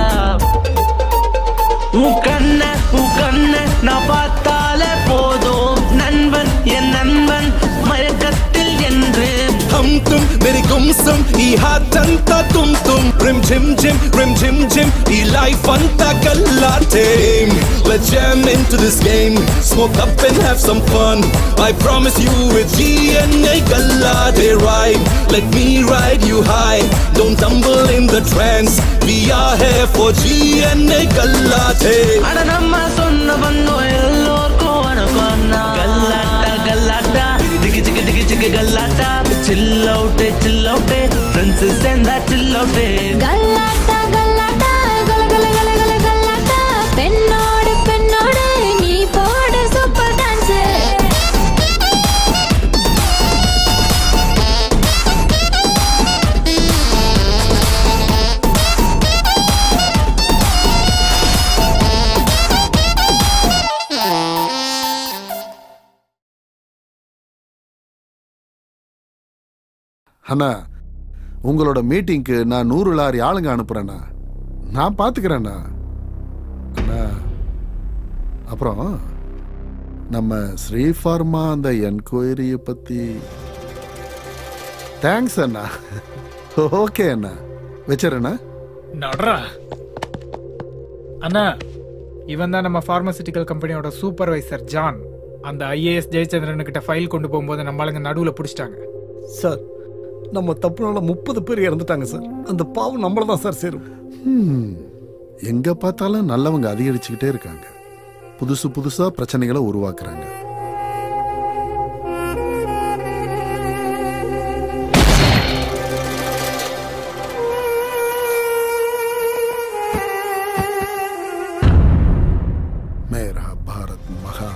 உன் கண்ண உன் கண்ண நான் பார்த்தாலே போதும் நண்பன் என் நண்பன் மயக்கத்தில் என்று Hum tum, very gum sum, e hat anta tum tum, rim jim jim, rim jim jim, e life anta galate. Let's jam into this game, smoke up and have some fun. I promise you with GNA galate ride. Let me ride you high, don't tumble in the trance. We are here for GNA galate. அட நம்ம சொன்ன பண்ணோம் எல்லோருக்கும் வணக்கம் அண்ணா கல்லாட்டா கல்லாட்டா டிகி டிகி டிகி டிகி கல்லாட்டா chill out chill out friends சேர்ந்தா சில் அவுட்டு கல்லாட்டா கல்லாட்டா கல கல கல கல கல்லாட்டா பெண்ணோடு பெண்ணோடு நீ போடு சூப்பர் டான்ஸ் அண்ணா உங்களோட மீட்டிங்க்கு நான் நூறு லாரி ஆளுங்க அனுப்புறேண்ணா நான் பார்த்துக்கிறேண்ணா அண்ணா அப்புறம் நம்ம ஸ்ரீஃபார்மா அந்த என்கொயரியை பற்றி தேங்க்ஸ் அண்ணா ஓகே அண்ணா வச்சிடறேண்ணா நட்ரா அண்ணா இவன் தான் நம்ம பார்மசிட்டிக்கல் கம்பெனியோட சூப்பர்வைசர் ஜான் அந்த ஐஏஎஸ் ஜெயச்சந்திரன் கிட்ட ஃபைல் கொண்டு போகும்போது நம்ம ஆளுங்க நடுவில் பிடிச்சிட்டாங்க சார் நம்ம தப்புனால முப்பது பேர் இறந்துட்டாங்க சார் அந்த பாவம் நம்மள தான் சார் சேரும் ஹம், எங்க பார்த்தாலும் நல்லவங்க அதிகரிச்சுக்கிட்டே இருக்காங்க புதுசு புதுசா பிரச்சனைகளை உருவாக்குறாங்க மேரா பாரத் மகா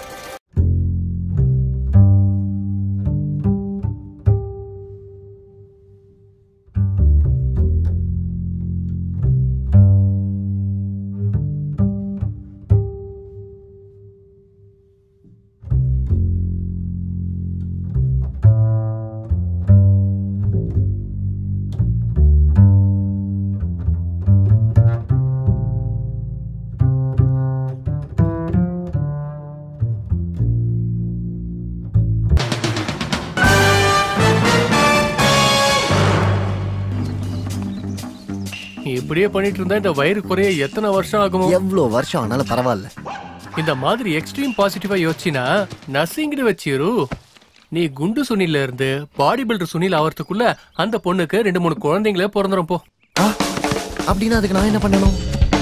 இப்படியே பண்ணிட்டு இருந்தா இந்த வயிறு குறைய எத்தனை வருஷம் ஆகுமோ எவ்வளோ வருஷம் ஆனாலும் பரவாயில்ல இந்த மாதிரி எக்ஸ்ட்ரீம் பாசிட்டிவா யோசிச்சினா நர்சிங்னு வச்சிரு நீ குண்டு சுனில இருந்து பாடி பில்டர் சுனில் ஆவறதுக்குள்ள அந்த பொண்ணுக்கு ரெண்டு மூணு குழந்தைங்களே பிறந்துரும் போ அப்படின்னா அதுக்கு நான் என்ன பண்ணணும்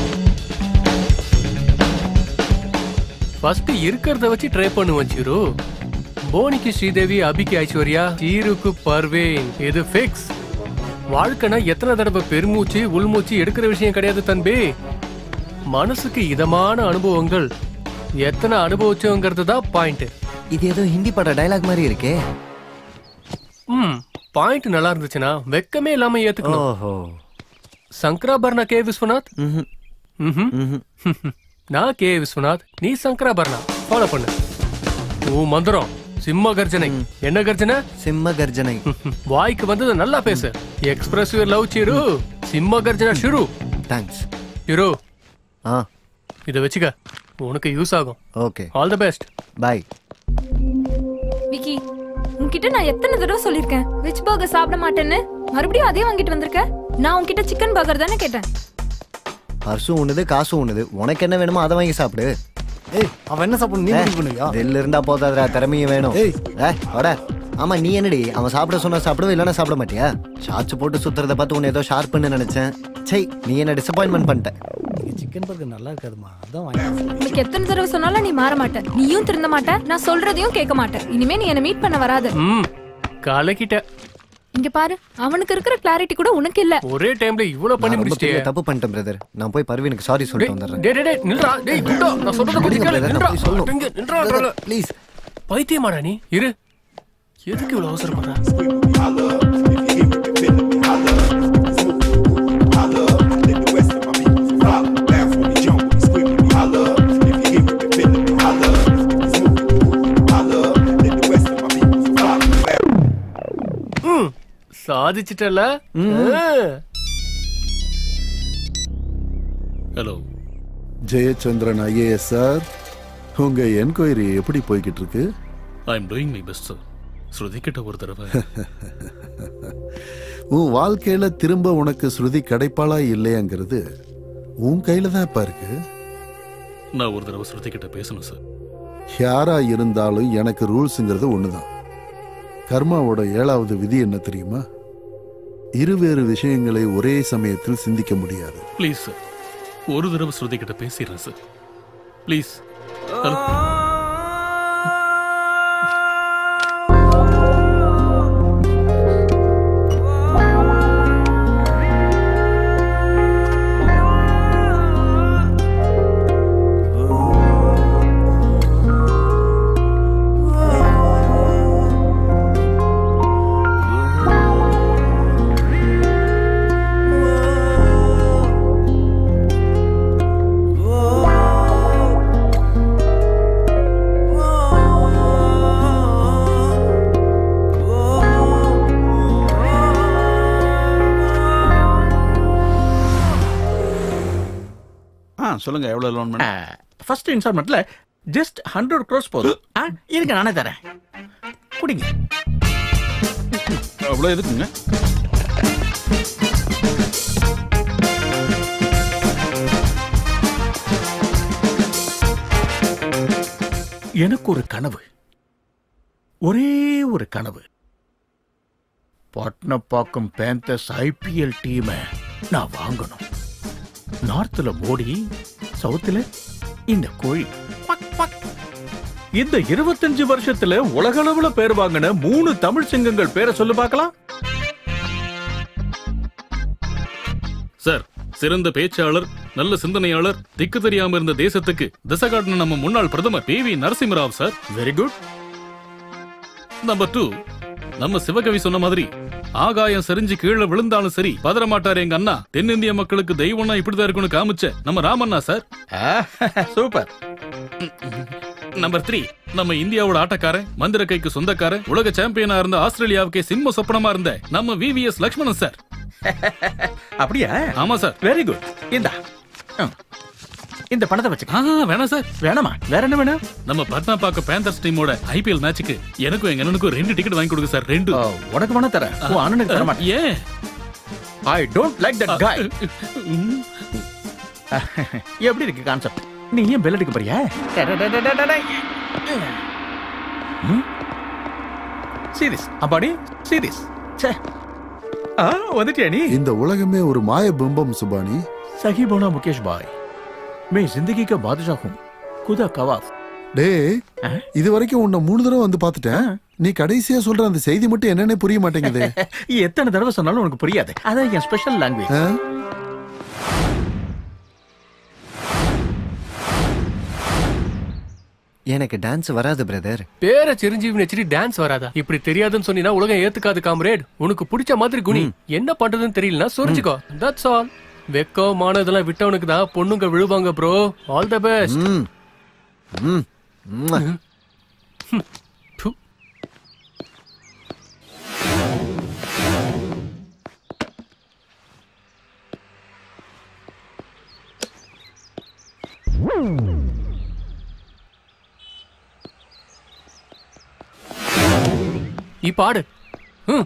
ஃபர்ஸ்ட் இருக்கிறத வச்சு ட்ரை பண்ணு வச்சிரு போனிக்கு ஸ்ரீதேவி அபிக்கு ஐஸ்வர்யா சீருக்கு பர்வேன் இது ஃபிக்ஸ் வாழ்க்கைனா எத்தனை தடவை பெருமூச்சு உள்மூச்சு எடுக்கிற விஷயம் கிடையாது தம்பி மனசுக்கு இதமான அனுபவங்கள் எத்தனை அனுபவிச்சோங்கிறது தான் பாயிண்ட் இது ஏதோ ஹிந்தி பட டயலாக் மாதிரி இருக்கே ம் பாயிண்ட் நல்லா இருந்துச்சுன்னா வெக்கமே இல்லாம ஏத்துக்கணும் ஓஹோ சங்கராபரண கே விஸ்வநாத் ம்ஹும். நான் கே விஸ்வநாத் நீ சங்கராபரணா ஃபாலோ பண்ணு உன் மந்திரம் சிம்ம கர்ஜனை என்ன கர்ஜனை சிம்ம கர்ஜனை வாய்க்கு வந்தது நல்லா பேசு எக்ஸ்பிரஸ் யுவர் லவ் சிரு சிம்ம கர்ஜனா ஷுரு தேங்க்ஸ் சிரு ஆ இதை வச்சுக்க உனக்கு யூஸ் ஆகும் okay all the best bye Vicky உன்கிட்ட நான் எத்தனை தடவை சொல்லிருக்கேன் வெஜ் பர்கர் சாப்பிட மாட்டேன்னு மறுபடியும் அதே வாங்கிட்டு வந்திருக்க நான் உன்கிட்ட சிக்கன் பர்கர் தானே கேட்டேன் பர்சும் உண்ணுது காசும் உண்ணுது உனக்கு என்ன வேணுமோ அதை வாங்கி சாப்பிடு ஏய் அவன் என்ன சாப்பிடணும் நீ முடிவு பண்ணுவியா தில் இருந்தா போதாதுடா திறமையும் வேணும் ஏய். ஏ வாடா ஆமா நீ என்னடி அவன் சாப்பிட சொன்னா சாப்பிடுவ இல்லைன்னா சாப்பிட மாட்டியா ஷார்ட்ஸ் போட்டு சுத்துறத பார்த்து உன்னை ஏதோ ஷார்ப்னு நினைச்சேன் சை நீ என்ன டிசப்பாயின்மெண்ட் பண்ணிட்ட சிக்கன் பர்கர் நல்லா இருக்காதுமா அதான் வாங்கி உனக்கு எத்தனை தடவை சொன்னாலும் நீ மாற மாட்ட நீயும் திருந்த மாட்ட நான் சொல்றதையும் கேட்க மாட்டேன் இனிமே நீ என்ன மீட் பண்ண வராத ம் கலக்கிட்ட இங்க பாரு அவனுக்கு இருக்கிற கிளாரிட்டி கூட உனக்கு இல்ல ஒரே டைம்ல இவ்வளவு பண்ணி நான் ரொம்ப பெரிய முடிச்சிட்டே தப்பு பண்ணிட்டேன் பிரதர் நான் போய் பர்வீனுக்கு சாரி சொல்லிட்டு வந்துடுறேன் டேய் டேய் டேய் நில்றா டேய் நில்றா நான் சொல்றத கொஞ்சம் கேளு நில்றா இங்க நில்றா ப்ளீஸ் பைத்தியமாடா நீ இரு எதுக்கு இவ்வளவு அவசரப்படுற ம், சாதிச்சிட்டல ஹலோ ஜெயச்சந்திரன் ஐஏஎஸ் சார் உங்க என்கொயரி எப்படி போய்கிட்டு இருக்கு I am doing my best sir Shruti கிட்ட ஒரு தடவை உன் வாழ்க்கையில திரும்ப உனக்கு ஸ்ருதி கிடைப்பாளா இல்லையாங்கிறது உன் கையில தான் இப்ப இருக்கு நான் ஒரு தடவை ஸ்ருதி கிட்ட பேசணும் சார் யாரா இருந்தாலும் எனக்கு ரூல்ஸுங்கிறது ஒண்ணுதான் கர்மாவோட ஏழாவது விதி என்ன தெரியுமா இருவேறு விஷயங்களை ஒரே சமயத்தில் சிந்திக்க முடியாது ப்ளீஸ் சார் ஒரு தடவை ஸ்ருதி கிட்ட பேசிடுறேன் சார் ப்ளீஸ் ஹலோ ஆ சொல்லுங்க எவ்வளவு லோன் ஃபர்ஸ்ட் இன்ஸ்டால்மெண்ட்ல ஜஸ்ட் ஹண்ட்ரட் க்ரோஸ் போதும் ஆ, இருங்க நானே தரேன் குடிங்க அவ்வளவு எதுக்குங்க எனக்கு ஒரு கனவு ஒரே ஒரு கனவு பட்னப்பாக்கம் பேந்தர்ஸ் ஐபிஎல் டீமை நான் வாங்கணும் நார்த்ல மோடி சவுத்துல இந்த கோழி குவக், குவக். இந்த இருபத்தஞ்சு வருஷத்துல உலகளவுல பேர் வாங்கின மூணு தமிழ் சிங்கங்கள் பேரை சொல்லு பார்க்கலாம் சார் சிறந்த பேச்சாளர் நல்ல சிந்தனையாளர் திக்கு தெரியாம இருந்த தேசத்துக்கு திசை காட்டின நம்ம முன்னாள் பிரதமர் P V Narasimha Rao sir very good number two நம்ம சிவகவி சொன்ன மாதிரி ஆகாயம் சரிஞ்சு கீழே விழுந்தாலும் சரி பதற மாட்டார் எங்க அண்ணா தென்னிந்திய மக்களுக்கு தெய்வம்னா இப்படிதான் இருக்கும்னு காமிச்ச நம்ம Ramanna sir super number three நம்ம இந்தியாவோட ஆட்டக்காரன் மந்திர கைக்கு சொந்தக்காரன் உலக சாம்பியனா இருந்த ஆஸ்திரேலியாவுக்கே சிம்ம சொப்பனமா இருந்த நம்ம விவிஎஸ் லக்ஷ்மணன் சார் அப்படியா ஆமா சார் வெரி குட் இந்தா ம். இந்த பணத்தை வச்சுக்க வேணாம் சார் வேணாமா வேற என்ன வேணும் நம்ம பட்னாபாக்க பேந்தர்ஸ் டீமோட ஐபிஎல் மேட்சுக்கு எனக்கும் எங்க அண்ணனுக்கும் ரெண்டு டிக்கெட் வாங்கி கொடுங்க சார் ரெண்டு உனக்கு வேணா தரேன் உன் அண்ணனுக்கு தர மாட்டேன் ஏன் ஐ டோன்ட் லைக் தட் காய் எப்படி இருக்கு கான்செப்ட் நீ ஏன் பெல் அடிக்க போறியா சீரியஸ் அப்பாடி சீரியஸ் ச்சே ஆ வந்துட்டியா நீ இந்த உலகமே ஒரு மாய பிம்பம் சுபானி सही बोला मुकेश भाई मैं जिंदगी का बादशाह हूँ खुदा कवाफ டேய் இது வரைக்கும் உன்னை மூணு தடவை வந்து பார்த்துட்டேன் நீ கடைசியா சொல்ற அந்த செய்தி மட்டும் என்னன்னே புரிய மாட்டேங்குது எத்தனை தடவை சொன்னாலும் உனக்கு புரியாது அதான் என் ஸ்பெஷல் லாங்குவேஜ் ஆ? எனக்கு டான்ஸ் வராது பிரதர் பேர சிரஞ்சீவிని வச்சுட்டு டான்ஸ் வராதா இப்படி தெரியாதுன்னு சொன்னீங்கன்னா உலகம் ஏத்துக்காது காம்ரேட் உனக்கு பிடிச்ச மாதிரி குனி என்ன பண்றதுன்னு தெரியலனா சொரிஞ்சுக்கோ தட்ஸ் ஆல் வெக்கம் மானதெல்லாம் விட்டவனுக்கு தான் பொண்ணுங்க விழுவாங்க ப்ரோ ஆல் த பெஸ்ட் ம் ம் இப்ப ஆடு ம்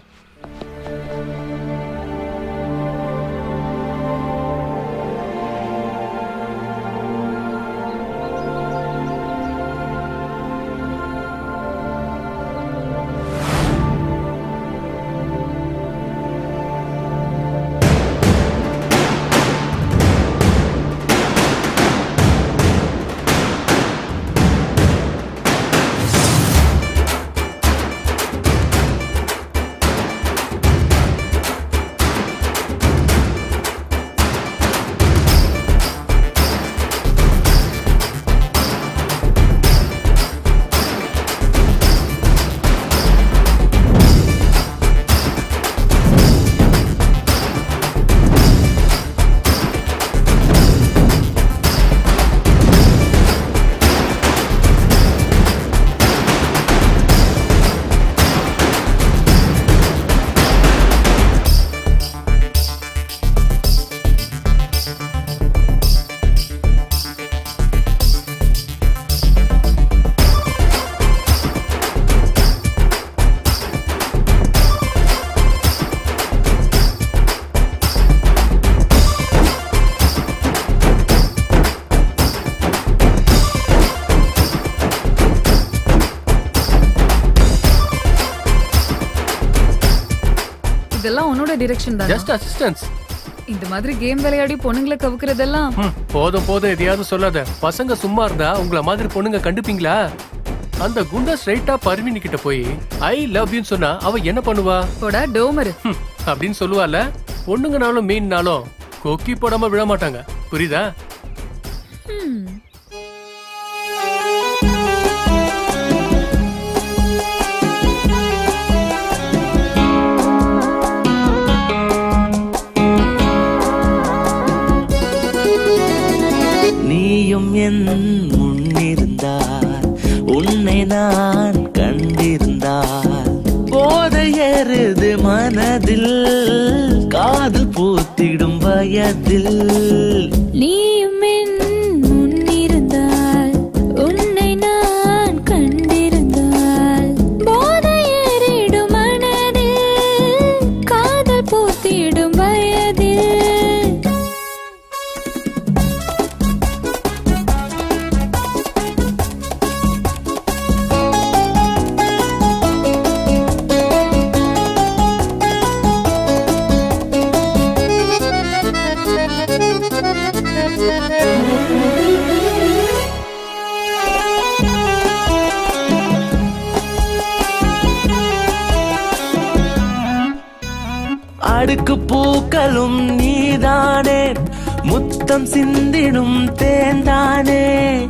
டிரெக்ஷன் தான் ஜஸ்ட் அசிஸ்டன்ஸ் இந்த மாதிரி கேம் விளையாடி பொண்ணுங்களை கவுக்குறதெல்லாம் போதும் போதும் எதையாவது சொல்லாத பசங்க சும்மா இருந்தா உங்கள மாதிரி பொண்ணுங்க கண்டுப்பீங்களா அந்த குண்டா ஸ்ட்ரைட்டா பர்வினி கிட்ட போய் ஐ லவ் யூன்னு சொன்னா அவ என்ன பண்ணுவா போடா டோமரு அப்படின்னு சொல்லுவால பொண்ணுங்கனாலும் மீன்னாலும் கொக்கி போடாம விழ மாட்டாங்க புரியுதா நீயும் என் முன்னிருந்தால் உன்னை நான் கண்டிருந்தால் போதையருது மனதில் காதல் பூத்திடும் வயதில் நீயும் என் முன்னிருந்தால் உன்னை நான் கண்டிருந்தால் போதையேறிடும் மனதில் காதல் பூத்திடும் வயதில் அடுக்கு பூக்களும் நீதானே முத்தம் சிந்திடும் தேந்தானே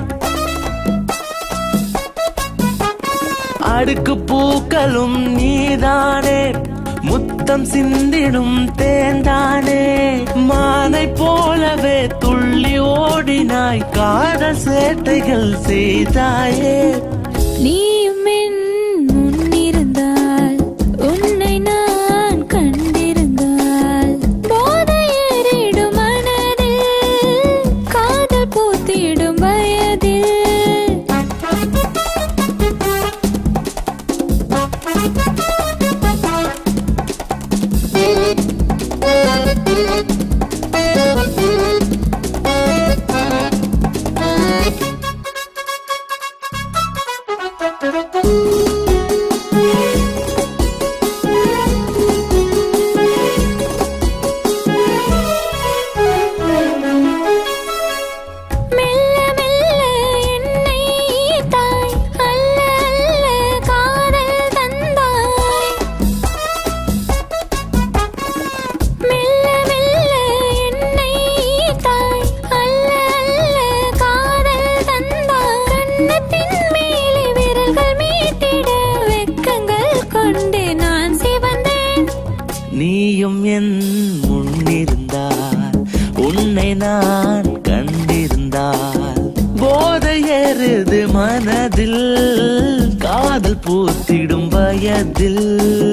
அடுக்கு பூக்களும் நீதானே முத்தம் சிந்திடும் தேந்தானே மானை போலவே துள்ளி ஓடினாய் காதல் சேட்டைகள் செய்தாயே நீயும் என் முன்னிருந்தால் உன்னை நான் கண்டிருந்தால் போதையேறிடும் மனதில் காதல் பூத்திடும் வயதில் மெல்ல மெல்ல என்னை ஈர்த்தாய் அல்ல அல்ல காதல் தந்தாய் மெல்ல மெல்ல என்னை ஈர்த்தாய் அல்ல அல்ல காதல் தந்தாய் கண்ணத்தின் மேலே விரல்கள் மீட்டிட வெக்கங்கள் கொண்டு நான் சிவந்தேன் நீயும் என் முன்னிருந்தால் உன்னை நான் கண்டிருந்தால் போதையருது மனதில் காதல் பூத்திடும் வயதில்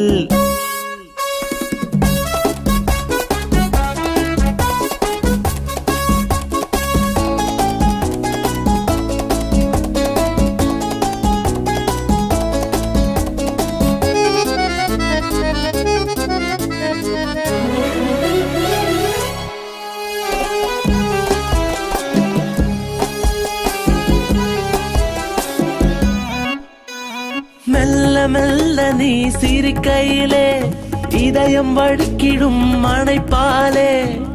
மெல்ல மெல்ல நீ சிரிக்கையிலே இதயம் வழுக்கிடும் மனைப்பாலே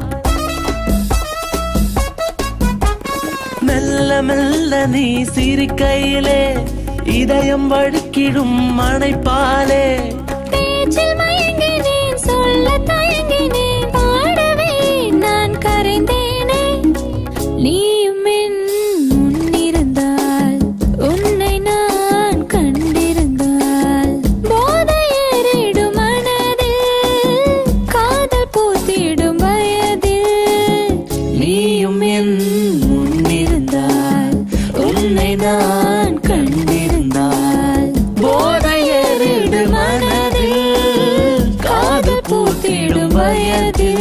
மெல்ல மெல்ல நீ சிரிக்கையிலே இதயம் வழுக்கிடும் மனைப்பாலே பேச்சில் மயங்கினேன் சொல்ல தயங்கினேன் பாடவே நான் கரைந்தேனே நீயும் என் முன்னிருந்தால் உன்னை நான் கண்டிருந்தால் போதையேறிடும் மனதில் காதல் பூத்திடும் வயதில் நீயும் என் முன்னிருந்தால் உன்னை நான் கண்டிருந்தால் போதையறிடு மனதில் காதல் பூத்திடும் வயதில்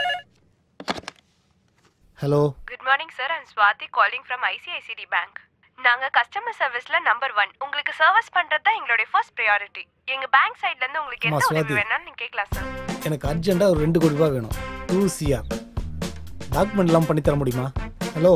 hello good morning sir I'm Swathi calling from ICICI bank நாங்க கஸ்டமர் சர்வீஸ்ல நம்பர் ஒன் உங்களுக்கு சர்வீஸ் பண்றது தான் எங்களுடைய ஃபர்ஸ்ட் ப்ரையாரிட்டி எங்க பேங்க் சைடுல இருந்து உங்களுக்கு அம்மா, என்ன உதவி சுவாதி. வேணாலும் நீங்க கேட்கலாம் சார் எனக்கு அர்ஜென்ட்டாக ஒரு ரெண்டு கோடி ரூபாய் வேணும் டூ சிஆர் டாக்குமெண்ட் எல்லாம் பண்ணி தர முடியுமா ஹலோ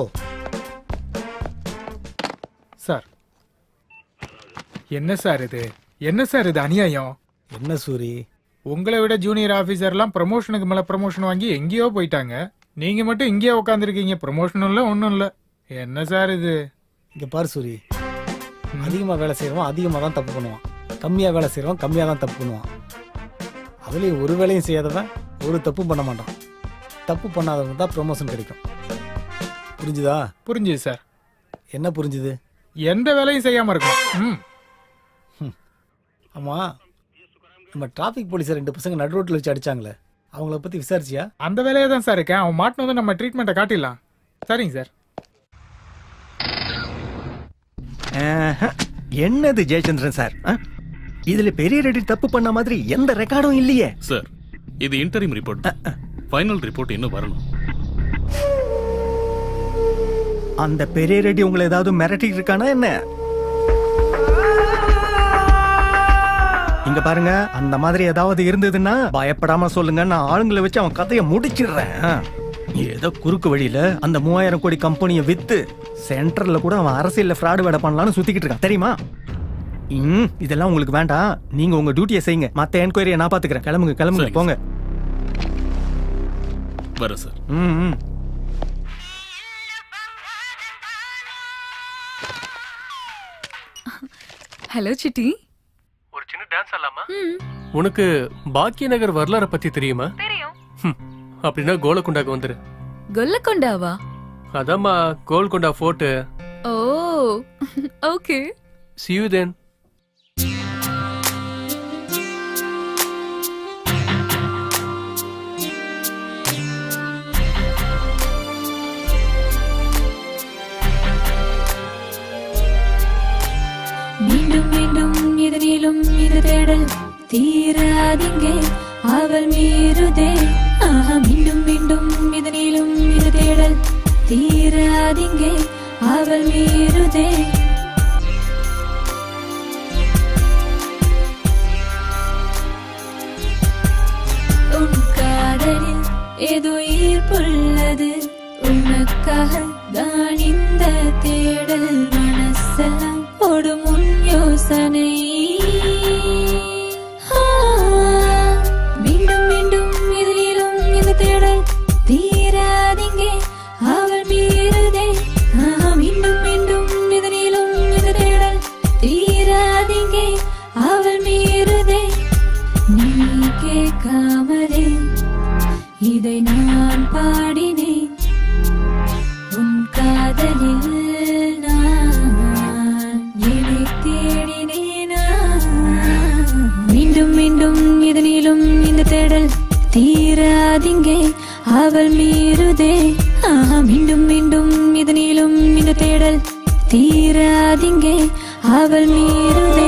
சார் என்ன சார் இது என்ன சார் இது அநியாயம் என்ன சூரி உங்களை விட ஜூனியர் ஆபீசர்லாம் ப்ரமோஷனுக்கு மேல ப்ரமோஷன் வாங்கி எங்கேயோ போயிட்டாங்க நீங்க மட்டும் இங்கேயே உட்காந்துருக்கீங்க ப்ரமோஷனும் இல்ல ஒன்றும் இல்ல என்ன சார் இது இங்கே பாரு சூரி அதிகமாக வேலை செய்கிறவன் அதிகமாக தான் தப்பு பண்ணுவான் கம்மியாக வேலை செய்கிறவன் கம்மியாக தான் தப்பு பண்ணுவான் அதுலேயும் ஒரு வேலையும் செய்யாதவன் ஒரு தப்பும் பண்ண மாட்டான் தப்பு பண்ணாதவனுக்கு தான் ப்ரொமோஷன் கிடைக்கும் புரிஞ்சுதா புரிஞ்சுது சார் என்ன புரிஞ்சுது எந்த வேலையும் செய்யாம இருக்கணும் ம் ஆமாம் நம்ம டிராஃபிக் போலீஸை ரெண்டு பசங்க நடு ரோட்டில் வச்சு அடிச்சாங்களே அவங்கள பற்றி விசாரிச்சியா அந்த வேலையை தான் சார் இருக்கேன் அவன் மாட்டினதும் நம்ம ட்ரீட்மெண்ட்டை காட்டிடலாம் சரிங்க சார் ஆஹா. என்னது ஜெயச்சந்திரன் சார் ஆ? இதுல பெரிய ரெடி தப்பு பண்ண மாதிரி எந்த ரெக்கார்டும் இல்லையே சார் இது இன்டரிம் ரிப்போர்ட் ஃபைனல் ரிப்போர்ட் இன்னும் வரணும் அந்த பெரிய ரெடி உங்களை ஏதாவது மிரட்டிட்டு இருக்கானா என்ன இங்க பாருங்க அந்த மாதிரி ஏதாவது இருந்ததுன்னா பயப்படாம சொல்லுங்க நான் ஆளுங்களை வச்சு அவன் கதையை முடிச்சிடுறேன் ஆ. ஏதோ குறுக்கு வழியில அந்த மூவாயிரம் கோடி கம்பெனியை வித்து சென்டர்ல கூட அவன் அரசியல்ல ஃப்ராடு வேலை பண்ணலாம்னு சுத்திக்கிட்டு இருக்கான் தெரியுமா ம் இதெல்லாம் உங்களுக்கு வேண்டாம் நீங்க உங்க டியூட்டியை செய்யுங்க மத்த என்கொயரியை நான் பாத்துக்கிறேன் கிளம்புங்க கிளம்புங்க சரிங்க போங்க வர சார் ம் ம் ஹலோ சிட்டி ஒரு சின்ன டான்ஸ் ஆடலாமா உனக்கு பாக்கிய நகர் வரலாறை பத்தி தெரியுமா தெரியும் ஹம், அப்படின்னா கோலக்குண்டாக்கு வந்துரு கொல்லக்கொண்டாவா அதாம்மா Golconda fort oh okay see you then மீண்டும் மீண்டும் இதனிலும் இது தேடல் தீராதிங்கே அவள் மீறுதே ஆஹா மீண்டும் மீண்டும் இதனிலும் இது தேடல் தீராதிங்கே அவள் மீறுதே உன் காதலில் ஏதோ ஈர்ப்புள்ளது உனக்காக தான் இந்த தேடல் மனசெல்லாம் ஓடும் உன் யோசனை ஆ, மீண்டும் மீண்டும் எதிரிலும் இந்த தேடல் தீராதிங்கே அவள் மீறுதே ஆ, மீண்டும் மீண்டும் எதிரிலும் இந்த தேடல் தீராதிங்கே அவள் மீறுதே நீ கேட்காமலே இதை நான் பாடினேன் உன் காதலில் நான் என்னை தேடினேனா மீண்டும் மீண்டும் இதனிலும் இந்த தேடல் தீராதிங்கே அவள் மீறுதே ஆஹா மீண்டும் மீண்டும் இதனிலும் இந்த தேடல் தீராதிங்கே அவள் மீறுதே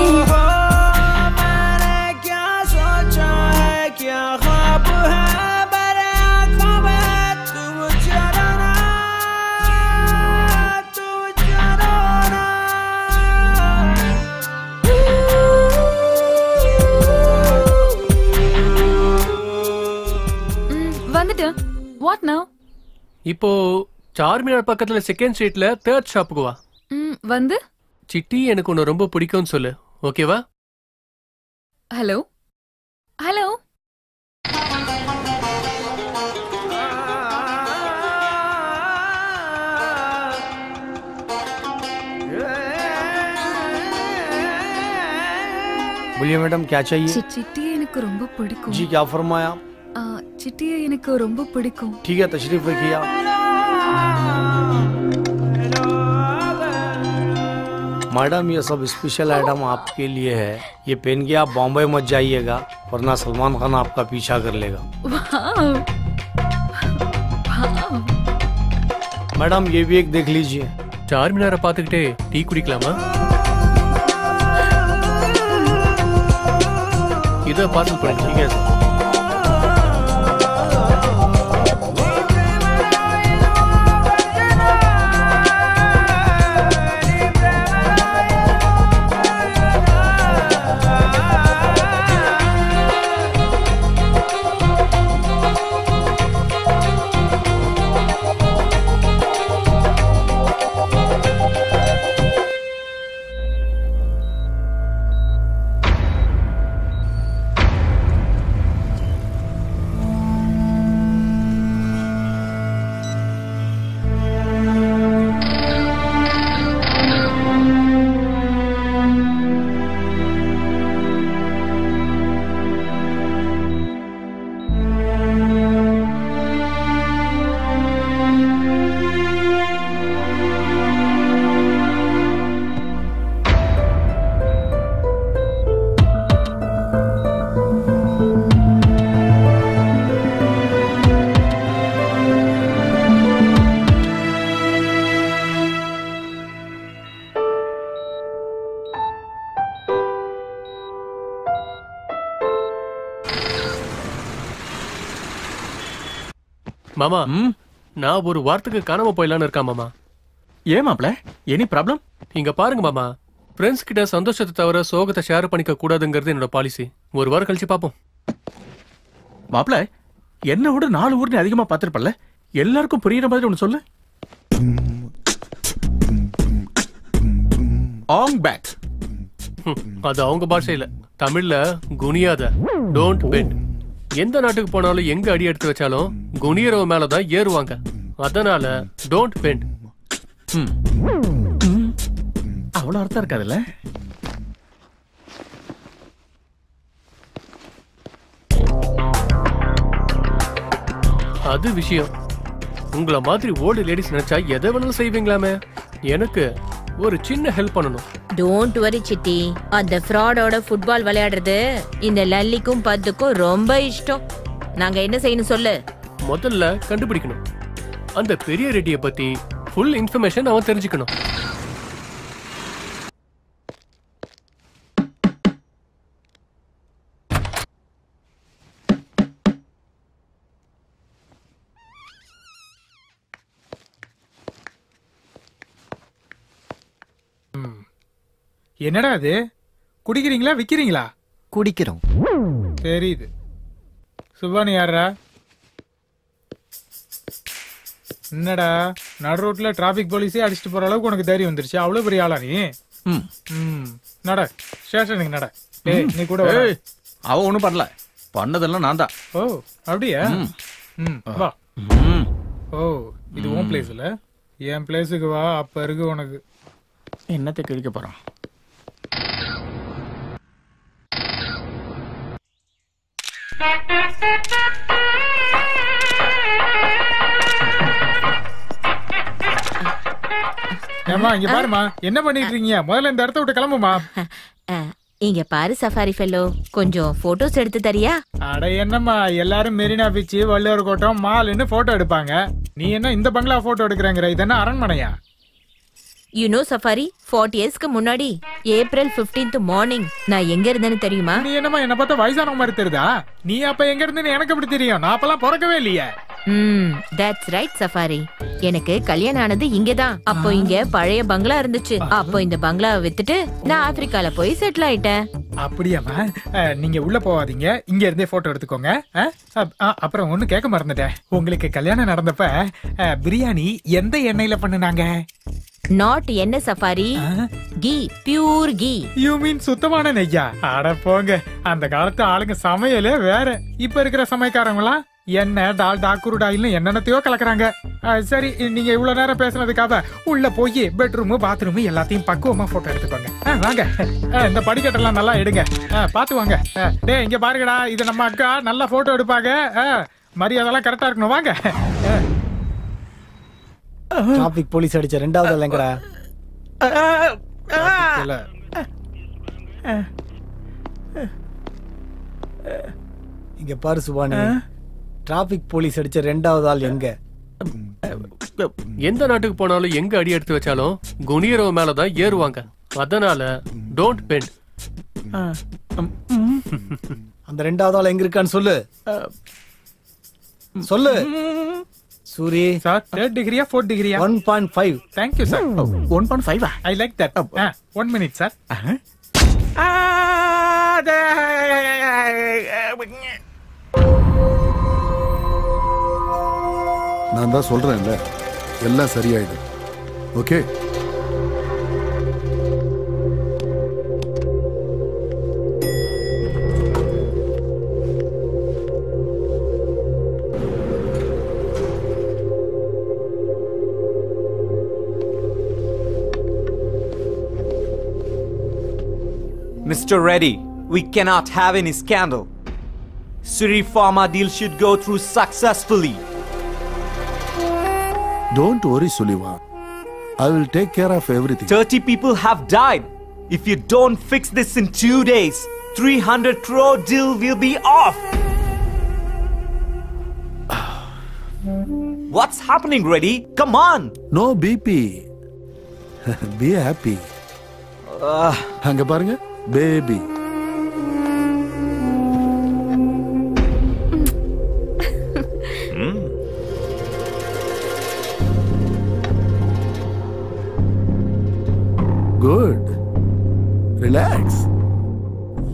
क्या सोचा है क्या ख्वाब है मेरे आंखों में तू चराना तू चराना வந்துட்டேன் வாட் நவ் இப்போ சார்மினார் பக்கத்துல செகண்ட் ஸ்ட்ரீட்ல தேர்ட் ஷாப்புக்கு வா ம் வந்து சிட்டி எனக்கு உன்னை ரொம்ப பிடிக்கும்னு சொல்லு ஓகேவா ஹலோ ஹலோ बोलिए मैडम क्या चाहिए சிட்டியை எனக்கு ரொம்ப பிடிக்கும் जी क्या फरमाया ஆ, சிட்டியை எனக்கு ரொம்ப பிடிக்கும் ठीक है तशरीफ रखिए आप मैडम ये सब स्पेशल आइटम आपके लिए है ये पहन के आप बॉम्बे मत जाइएगा वरना सलमान खान आपका पीछा कर लेगा वाव वाव मैडम ये भी एक देख लीजिए சார்மினாரை பார்த்துக்கிட்டே டீ குடிக்கலாமா இதை பார்சல் பண்ணி ठीक है सर Thank மாமா நான் ஒரு வாரத்துக்கு காணாம போயிடலான்னு இருக்கேன் மாமா ஏன் மாப்ள எனி ப்ராப்ளம் இங்க பாருங்க மாமா ஃப்ரெண்ட்ஸ் கிட்ட சந்தோஷத்தை தவிர சோகத்தை ஷேர் பண்ணிக்க கூடாதுங்கிறது என்னோட பாலிசி ஒரு வாரம் கழிச்சு பாப்போம் மாப்ள என்ன விட நாலு ஊர் நீ அதிகமா பார்த்திருப்பல்ல எல்லாருக்கும் புரியுற மாதிரி ஒன்று சொல்லு ஆங் பேக் அது அவங்க பாஷையில தமிழ்ல குனியாத டோன்ட் பெண்ட் எந்த நாட்டுக்கு போனாலும் எங்க அடி எடுத்து வச்சாலும் குனியறவ மேலதான் ஏறுவாங்க அதனால டோன்ட் பெண்ட் அவ்வளவு அர்த்தம் இருக்காதுல்ல அது விஷயம் உங்கள மாதிரி ஓல்டு லேடிஸ் நினைச்சா எதை வேணாலும் செய்வீங்களாமே எனக்கு ஒரு சின்ன ஹெல்ப் பண்ணணும் டோன்ட் வரி சிட்டி அந்த ஃப்ராடோட ஃபுட்பால் விளையாடுறது இந்த லல்லிக்கும் பத்துக்கும் ரொம்ப இஷ்டம் நாங்க என்ன செய்யணும் சொல்லு முதல்ல கண்டுபிடிக்கணும் அந்த பெரிய ரெட்டியை பத்தி ஃபுல் இன்ஃபர்மேஷன் அவன் தெரிஞ்சுக்கணும் என்னடா அது குடிக்கிறீங்களா விக்கிறீங்களா குடிக்கிறோம் தெரியுது சுபானி யாரா என்னடா நடு ரோட்ல டிராபிக் போலீஸே அடிச்சுட்டு போற அளவுக்கு உனக்கு தைரியம் வந்துருச்சு அவ்வளவு பெரிய ஆளா நீ ம். ம் நட ஸ்டேஷனுக்கு நட ஏய் நீ கூட வா. ஏய், அவ ஒண்ணும் பண்ணல பண்ணதெல்லாம் நான் தான் ஓ அப்படியா ம். ம் வா ம். ஓ இது உன் பிளேஸ் இல்ல என் பிளேஸுக்கு வா அப்ப இருக்கு உனக்கு என்னத்தை கிழிக்க போறான் ஏமா இங்க பாருமா என்ன பண்ணிட்டு இருக்கீங்க முதல்ல இந்த இடத்த விட்டு கிளம்புமா அஹ், இங்க பாரு சஃபாரி ஃபெல்லோ கொஞ்சம் போட்டோஸ் எடுத்து தரியா அட என்னம்மா எல்லாரும் மெரினா பீச் வள்ளுவர் கோட்டம் மால்னு போட்டோ எடுப்பாங்க நீ என்ன இந்த பங்களா போட்டோ எடுக்கிறேங்கிற இது என்ன அரண்மனையா யூ நோ சஃபாரி ஃபார்ட்டி இயர்ஸ்க்கு முன்னாடி ஏப்ரல் 15th மார்னிங் நான் எங்க இருந்தேன்னு தெரியுமா நீ என்னம்மா என்ன பார்த்தா வயசானவங்க மாதிரி தெரியுதா நீ அப்ப எங்க இருந்துன்னு எனக்கு எப்படி தெரியும் நான் அப்பெல்லாம் பிறக்கவே இல்லையே ம் தட்ஸ் ரைட் சஃபாரி எனக்கு கல்யாணம் ஆனது இங்கதான் அப்போ இங்க பழைய பங்களா இருந்துச்சு அப்போ இந்த பங்களாவை வித்துட்டு நான் ஆப்பிரிக்கால போய் செட்டில் ஆயிட்டேன் அப்படியாம்மா அஹ், நீங்க உள்ள போகாதீங்க இங்க இருந்தே போட்டோ எடுத்துக்கோங்க அஹ், அப்- அ- அப்புறம் ஒண்ணு கேட்க மறந்துட்டேன் உங்களுக்கு கல்யாணம் நடந்தப்ப அஹ், பிரியாணி எந்த எண்ணெயில பண்ணுனாங்க நாட் என்ன safari ghee pure ghee you mean சுத்தமான நெய்யா அட போங்க அந்த காலத்து ஆளுங்க சமையலே வேற இப்ப இருக்கிற சமையக்காரங்களா எண்ணெய் டால்டா குருடாயில்னு என்னென்னத்தையோ கலக்குறாங்க அஹ், சரி நீங்க இவ்வளவு நேரம் பேசுனதுக்காக உள்ள போய் பெட்ரூம் பாத்ரூம் எல்லாத்தையும் பக்குவமா போட்டோ எடுத்துக்கோங்க அஹ், வாங்க அஹ், இந்த படிக்கட்டெல்லாம் நல்லா எடுங்க அஹ், பாத்து வாங்க அஹ், டேய் இங்க பாருங்கடா இது நம்ம அக்கா நல்லா போட்டோ எடுப்பாங்க அஹ், மரியாதைலாம் கரெக்டா இருக்கணும் வாங்க அஹ். டிராபிக் போலீஸ் அடிச்ச ரெண்டாவது இல்லைங்கடா இல்ல. இங்க பாரு சுபானி டிராபிக் போலீஸ் அடிச்ச ரெண்டாவது ஆள் எங்க எந்த நாட்டுக்கு போனாலும் எங்க அடி எடுத்து வச்சாலும் குனியறவ மேலதான் ஏறுவாங்க அதனால டோன்ட் பெண்ட் அந்த ரெண்டாவது ஆள் எங்க இருக்கான்னு சொல்லு சொல்லு சூரி சார் தேர்ட் டிகிரியா ஃபோர்த் டிகிரியா one point five thank you sir one point five I like that one minute sir நான் தான் சொல்றேன்ல எல்லாம் சரியாயிடும் okay Mr. Reddy, we cannot have any scandal. Suri Pharma deal should go through successfully. Don't worry சுலிவா I will take care of every 30 people have died. If you don't fix this in two days, 300 crore deal will be off. What's happening, Reddy? Come on. No பிபி be happy அங்க பாருங்க baby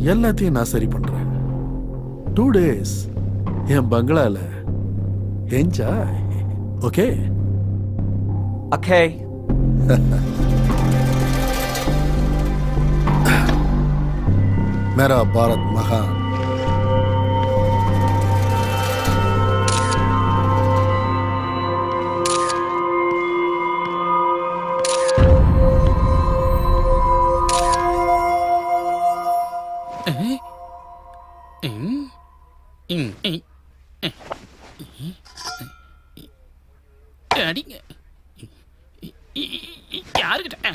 எல்லாத்தையும் நான் சரி பண்றேன் two days என் பங்களால enjoy okay Okay. मेरा भारत महान அடிங்க யாருக்கிட்ட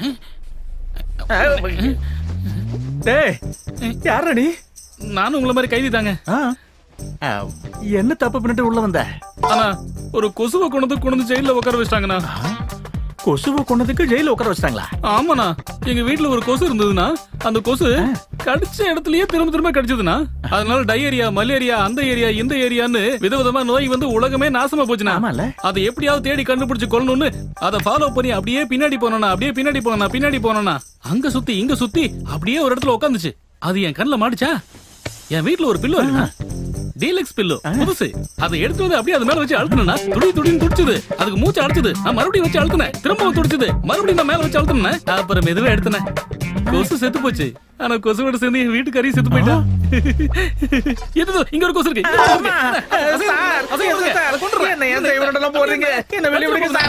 டேய் யாரா நீ நானும் உங்களை மாதிரி கைதி தாங்க என்ன தப்பு பண்ணிட்டு உள்ள வந்த ஆனா ஒரு கொசுவை கொண்டு வந்து கொண்டு வந்து ஜெயில உட்கார வச்சிட்டாங்கண்ணா கொசுவை கொண்டதுக்கு ஜெயில உட்கார வச்சிட்டாங்களா ஆமாண்ணா எங்க வீட்டுல ஒரு கொசு இருந்ததுன்னா அந்த கொசு கடிச்ச இடத்துலயே திரும்ப திரும்ப கடிச்சதுன்னா அதனால டயரியா மலேரியா அந்த ஏரியா இந்த ஏரியான்னு விதவிதமா நோய் வந்து உலகமே நாசமா போச்சுனா அதை எப்படியாவது தேடி கண்டுபிடிச்சு கொள்ளணும்னு அதை ஃபாலோ பண்ணி அப்படியே பின்னாடி போனோம்னா அப்படியே பின்னாடி போனா பின்னாடி போனோம்னா அங்க சுத்தி இங்க சுத்தி அப்படியே ஒரு இடத்துல உட்காந்துச்சு அது என் கண்ணுல மாட்டுச்சா என் வீட்டுல ஒரு பில்லோ இருக்குண்ணா டீலக்ஸ் பில்லோ புதுசு அதை எடுத்து வந்து அப்படியே அது மேல வச்சு அழுத்தினா துடி துடின்னு துடிச்சது அதுக்கு மூச்சு அடைச்சது நான் மறுபடியும் வச்சு அழுத்தினேன் திரும்பவும் துடிச்சது மறுபடியும் நான் மேல வச்சு அழுத்தினேன் அப்புறம் மெதுவா எடுத்தினேன் கொசு செத்து போச்சு ஆனா கொசுவோட சேர்ந்து என் வீட்டுக்காரையும் செத்து போயிட்டா எது இங்க ஒரு கொசு இருக்கு இங்க ஒரு கொசு இருக்கு. அதை எடுங்க, அதை கொண்டு வா. என்ன ஏன் இவனோட போடுறீங்க என்ன வெளிய விடுங்க சார்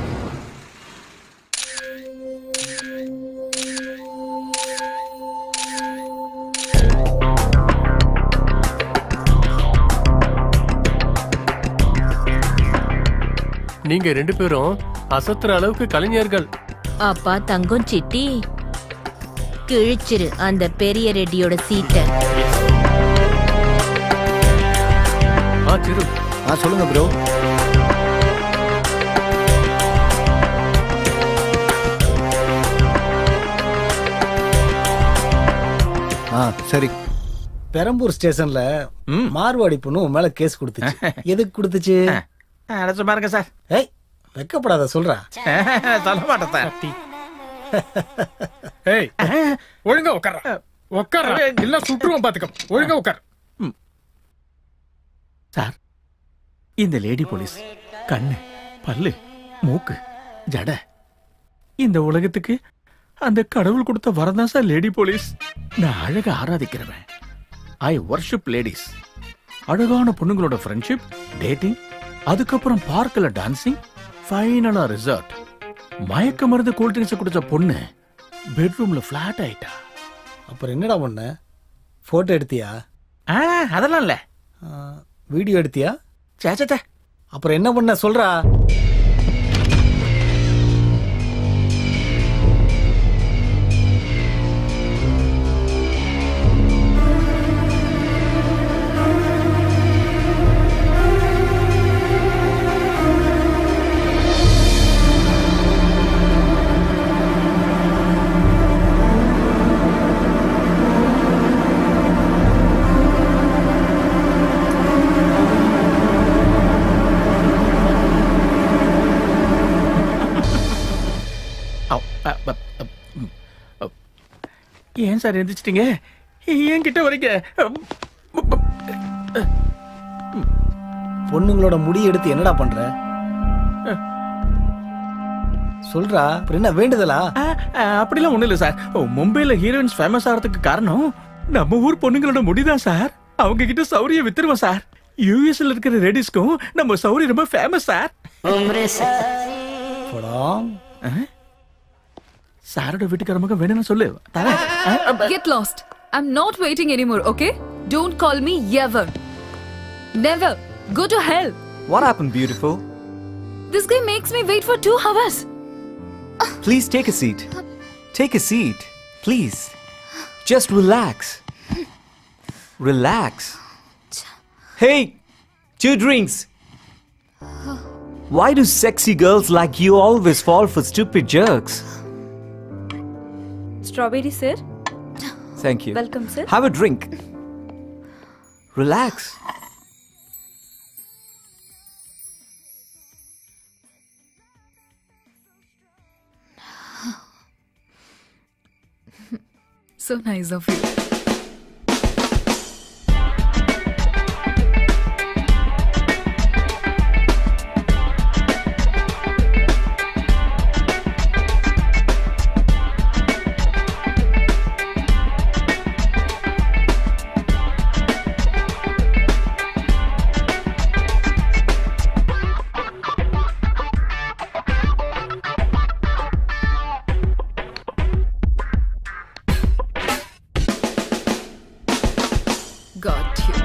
நீங்க ரெண்டு பேரும் அசத்துற அளவுக்கு கலைஞர்கள் அப்பா தங்கம் சிட்டி கிழிச்சிரு அந்த பெரிய ரெட்டியோட சீட்டை ஆ சிறு ஆ சொல்லுங்க ப்ரோ ஆ சரி பெரம்பூர் ஸ்டேஷன்ல மார்வாடி பொண்ணு உன் மேல கேஸ் கொடுத்துச்சு எதுக்கு கொடுத்துச்சு அடைச்சு பாருங்க சார் ஏய் வெக்கப்படாத சொல்றா சொல்ல மாட்டேன் சார் ஏய் ஒழுங்கா உட்கார உட்கார இல்ல சுற்றுவோம் பாத்துக்க ஒழுங்கா உட்கார் சார் இந்த லேடி போலீஸ் கண்ணு பல்லு மூக்கு ஜட இந்த உலகத்துக்கு அந்த கடவுள் கொடுத்த வரம் தான் சார் லேடி போலீஸ் நான் அழக ஆராதிக்கிறவன் ஐ வர்ஷிப் லேடிஸ் அழகான பொண்ணுங்களோட ஃப்ரெண்ட்ஷிப் டேட்டிங் அதுக்கப்புறம் பார்க்ல டான்சிங் ஃபைனலா ரிசார்ட் மயக்க மருந்து கூல் ட்ரிங்க்ஸ் குடிச்ச பொண்ணு பெட்ரூம்ல ஃபிளாட் ஆயிட்டா அப்புறம் என்னடா பண்ண போட்டோ எடுத்தியா ஆ அதெல்லாம் இல்ல வீடியோ எடுத்தியா சேச்சே அப்புறம் என்ன பண்ண சொல்றா ஏன் சார் எந்திரிச்சிட்டீங்க ஏன் கிட்ட வரீங்க பொண்ணுங்களோட முடி எடுத்து என்னடா பண்ற சொல்றா அப்புறம் என்ன வேண்டுதலா அப்படிலாம் ஒண்ணும் இல்ல சார் மும்பைல ஹீரோயின்ஸ் ஃபேமஸ் ஆகிறதுக்கு காரணம் நம்ம ஊர் பொண்ணுங்களோட முடிதான் சார் அவங்க கிட்ட சௌரிய வித்துருவோம் சார் யூஎஸ்ல இருக்கிற லேடிஸ்க்கும் நம்ம சௌரி ரொம்ப ஃபேமஸ் சார் படம் சாரோட வீட்டுக்காரமாக வேணும்னு சொல்லு தரேன். Get lost. I'm not waiting anymore, okay? Don't call me ever. Never. Go to hell. What happened, beautiful? This guy makes me wait for two hours. Please take a seat. Take a seat. Please. Just relax. Relax. Hey, two drinks. Why do sexy girls like you always fall for stupid jerks? Strawberry sir Thank you. Welcome, sir. Have a drink. Relax. So nice of you. Got you.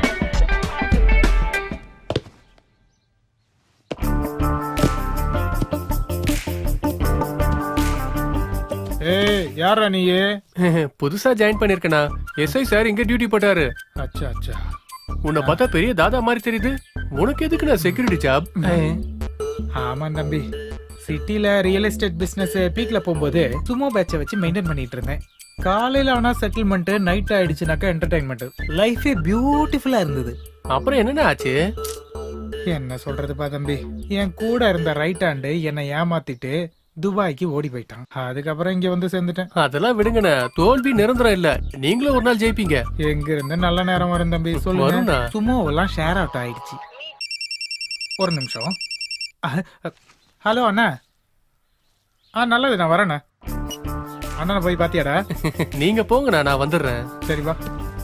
ஏய் யாரா நீயே புதுசா join பண்ணிருக்கனா SI sir இங்க duty போட்டாரு அச்சா அச்சா உன்னை பார்த்தா பெரிய தாதா மாதிரி தெரியுது உனக்கு எதுக்கு நான் செக்யூரிட்டி ஜாப் ஆமா தம்பி சிட்டில ரியல் எஸ்டேட் பிசினஸ் பீக்ல போகும்போது சுமோ பேட்சை வச்சு மெயின்டைன் பண்ணிட்டு இருந்தேன் காலையில ஆனா செட்டில்மெண்ட் நைட் ஆயிடுச்சுனாக்கா என்டர்டைன்மெண்ட் லைஃபே பியூட்டிஃபுல்லா இருந்தது அப்புறம் என்னென்ன ஆச்சு என்ன சொல்றதுப்பா தம்பி என் கூட இருந்த ரைட் ஹேண்டு என்னை ஏமாத்திட்டு துபாய்க்கு ஓடி போயிட்டான் அதுக்கப்புறம் இங்க வந்து சேர்ந்துட்டேன் அதெல்லாம் விடுங்கண்ணே தோல்வி நிரந்தரம் இல்ல நீங்களும் ஒரு நாள் ஜெயிப்பீங்க எங்க இருந்து நல்ல நேரம் வரும் தம்பி சொல்லுங்க வரும்ண்ணா. சுமோவெல்லாம் ஷேர் அவுட் ஆயிடுச்சு ஒரு நிமிஷம் அஹ், அஹ், ஹலோ அண்ணா ஆ நல்லது நான் வரேண்ணா அண்ணனை போய் பாத்தியாடா நீங்க போங்கண்ணா நான் வந்துடுறேன் சரி வா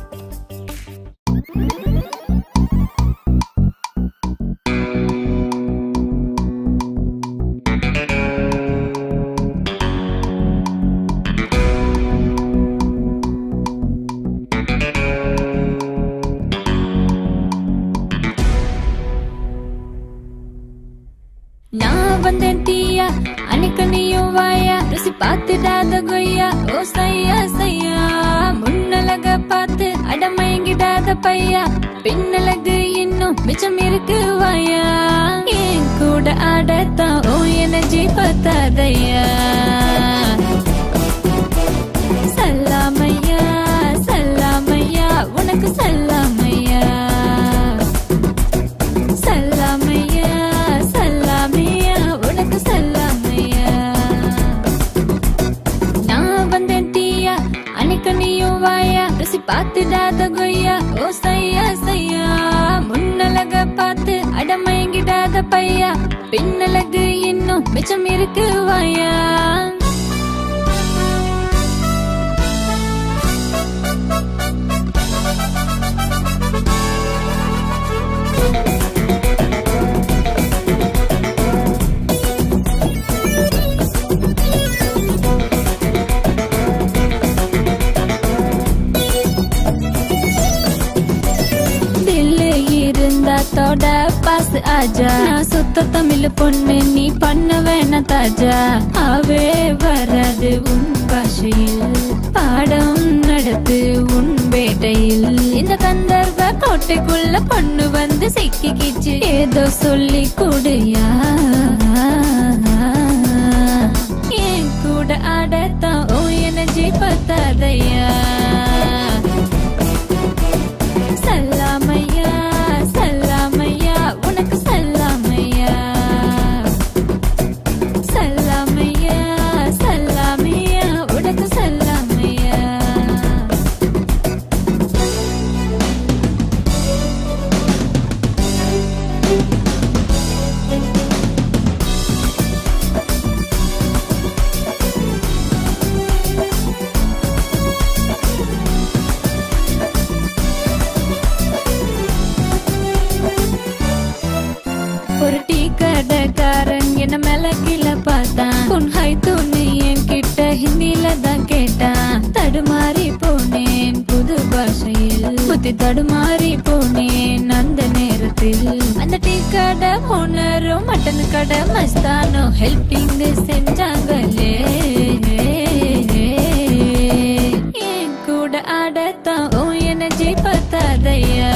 நான் வந்தேன் தீயா அன்னைக்கு நீயும் வாயா ருசி பார்த்துடாத கொய்யா ஓ சையா சையா முன்னழக பார்த்து அடமயங்கிடாத பையா பின்னழகு இன்னும் மிச்சம் இருக்கு வாயா என் கூட ஆடத்தான் ஓ எனர்ஜி பத்தாதையா சல்லாமையா சல்லாமையா உனக்கு சல்லாமையா சல்லாமையா சல்லாமையா உனக்கு சல்லாமையா நான் வந்தேன் தீயா அன்னைக்கு நீயும் வாயா ருசி பார்த்துடாத கொய்யா ஓ சையா சையா முன்னழக பார்த்து அடமயங்கிடாத பையா பின்னழகு இன்னும் மிச்சம் இருக்கு வாயா தில்லு இருந்தா தொட பாஸ் ஆஜா நான் சுத்த தமிழ் பொண்ணு நீ பண்ண வேணா தாஜா அவே வராது உன் பாஷையில் பாடம் நடத்து உன் வேட்டையில் இந்த கந்தர்வ கோட்டைக்குள்ள பொண்ணு வந்து சிக்கிக்கிச்சு ஏதோ சொல்லி கூடுயா என் கூட ஆடத்தான் ஓ எனர்ஜி பத்தாதையா சல்லாமையா சல்லாமையா உனக்கு சல்லாமையா சல்லாமையா சல்லாமையா உனக்கு சல்லாமையா ஒரு டீ கடைக்காரன் என்ன மேல கீழே பார்த்தான் உன் ஹை தூணு என் கிட்ட ஹிந்தில தான் கேட்டான் தடுமாறி போனேன் புது பாஷையில் புத்தி தடுமாறி போனேன் அந்த நேரத்தில் அந்த டீ கடை ஓனரும் மட்டன் கடை மஸ்தானோ ஹெல்பிங் செஞ்சாங்களே என் கூட ஆடத்தான் ஓ எனர்ஜி பத்தாதையா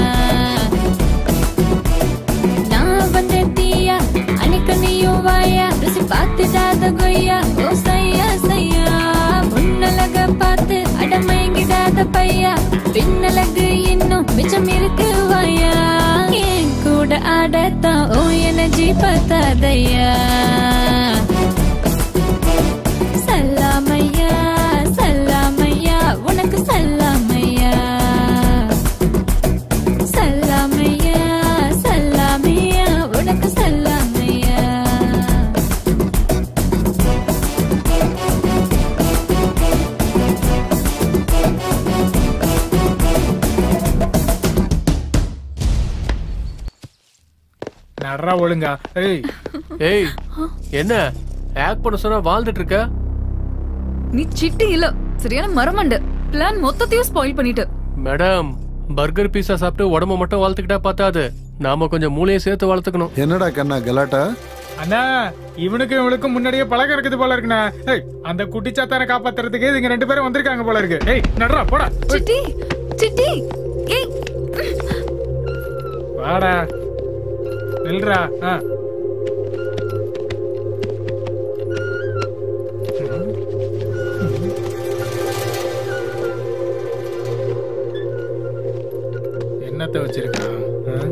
நான் வந்தேன் தீயா அன்னைக்கு நீயும் வாயா ருசி பார்த்துடாத கொய்யா ஓ சையா சையா முன்னழக பார்த்து அடமயங்கிடாத பையா பின்னழகு இன்னும் மிச்சம் இருக்கு வாயா என் கூட ஆடத்தான் ஓ எனர்ஜி பத்தாதையா சல்லாமையா சல்லாமையா உனக்கு சல்லாமையா சல்லாமையா சல்லாமையா உனக்கு சல்லாமையா நடரா ஒழுங்கா ஏய் ஏய் என்ன ஆக்ட் பண்ண சொன்னா வாழ்ந்துட்டு இருக்க நீ சிட்டி இல்ல சரியான மரமண்ட பிளான் மொத்தத்தையும் ஸ்பாயில் பண்ணிட்டு மேடம் பர்கர் பீஸா சாப்பிட்டு உடம்ப மட்டும் வளர்த்துக்கிட்டா பார்த்தாது நாம கொஞ்சம் மூளையை சேர்த்து வளர்த்துக்கணும் என்னடா கண்ணா கலாட்டா அண்ணா இவனுக்கும் இவனுக்கும் முன்னாடியே பழக்கம் இருக்குது போல இருக்குண்ணா ஏய் அந்த குட்டிச்சாத்தான காப்பாத்துறதுக்கு இவங்க ரெண்டு பேரும் வந்திருக்காங்க போல இருக்கு ஏய் நடுறா போடா சிட்டி சிட்டி ஏய் வாடா நில்றா ஆ என்னத்த வச்சிருக்கான் ஆ?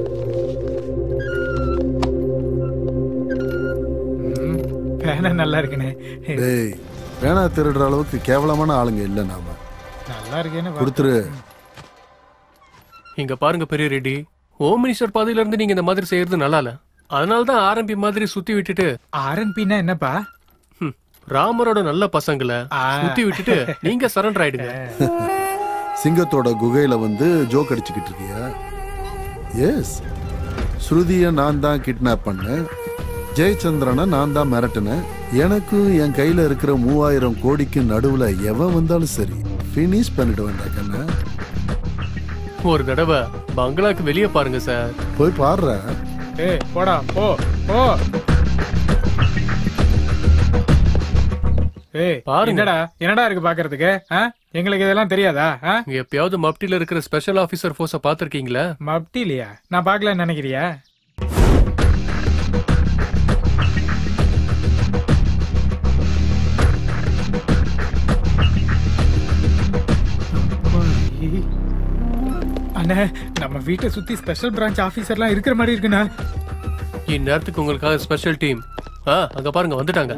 ம், பேனா நல்லா இருக்குண்ணே டேய் வேணா திருடுற அளவுக்கு கேவலமான ஆளுங்க இல்ல நாம நல்லா இருக்கேன்னு பார்த்தேன். கொடுத்துரு இங்க பாருங்க பெரிய ரெட்டி ஹோம் மினிஸ்டர் பதவியில இருந்து நீங்க இந்த மாதிரி செய்யறது நல்லா இல்ல அதனால தான் ஆரம்பி மாதிரி சுத்தி விட்டுட்டு ஆர்என்பின்னா என்னப்பா ஹம், ராமரோட நல்ல பசங்களை சுத்தி விட்டுட்டு நீங்க சரண்டர் ஆயிடுங்க சிங்கத்தோட குகையில வந்து ஜோக் அடிச்சுக்கிட்டு இருக்கியா எஸ் ஸ்ருதிய நான் தான் கிட்னாப் பண்ணேன் ஜெயச்சந்திரனை நான் தான் மிரட்டினேன் எனக்கும் என் கையில இருக்கிற மூவாயிரம் கோடிக்கு நடுவுல எவன் வந்தாலும் சரி ஃபினிஷ் பண்ணிடுவேன்டா கண்ணா ஒரு தடவை பங்களாக்கு வெளியே பாருங்க சார் போய் பாடுற ஏய் போடா போ போ ஏய் பாருங்க. என்னடா என்னடா இருக்கு பாக்குறதுக்கு ஆ? எங்களுக்கு இதெல்லாம் தெரியாதா ஆ? நீங்க எப்பயாவது மப்டில இருக்கிற ஸ்பெஷல் ஆபீசர் போர்ஸ பாத்திருக்கீங்களா மப்டி இல்லையா நான் பார்க்கலன்னு நினைக்கிறியா அண்ணே நம்ம வீட்டை சுத்தி ஸ்பெஷல் பிரான்ச் ஆபீசர்லாம் இருக்கிற மாதிரி இருக்குண்ணா இந்நேரத்துக்கு உங்களுக்காக ஸ்பெஷல் டீம் ஆ அங்க பாருங்க வந்துட்டாங்க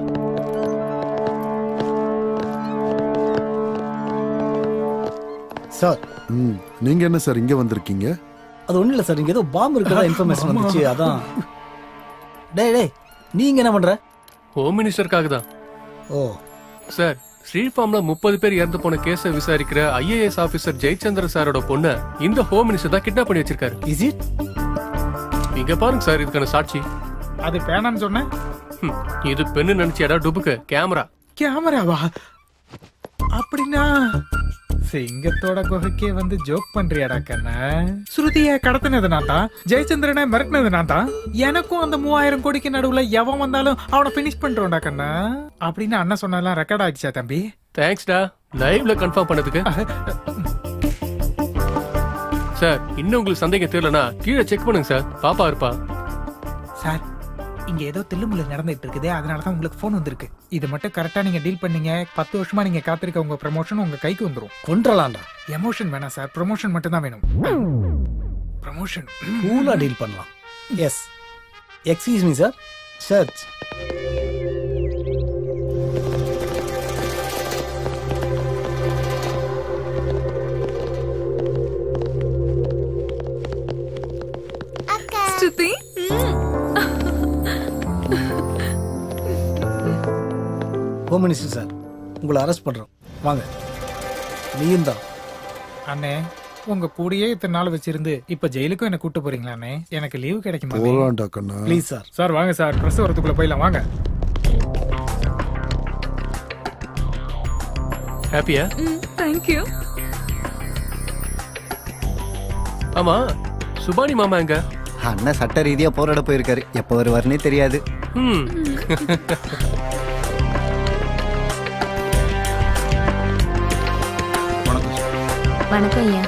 சார் ம் நீங்க என்ன சார் இங்க வந்திருக்கீங்க அது ஒண்ணும் இல்ல சார் இங்க ஏதோ பாம்பு இருக்கிறதா இன்ஃபர்மேஷன் வந்துச்சு அதான் டேய் டேய் நீங்க என்ன பண்ற ஹோம் மினிஸ்டருக்காக தான் ஓ சார் ஸ்ரீஃபார்ம்ல முப்பது பேர் இறந்து போன கேஸ விசாரிக்கிற ஐஏஎஸ் ஆபீசர் ஜெயச்சந்திர சாரோட பொண்ண இந்த ஹோம் மினிஸ்டர் தான் கிட்னாப் பண்ணி வச்சிருக்காரு இஸ் இட் இங்க பாருங்க சார் இதுக்கான சாட்சி அது பேனான்னு சொன்னேன் ஹம், இது பெண்ணு நினைச்சியாடா டுபுக்கு கேமரா கேமராவா அப்படின்னா சிங்கத்தோட குகைக்கே வந்து ஜோக் பண்றியாடா கண்ணா ஸ்ருதிய கடத்தினது நான் தான் ஜெயச்சந்திரனை மிரட்டினது நான் தான் எனக்கும் அந்த மூவாயிரம் கோடிக்கு நடுவுல எவன் வந்தாலும் அவனை பினிஷ் பண்றோம்டா கண்ணா அப்படின்னு அண்ணன் சொன்னதெல்லாம் ரெக்கார்ட் ஆயிடுச்சா தம்பி தேங்க்ஸ்டா லைவ்ல கன்ஃபார்ம் பண்ணதுக்கு சார் இன்னும் உங்களுக்கு சந்தேகம் தெரியலனா கீழே செக் பண்ணுங்க சார் பாப்பா இருப்பா சார் இங்க ஏதோ தில்லுமுள்ள நடந்துட்டு இருக்குது அதனால தான் உங்களுக்கு ஃபோன் வந்திருக்கு இது மட்டும் கரெக்டா நீங்க டீல் பண்ணீங்க பத்து வருஷமா நீங்க காத்திருக்க உங்க ப்ரமோஷன் உங்க கைக்கு வந்துரும் கொன்றலாம்டா எமோஷன் வேணாம் சார் ப்ரமோஷன் மட்டும் தான் வேணும் ப்ரமோஷன் கூலா டீல் பண்ணலாம் எஸ் எக்ஸ்கியூஸ் மீ சார் சர்ச் ஸ்ருதி ஹோம் மினிஸ்டர் சார் உங்களை அரெஸ்ட் பண்றோம் வாங்க நீயும் தான் அண்ணே உங்க கூடயே இத்தனை நாள் வச்சிருந்து இப்ப ஜெயிலுக்கும் என்ன கூட்டு போறீங்களா அண்ணே எனக்கு லீவு கிடைக்குமா போறான்டா கண்ணா ப்ளீஸ் சார் சார் வாங்க சார் ட்ரெஸ் வரதுக்குள்ள போயிடலாம் வாங்க ஹாப்பியா தேங்க்யூ ஆமா சுபானி மாமா எங்க அண்ணன் சட்ட ரீதியா போராட போயிருக்காரு எப்ப வருவாருன்னே தெரியாது ம் வணக்கம் ஐயா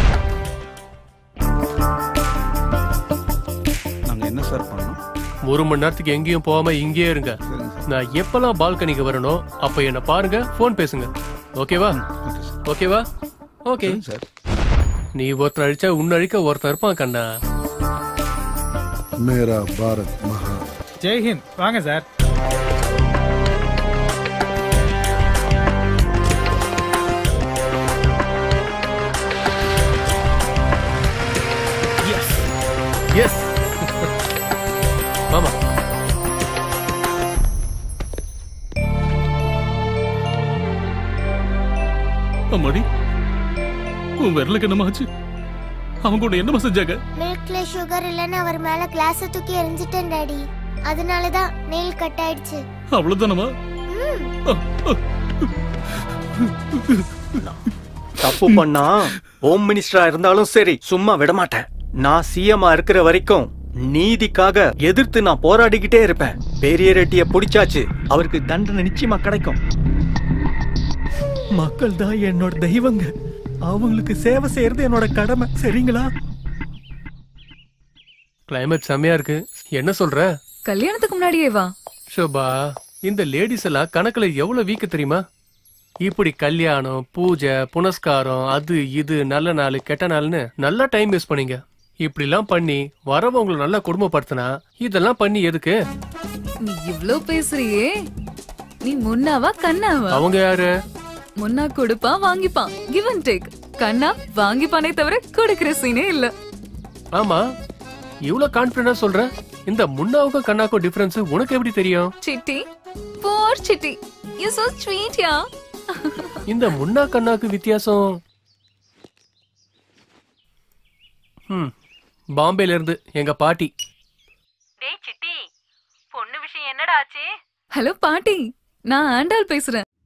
நாங்க என்ன சார் பண்ணோம் ஒரு மணி நேரத்துக்கு எங்கேயும் போகாம இங்கேயே இருங்க நான் எப்பெல்லாம் பால்கனிக்கு வரணும் அப்ப என்ன பாருங்க ஃபோன் பேசுங்க ஓகேவா ஓகேவா ஓகே சார் நீ ஒருத்தர் அழிச்சா உன்ன அழிக்க ஒருத்தன் இருப்பான் கண்ணா மேரா பாரத் மகா ஜெய்ஹிந்த் வாங்க சார் எஸ் மாமா அம்மாடி உன் விரலுக்கு என்னமா ஆச்சு அவங்க உன்னை என்னமா செஞ்சாங்க மில்க்ல சுகர் இல்லைன்னு அவர் மேல கிளாஸ் தூக்கி எரிஞ்சிட்டேன் டாடி அதனால தான் நெயில் கட் ஆயிடுச்சு அவ்வளவுதானமா ம். தப்பு பண்ணா ஹோம் மினிஸ்டரா இருந்தாலும் சரி சும்மா விட மாட்டேன் நான் சிஎம்மா இருக்கிற வரைக்கும் நீதிக்காக எதிர்த்து நான் போராடிக்கிட்டே இருப்பேன் பெரிய ரெட்டிய பிடிச்சாச்சு அவருக்கு தண்டனை நிச்சயமா கிடைக்கும் மக்கள் தான் என்னோட தெய்வங்க அவங்களுக்கு சேவை செய்யறது என்னோட கடமை சரிங்களா கிளைமேட் செம்மையா இருக்கு என்ன சொல்ற கல்யாணத்துக்கு முன்னாடியே வா ஷோபா இந்த லேடிஸ் எல்லாம் கணக்குல எவ்வளவு வீக்கு தெரியுமா இப்படி கல்யாணம் பூஜை புனஸ்காரம் அது இது நல்ல நாள் கெட்ட நாள்னு நல்லா டைம் வேஸ்ட் பண்ணீங்க இப்படிலாம் பண்ணி வரவங்களை நல்லா குடும்பப்படுத்தினா இதெல்லாம் பண்ணி எதுக்கு நீ இவ்ளோ பேசுறியே நீ முன்னாவா கண்ணாவா அவங்க யாரு முன்னா கொடுப்பான் வாங்கிப்பான் கிவ் அண்ட் டேக் கண்ணா வாங்கிப்பானே தவிர கொடுக்கிற சீனே இல்ல ஆமா இவ்வளவு கான்பிடண்டா சொல்ற இந்த முன்னாவுக்கும் கண்ணாக்கும் டிஃபரன்ஸ் உனக்கு எப்படி தெரியும் Chitti poor Chitti you so sweet யா இந்த முன்னா கண்ணாக்கு வித்தியாசம் ம் பாம்பேல இருந்து எங்க பாட்டி டேய் சிட்டி பொண்ணு விஷயம் என்னடா ஆச்சு ஹலோ பாட்டி நான் ஆண்டாள் பேசுறேன்